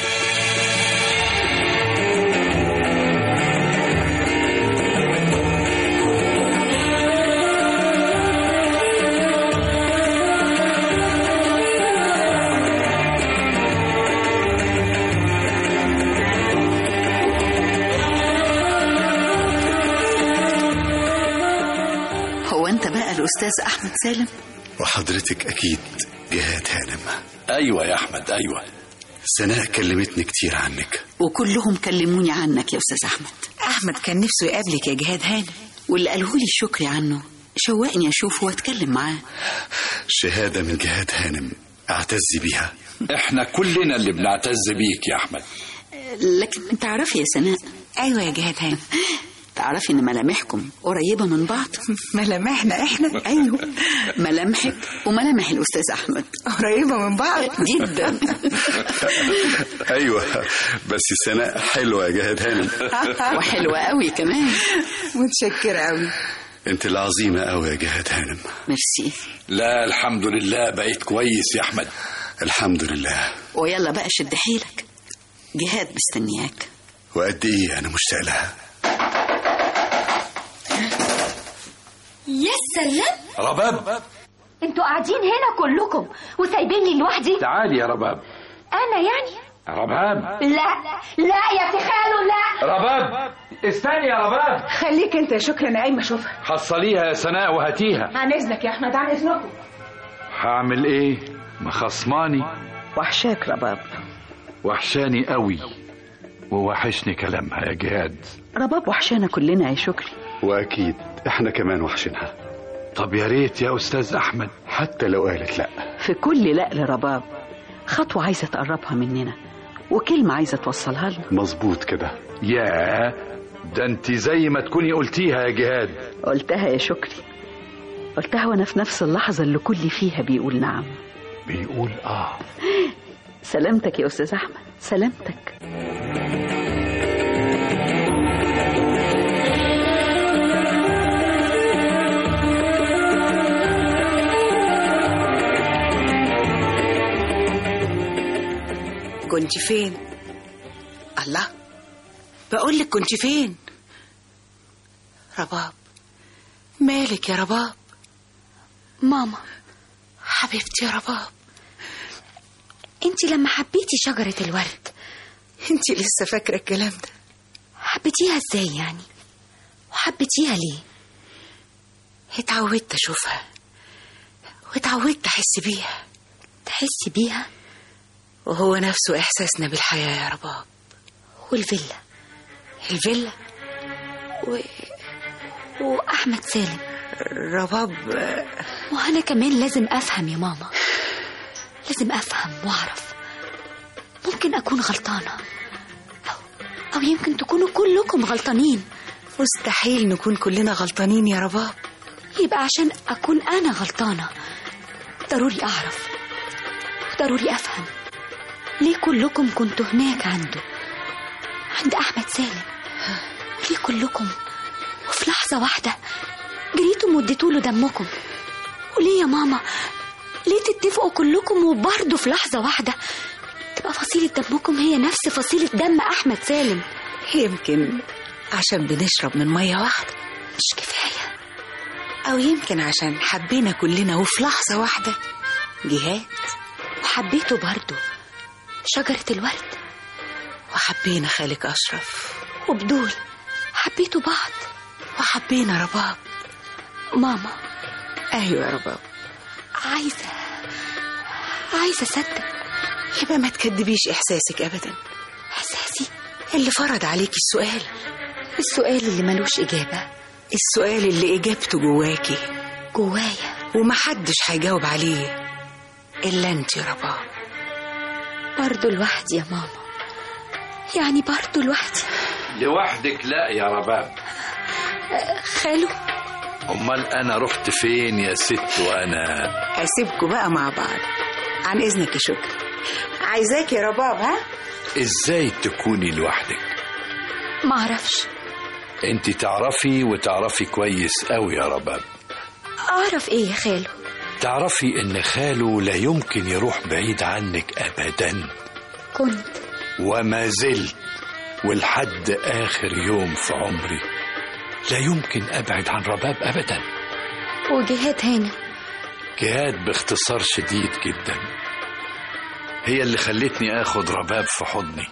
هو انت بقى الاستاذ احمد سالم وحضرتك أكيد جهاد هانم أيوة يا أحمد أيوة سناء كلمتني كتير عنك وكلهم كلموني عنك يا استاذ احمد احمد كان نفسه يقابلك يا جهاد هانم واللي قاله لي الشكري عنه شوقني اشوفه واتكلم معاه شهادة من جهاد هانم أعتز بيها احنا كلنا اللي بنعتز بيك يا أحمد لكن انت عارف يا سناء ايوه يا جهاد هانم تعرفي ان ملامحكم قريبة من بعض ملامحنا احنا ايوه ملامحك وملامح الاستاذ احمد قريبة من بعض جدا ايوه بس سناء حلوه يا جهاد هانم وحلوة قوي كمان متشكرة قوي انت العظيمه قوي يا جهاد هانم ميرسي لا الحمد لله بقيت كويس يا احمد الحمد لله ويلا بقى شد حيلك جهاد مستنياك وقد ايه انا مشتاق لها يا سلام رباب انتوا قاعدين هنا كلكم وسايبيني لوحدي تعالي يا رباب انا يعني رباب لا لا يا سي خالو لا رباب استني يا رباب خليك انت يا شكري انا قايمة اشوفها حصليها يا سناء وهاتيها عن اذنك يا احمد عن اذنكم هعمل ايه مخصماني وحشاك رباب وحشاني قوي ووحشني كلامها يا جهاد رباب وحشانا كلنا يا شكري واكيد احنا كمان وحشينها طب يا ريت يا استاذ احمد حتى لو قالت لا في كل لا لرباب خطوة عايزة تقربها مننا وكلمة عايزة توصلها لنا مظبوط كده يا ده انت زي ما تكوني قلتيها يا جهاد قلتها يا شكري قلتها وانا في نفس اللحظة اللي كل فيها بيقول نعم بيقول اه سلامتك يا استاذ احمد سلامتك كنت فين الله بقول لك كنت فين رباب مالك يا رباب ماما حبيبتي يا رباب انت لما حبيتي شجرة الورد انت لسه فاكرة الكلام ده حبيتيها ازاي يعني وحبيتيها ليه اتعودت اشوفها واتعودت احس بيها تحسي بيها وهو نفسه احساسنا بالحياة يا رباب والفيلا الفيلا و... واحمد سالم رباب وانا كمان لازم افهم يا ماما لازم افهم واعرف ممكن اكون غلطانه او او يمكن تكونوا كلكم غلطانين مستحيل نكون كلنا غلطانين يا رباب يبقى عشان اكون انا غلطانه ضروري اعرف وضروري افهم ليه كلكم كنتوا هناك عنده عند احمد سالم وليه كلكم وفي لحظه واحده جريتم واديتوا له دمكم وليه يا ماما ليه تتفقوا كلكم وبرضه في لحظه واحده تبقى فصيله دمكم هي نفس فصيله دم احمد سالم يمكن عشان بنشرب من مية واحدة مش كفايه أو يمكن عشان حبينا كلنا وفي لحظة واحدة جهاد وحبيته برضه شجره الورد وحبينا خالك أشرف وبدول حبيتوا بعض وحبينا رباب ماما أيوة يا رباب عايزه عايزه اصدق يبقى ما تكدبيش إحساسك أبدا احساسي اللي فرض عليك السؤال السؤال اللي ملوش اجابه السؤال اللي إجابته جواكي جوايا ومحدش هيجاوب عليه إلا أنت يا رباب برضه لوحدي يا ماما يعني برضه لوحدي لوحدك لا يا رباب خالو امال انا رحت فين يا ست وانا هسيبكوا بقى مع بعض عن إذنك يا شكري عايزاك يا رباب ها ازاي تكوني لوحدك معرفش انت تعرفي وتعرفي كويس قوي يا رباب اعرف ايه يا خالو تعرفي ان خاله لا يمكن يروح بعيد عنك ابدا كنت وما زلت ولحد اخر يوم في عمري لا يمكن ابعد عن رباب ابدا وجهاد هانم جهاد باختصار شديد جدا هي اللي خلتني اخد رباب في حضني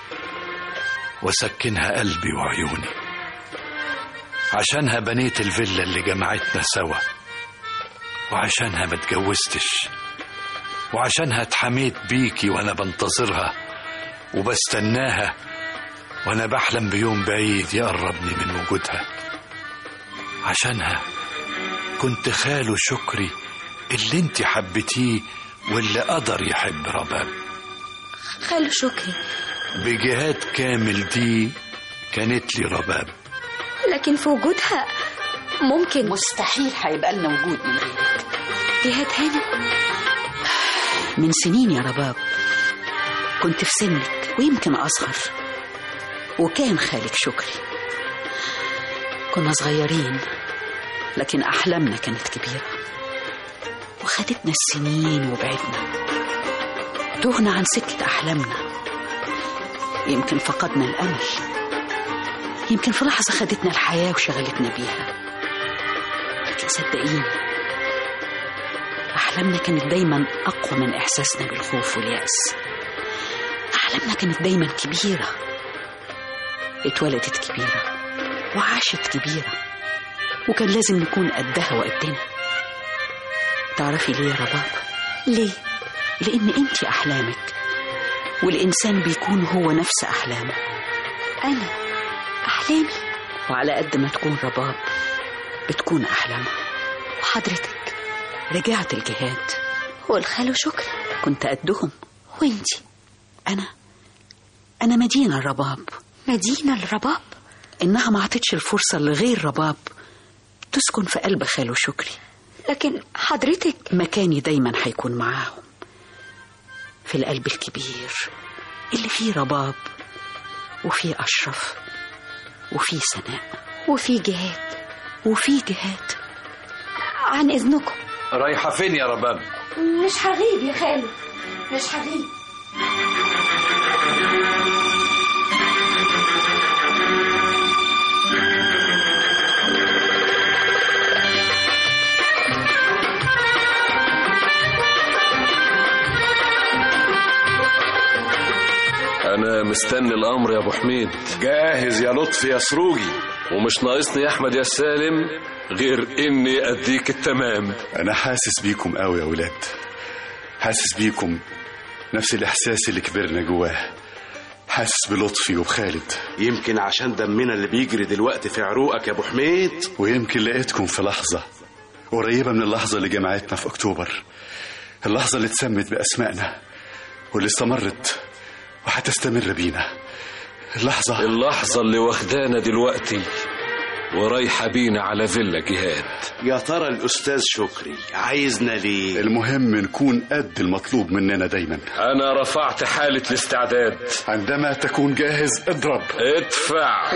وسكنها قلبي وعيوني عشانها بنيت الفيلا اللي جمعتنا سوا وعشانها ما اتجوزتش وعشانها اتحميت بيكي وانا بنتظرها وبستناها وانا بحلم بيوم بعيد يقربني من وجودها عشانها كنت خاله شكري اللي انت حبيتيه واللي قدر يحب رباب خالو شكري بجهاد كامل دي كانت لي رباب لكن في وجودها ممكن مستحيل هيبقى لنا وجود من غيرك جهاد هانم من سنين يا رباب كنت في سنك ويمكن أصغر وكان خالك شكري كنا صغيرين لكن أحلامنا كانت كبيرة وخدتنا السنين وبعدنا تهنا عن سكة أحلامنا يمكن فقدنا الأمل يمكن في لحظة خدتنا الحياة وشغلتنا بيها لكن صدقيني أحلامنا كانت دايما أقوى من إحساسنا بالخوف واليأس أحلامنا كانت دايما كبيرة اتولدت كبيرة وعاشت كبيرة وكان لازم نكون قدها وقدنا تعرفي ليه يا رباب؟ ليه؟ لأن أنت أحلامك والإنسان بيكون هو نفس أحلامه أنا أحلامي وعلى قد ما تكون رباب بتكون أحلامها وحضرتك رجعت الجهاد والخالو شكري كنت قدهم وانتي أنا أنا مدينة الرباب مدينة الرباب إنها ما عطتش الفرصة لغير رباب تسكن في قلب خاله شكري لكن حضرتك مكاني دايما هيكون معاهم في القلب الكبير اللي فيه رباب وفيه أشرف وفيه سناء وفي جهاد وفيه جهاد عن إذنكم رايحة فين يا رباب مش هغيب يا خالو مش هغيب انا مستني الامر يا ابو حميد جاهز يا لطفي يا سروجي ومش ناقصني يا احمد يا سالم غير اني اديك التمام انا حاسس بيكم قوي يا ولاد حاسس بيكم نفس الاحساس اللي كبرنا جواه حاسس بلطفي وبخالد يمكن عشان دمنا اللي بيجري دلوقتي في عروقك يا ابو حميد ويمكن لقيتكم في لحظة قريبة من اللحظة اللي جمعتنا في أكتوبر اللحظة اللي اتسمت بأسمائنا واللي استمرت وهتستمر بينا اللحظة اللحظة اللي واخدانا دلوقتي ورايحة بينا على فيلا جهاد يا ترى الاستاذ شكري عايزنا ليه المهم نكون قد المطلوب مننا دايما انا رفعت حالة الاستعداد عندما تكون جاهز اضرب ادفع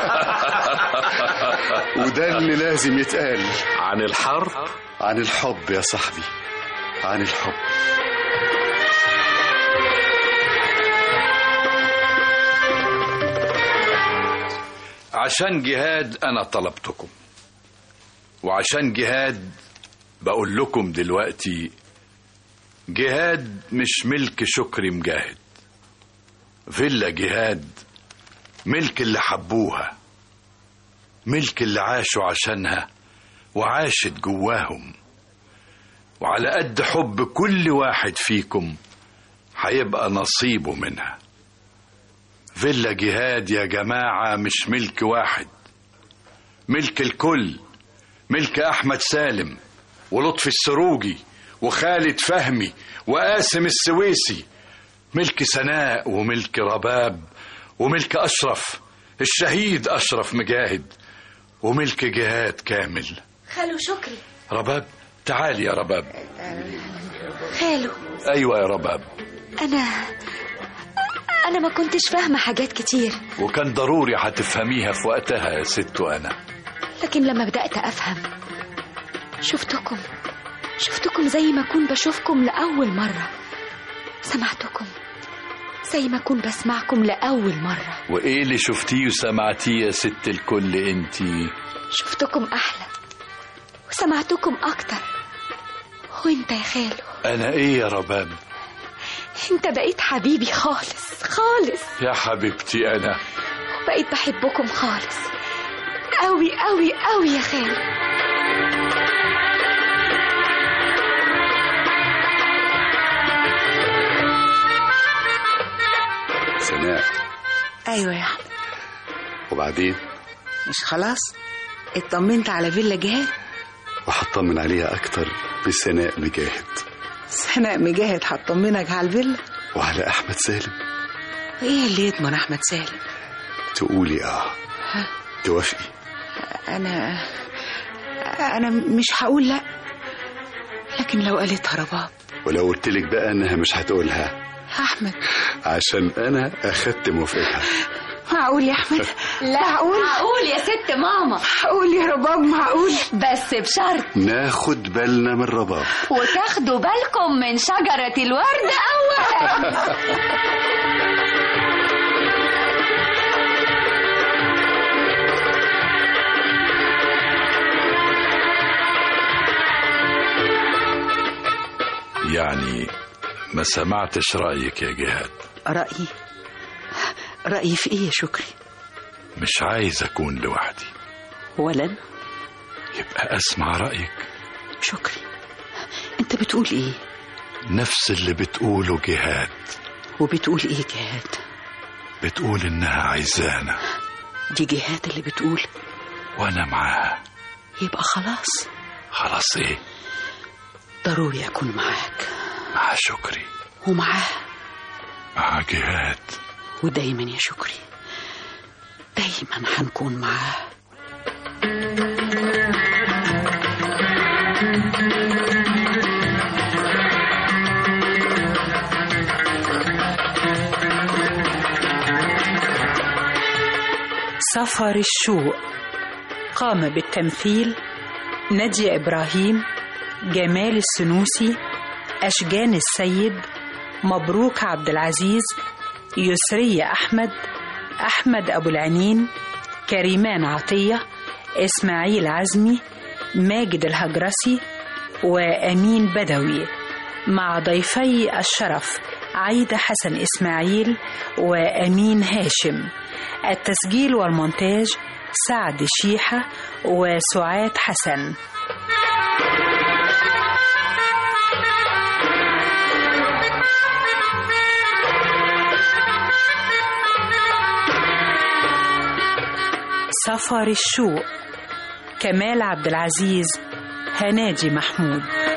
وده اللي لازم يتقال عن الحرب عن الحب يا صاحبي عن الحب عشان جهاد أنا طلبتكم وعشان جهاد بقول لكم دلوقتي جهاد مش ملك شكري مجاهد فيلا جهاد ملك اللي حبوها ملك اللي عاشوا عشانها وعاشت جواهم وعلى قد حب كل واحد فيكم هيبقى نصيبه منها فيلا جهاد يا جماعة مش ملك واحد ملك الكل ملك أحمد سالم ولطفي السروجي وخالد فهمي وقاسم السويسي ملك سناء وملك رباب وملك أشرف الشهيد أشرف مجاهد وملك جهاد كامل خالو شكري رباب تعالي يا رباب خالو أيوة يا رباب أنا أنا ما كنتش فاهمة حاجات كتير وكان ضروري هتفهميها في وقتها يا ست وأنا لكن لما بدأت أفهم شفتكم شفتكم زي ما أكون بشوفكم لأول مرة سمعتكم زي ما أكون بسمعكم لأول مرة وإيه اللي شفتيه وسمعتيه يا ست الكل انتي شفتكم أحلى وسمعتكم أكتر وانت يا خالو أنا إيه يا رباب انت بقيت حبيبي خالص خالص يا حبيبتي أنا وبقيت بحبكم خالص قوي قوي قوي يا خالو سناء ايوه يا احمد وبعدين مش خلاص اطمنت على فيلا جهاد وهطمن عليها أكتر بسناء مجاهد سناء مجاهد هتطمنك على الفيلا وعلى أحمد سالم وايه اللي يضمن احمد سالم تقولي آه ها توافقي أنا أنا مش هقول لأ لكن لو قالتها رباب ولو قلت لك بقى انها مش هتقولها أحمد عشان انا اخدت موافقتها معقول يا أحمد لا معقول معقول يا ست ماما معقول يا رباب معقول بس بشرط ناخد بالنا من رباب وتاخدوا بالكم من شجرة الورد أولا يعني ما سمعتش رأيك يا جهاد رأيي رأيي في إيه يا شكري مش عايز أكون لوحدي ولا يبقى أسمع رأيك شكري أنت بتقول إيه نفس اللي بتقوله جهاد وبتقول إيه جهاد بتقول إنها عايزانا دي جهاد اللي بتقول وأنا معاها يبقى خلاص خلاص إيه ضروري أكون معاك مع شكري ومعاه مع جهاد ودايما يا شكري دايما هنكون معاه سفر الشوق قام بالتمثيل نادية إبراهيم جمال السنوسي أشجان السيد مبروك عبد العزيز يسرية أحمد أحمد أبو العنين كريمان عطية إسماعيل عزمي ماجد الهجرسي وأمين بدوي مع ضيفي الشرف عايدة حسن إسماعيل وأمين هاشم التسجيل والمونتاج سعد شيحة وسعاد حسن سفر الشوق كمال عبد العزيز هناجي محمود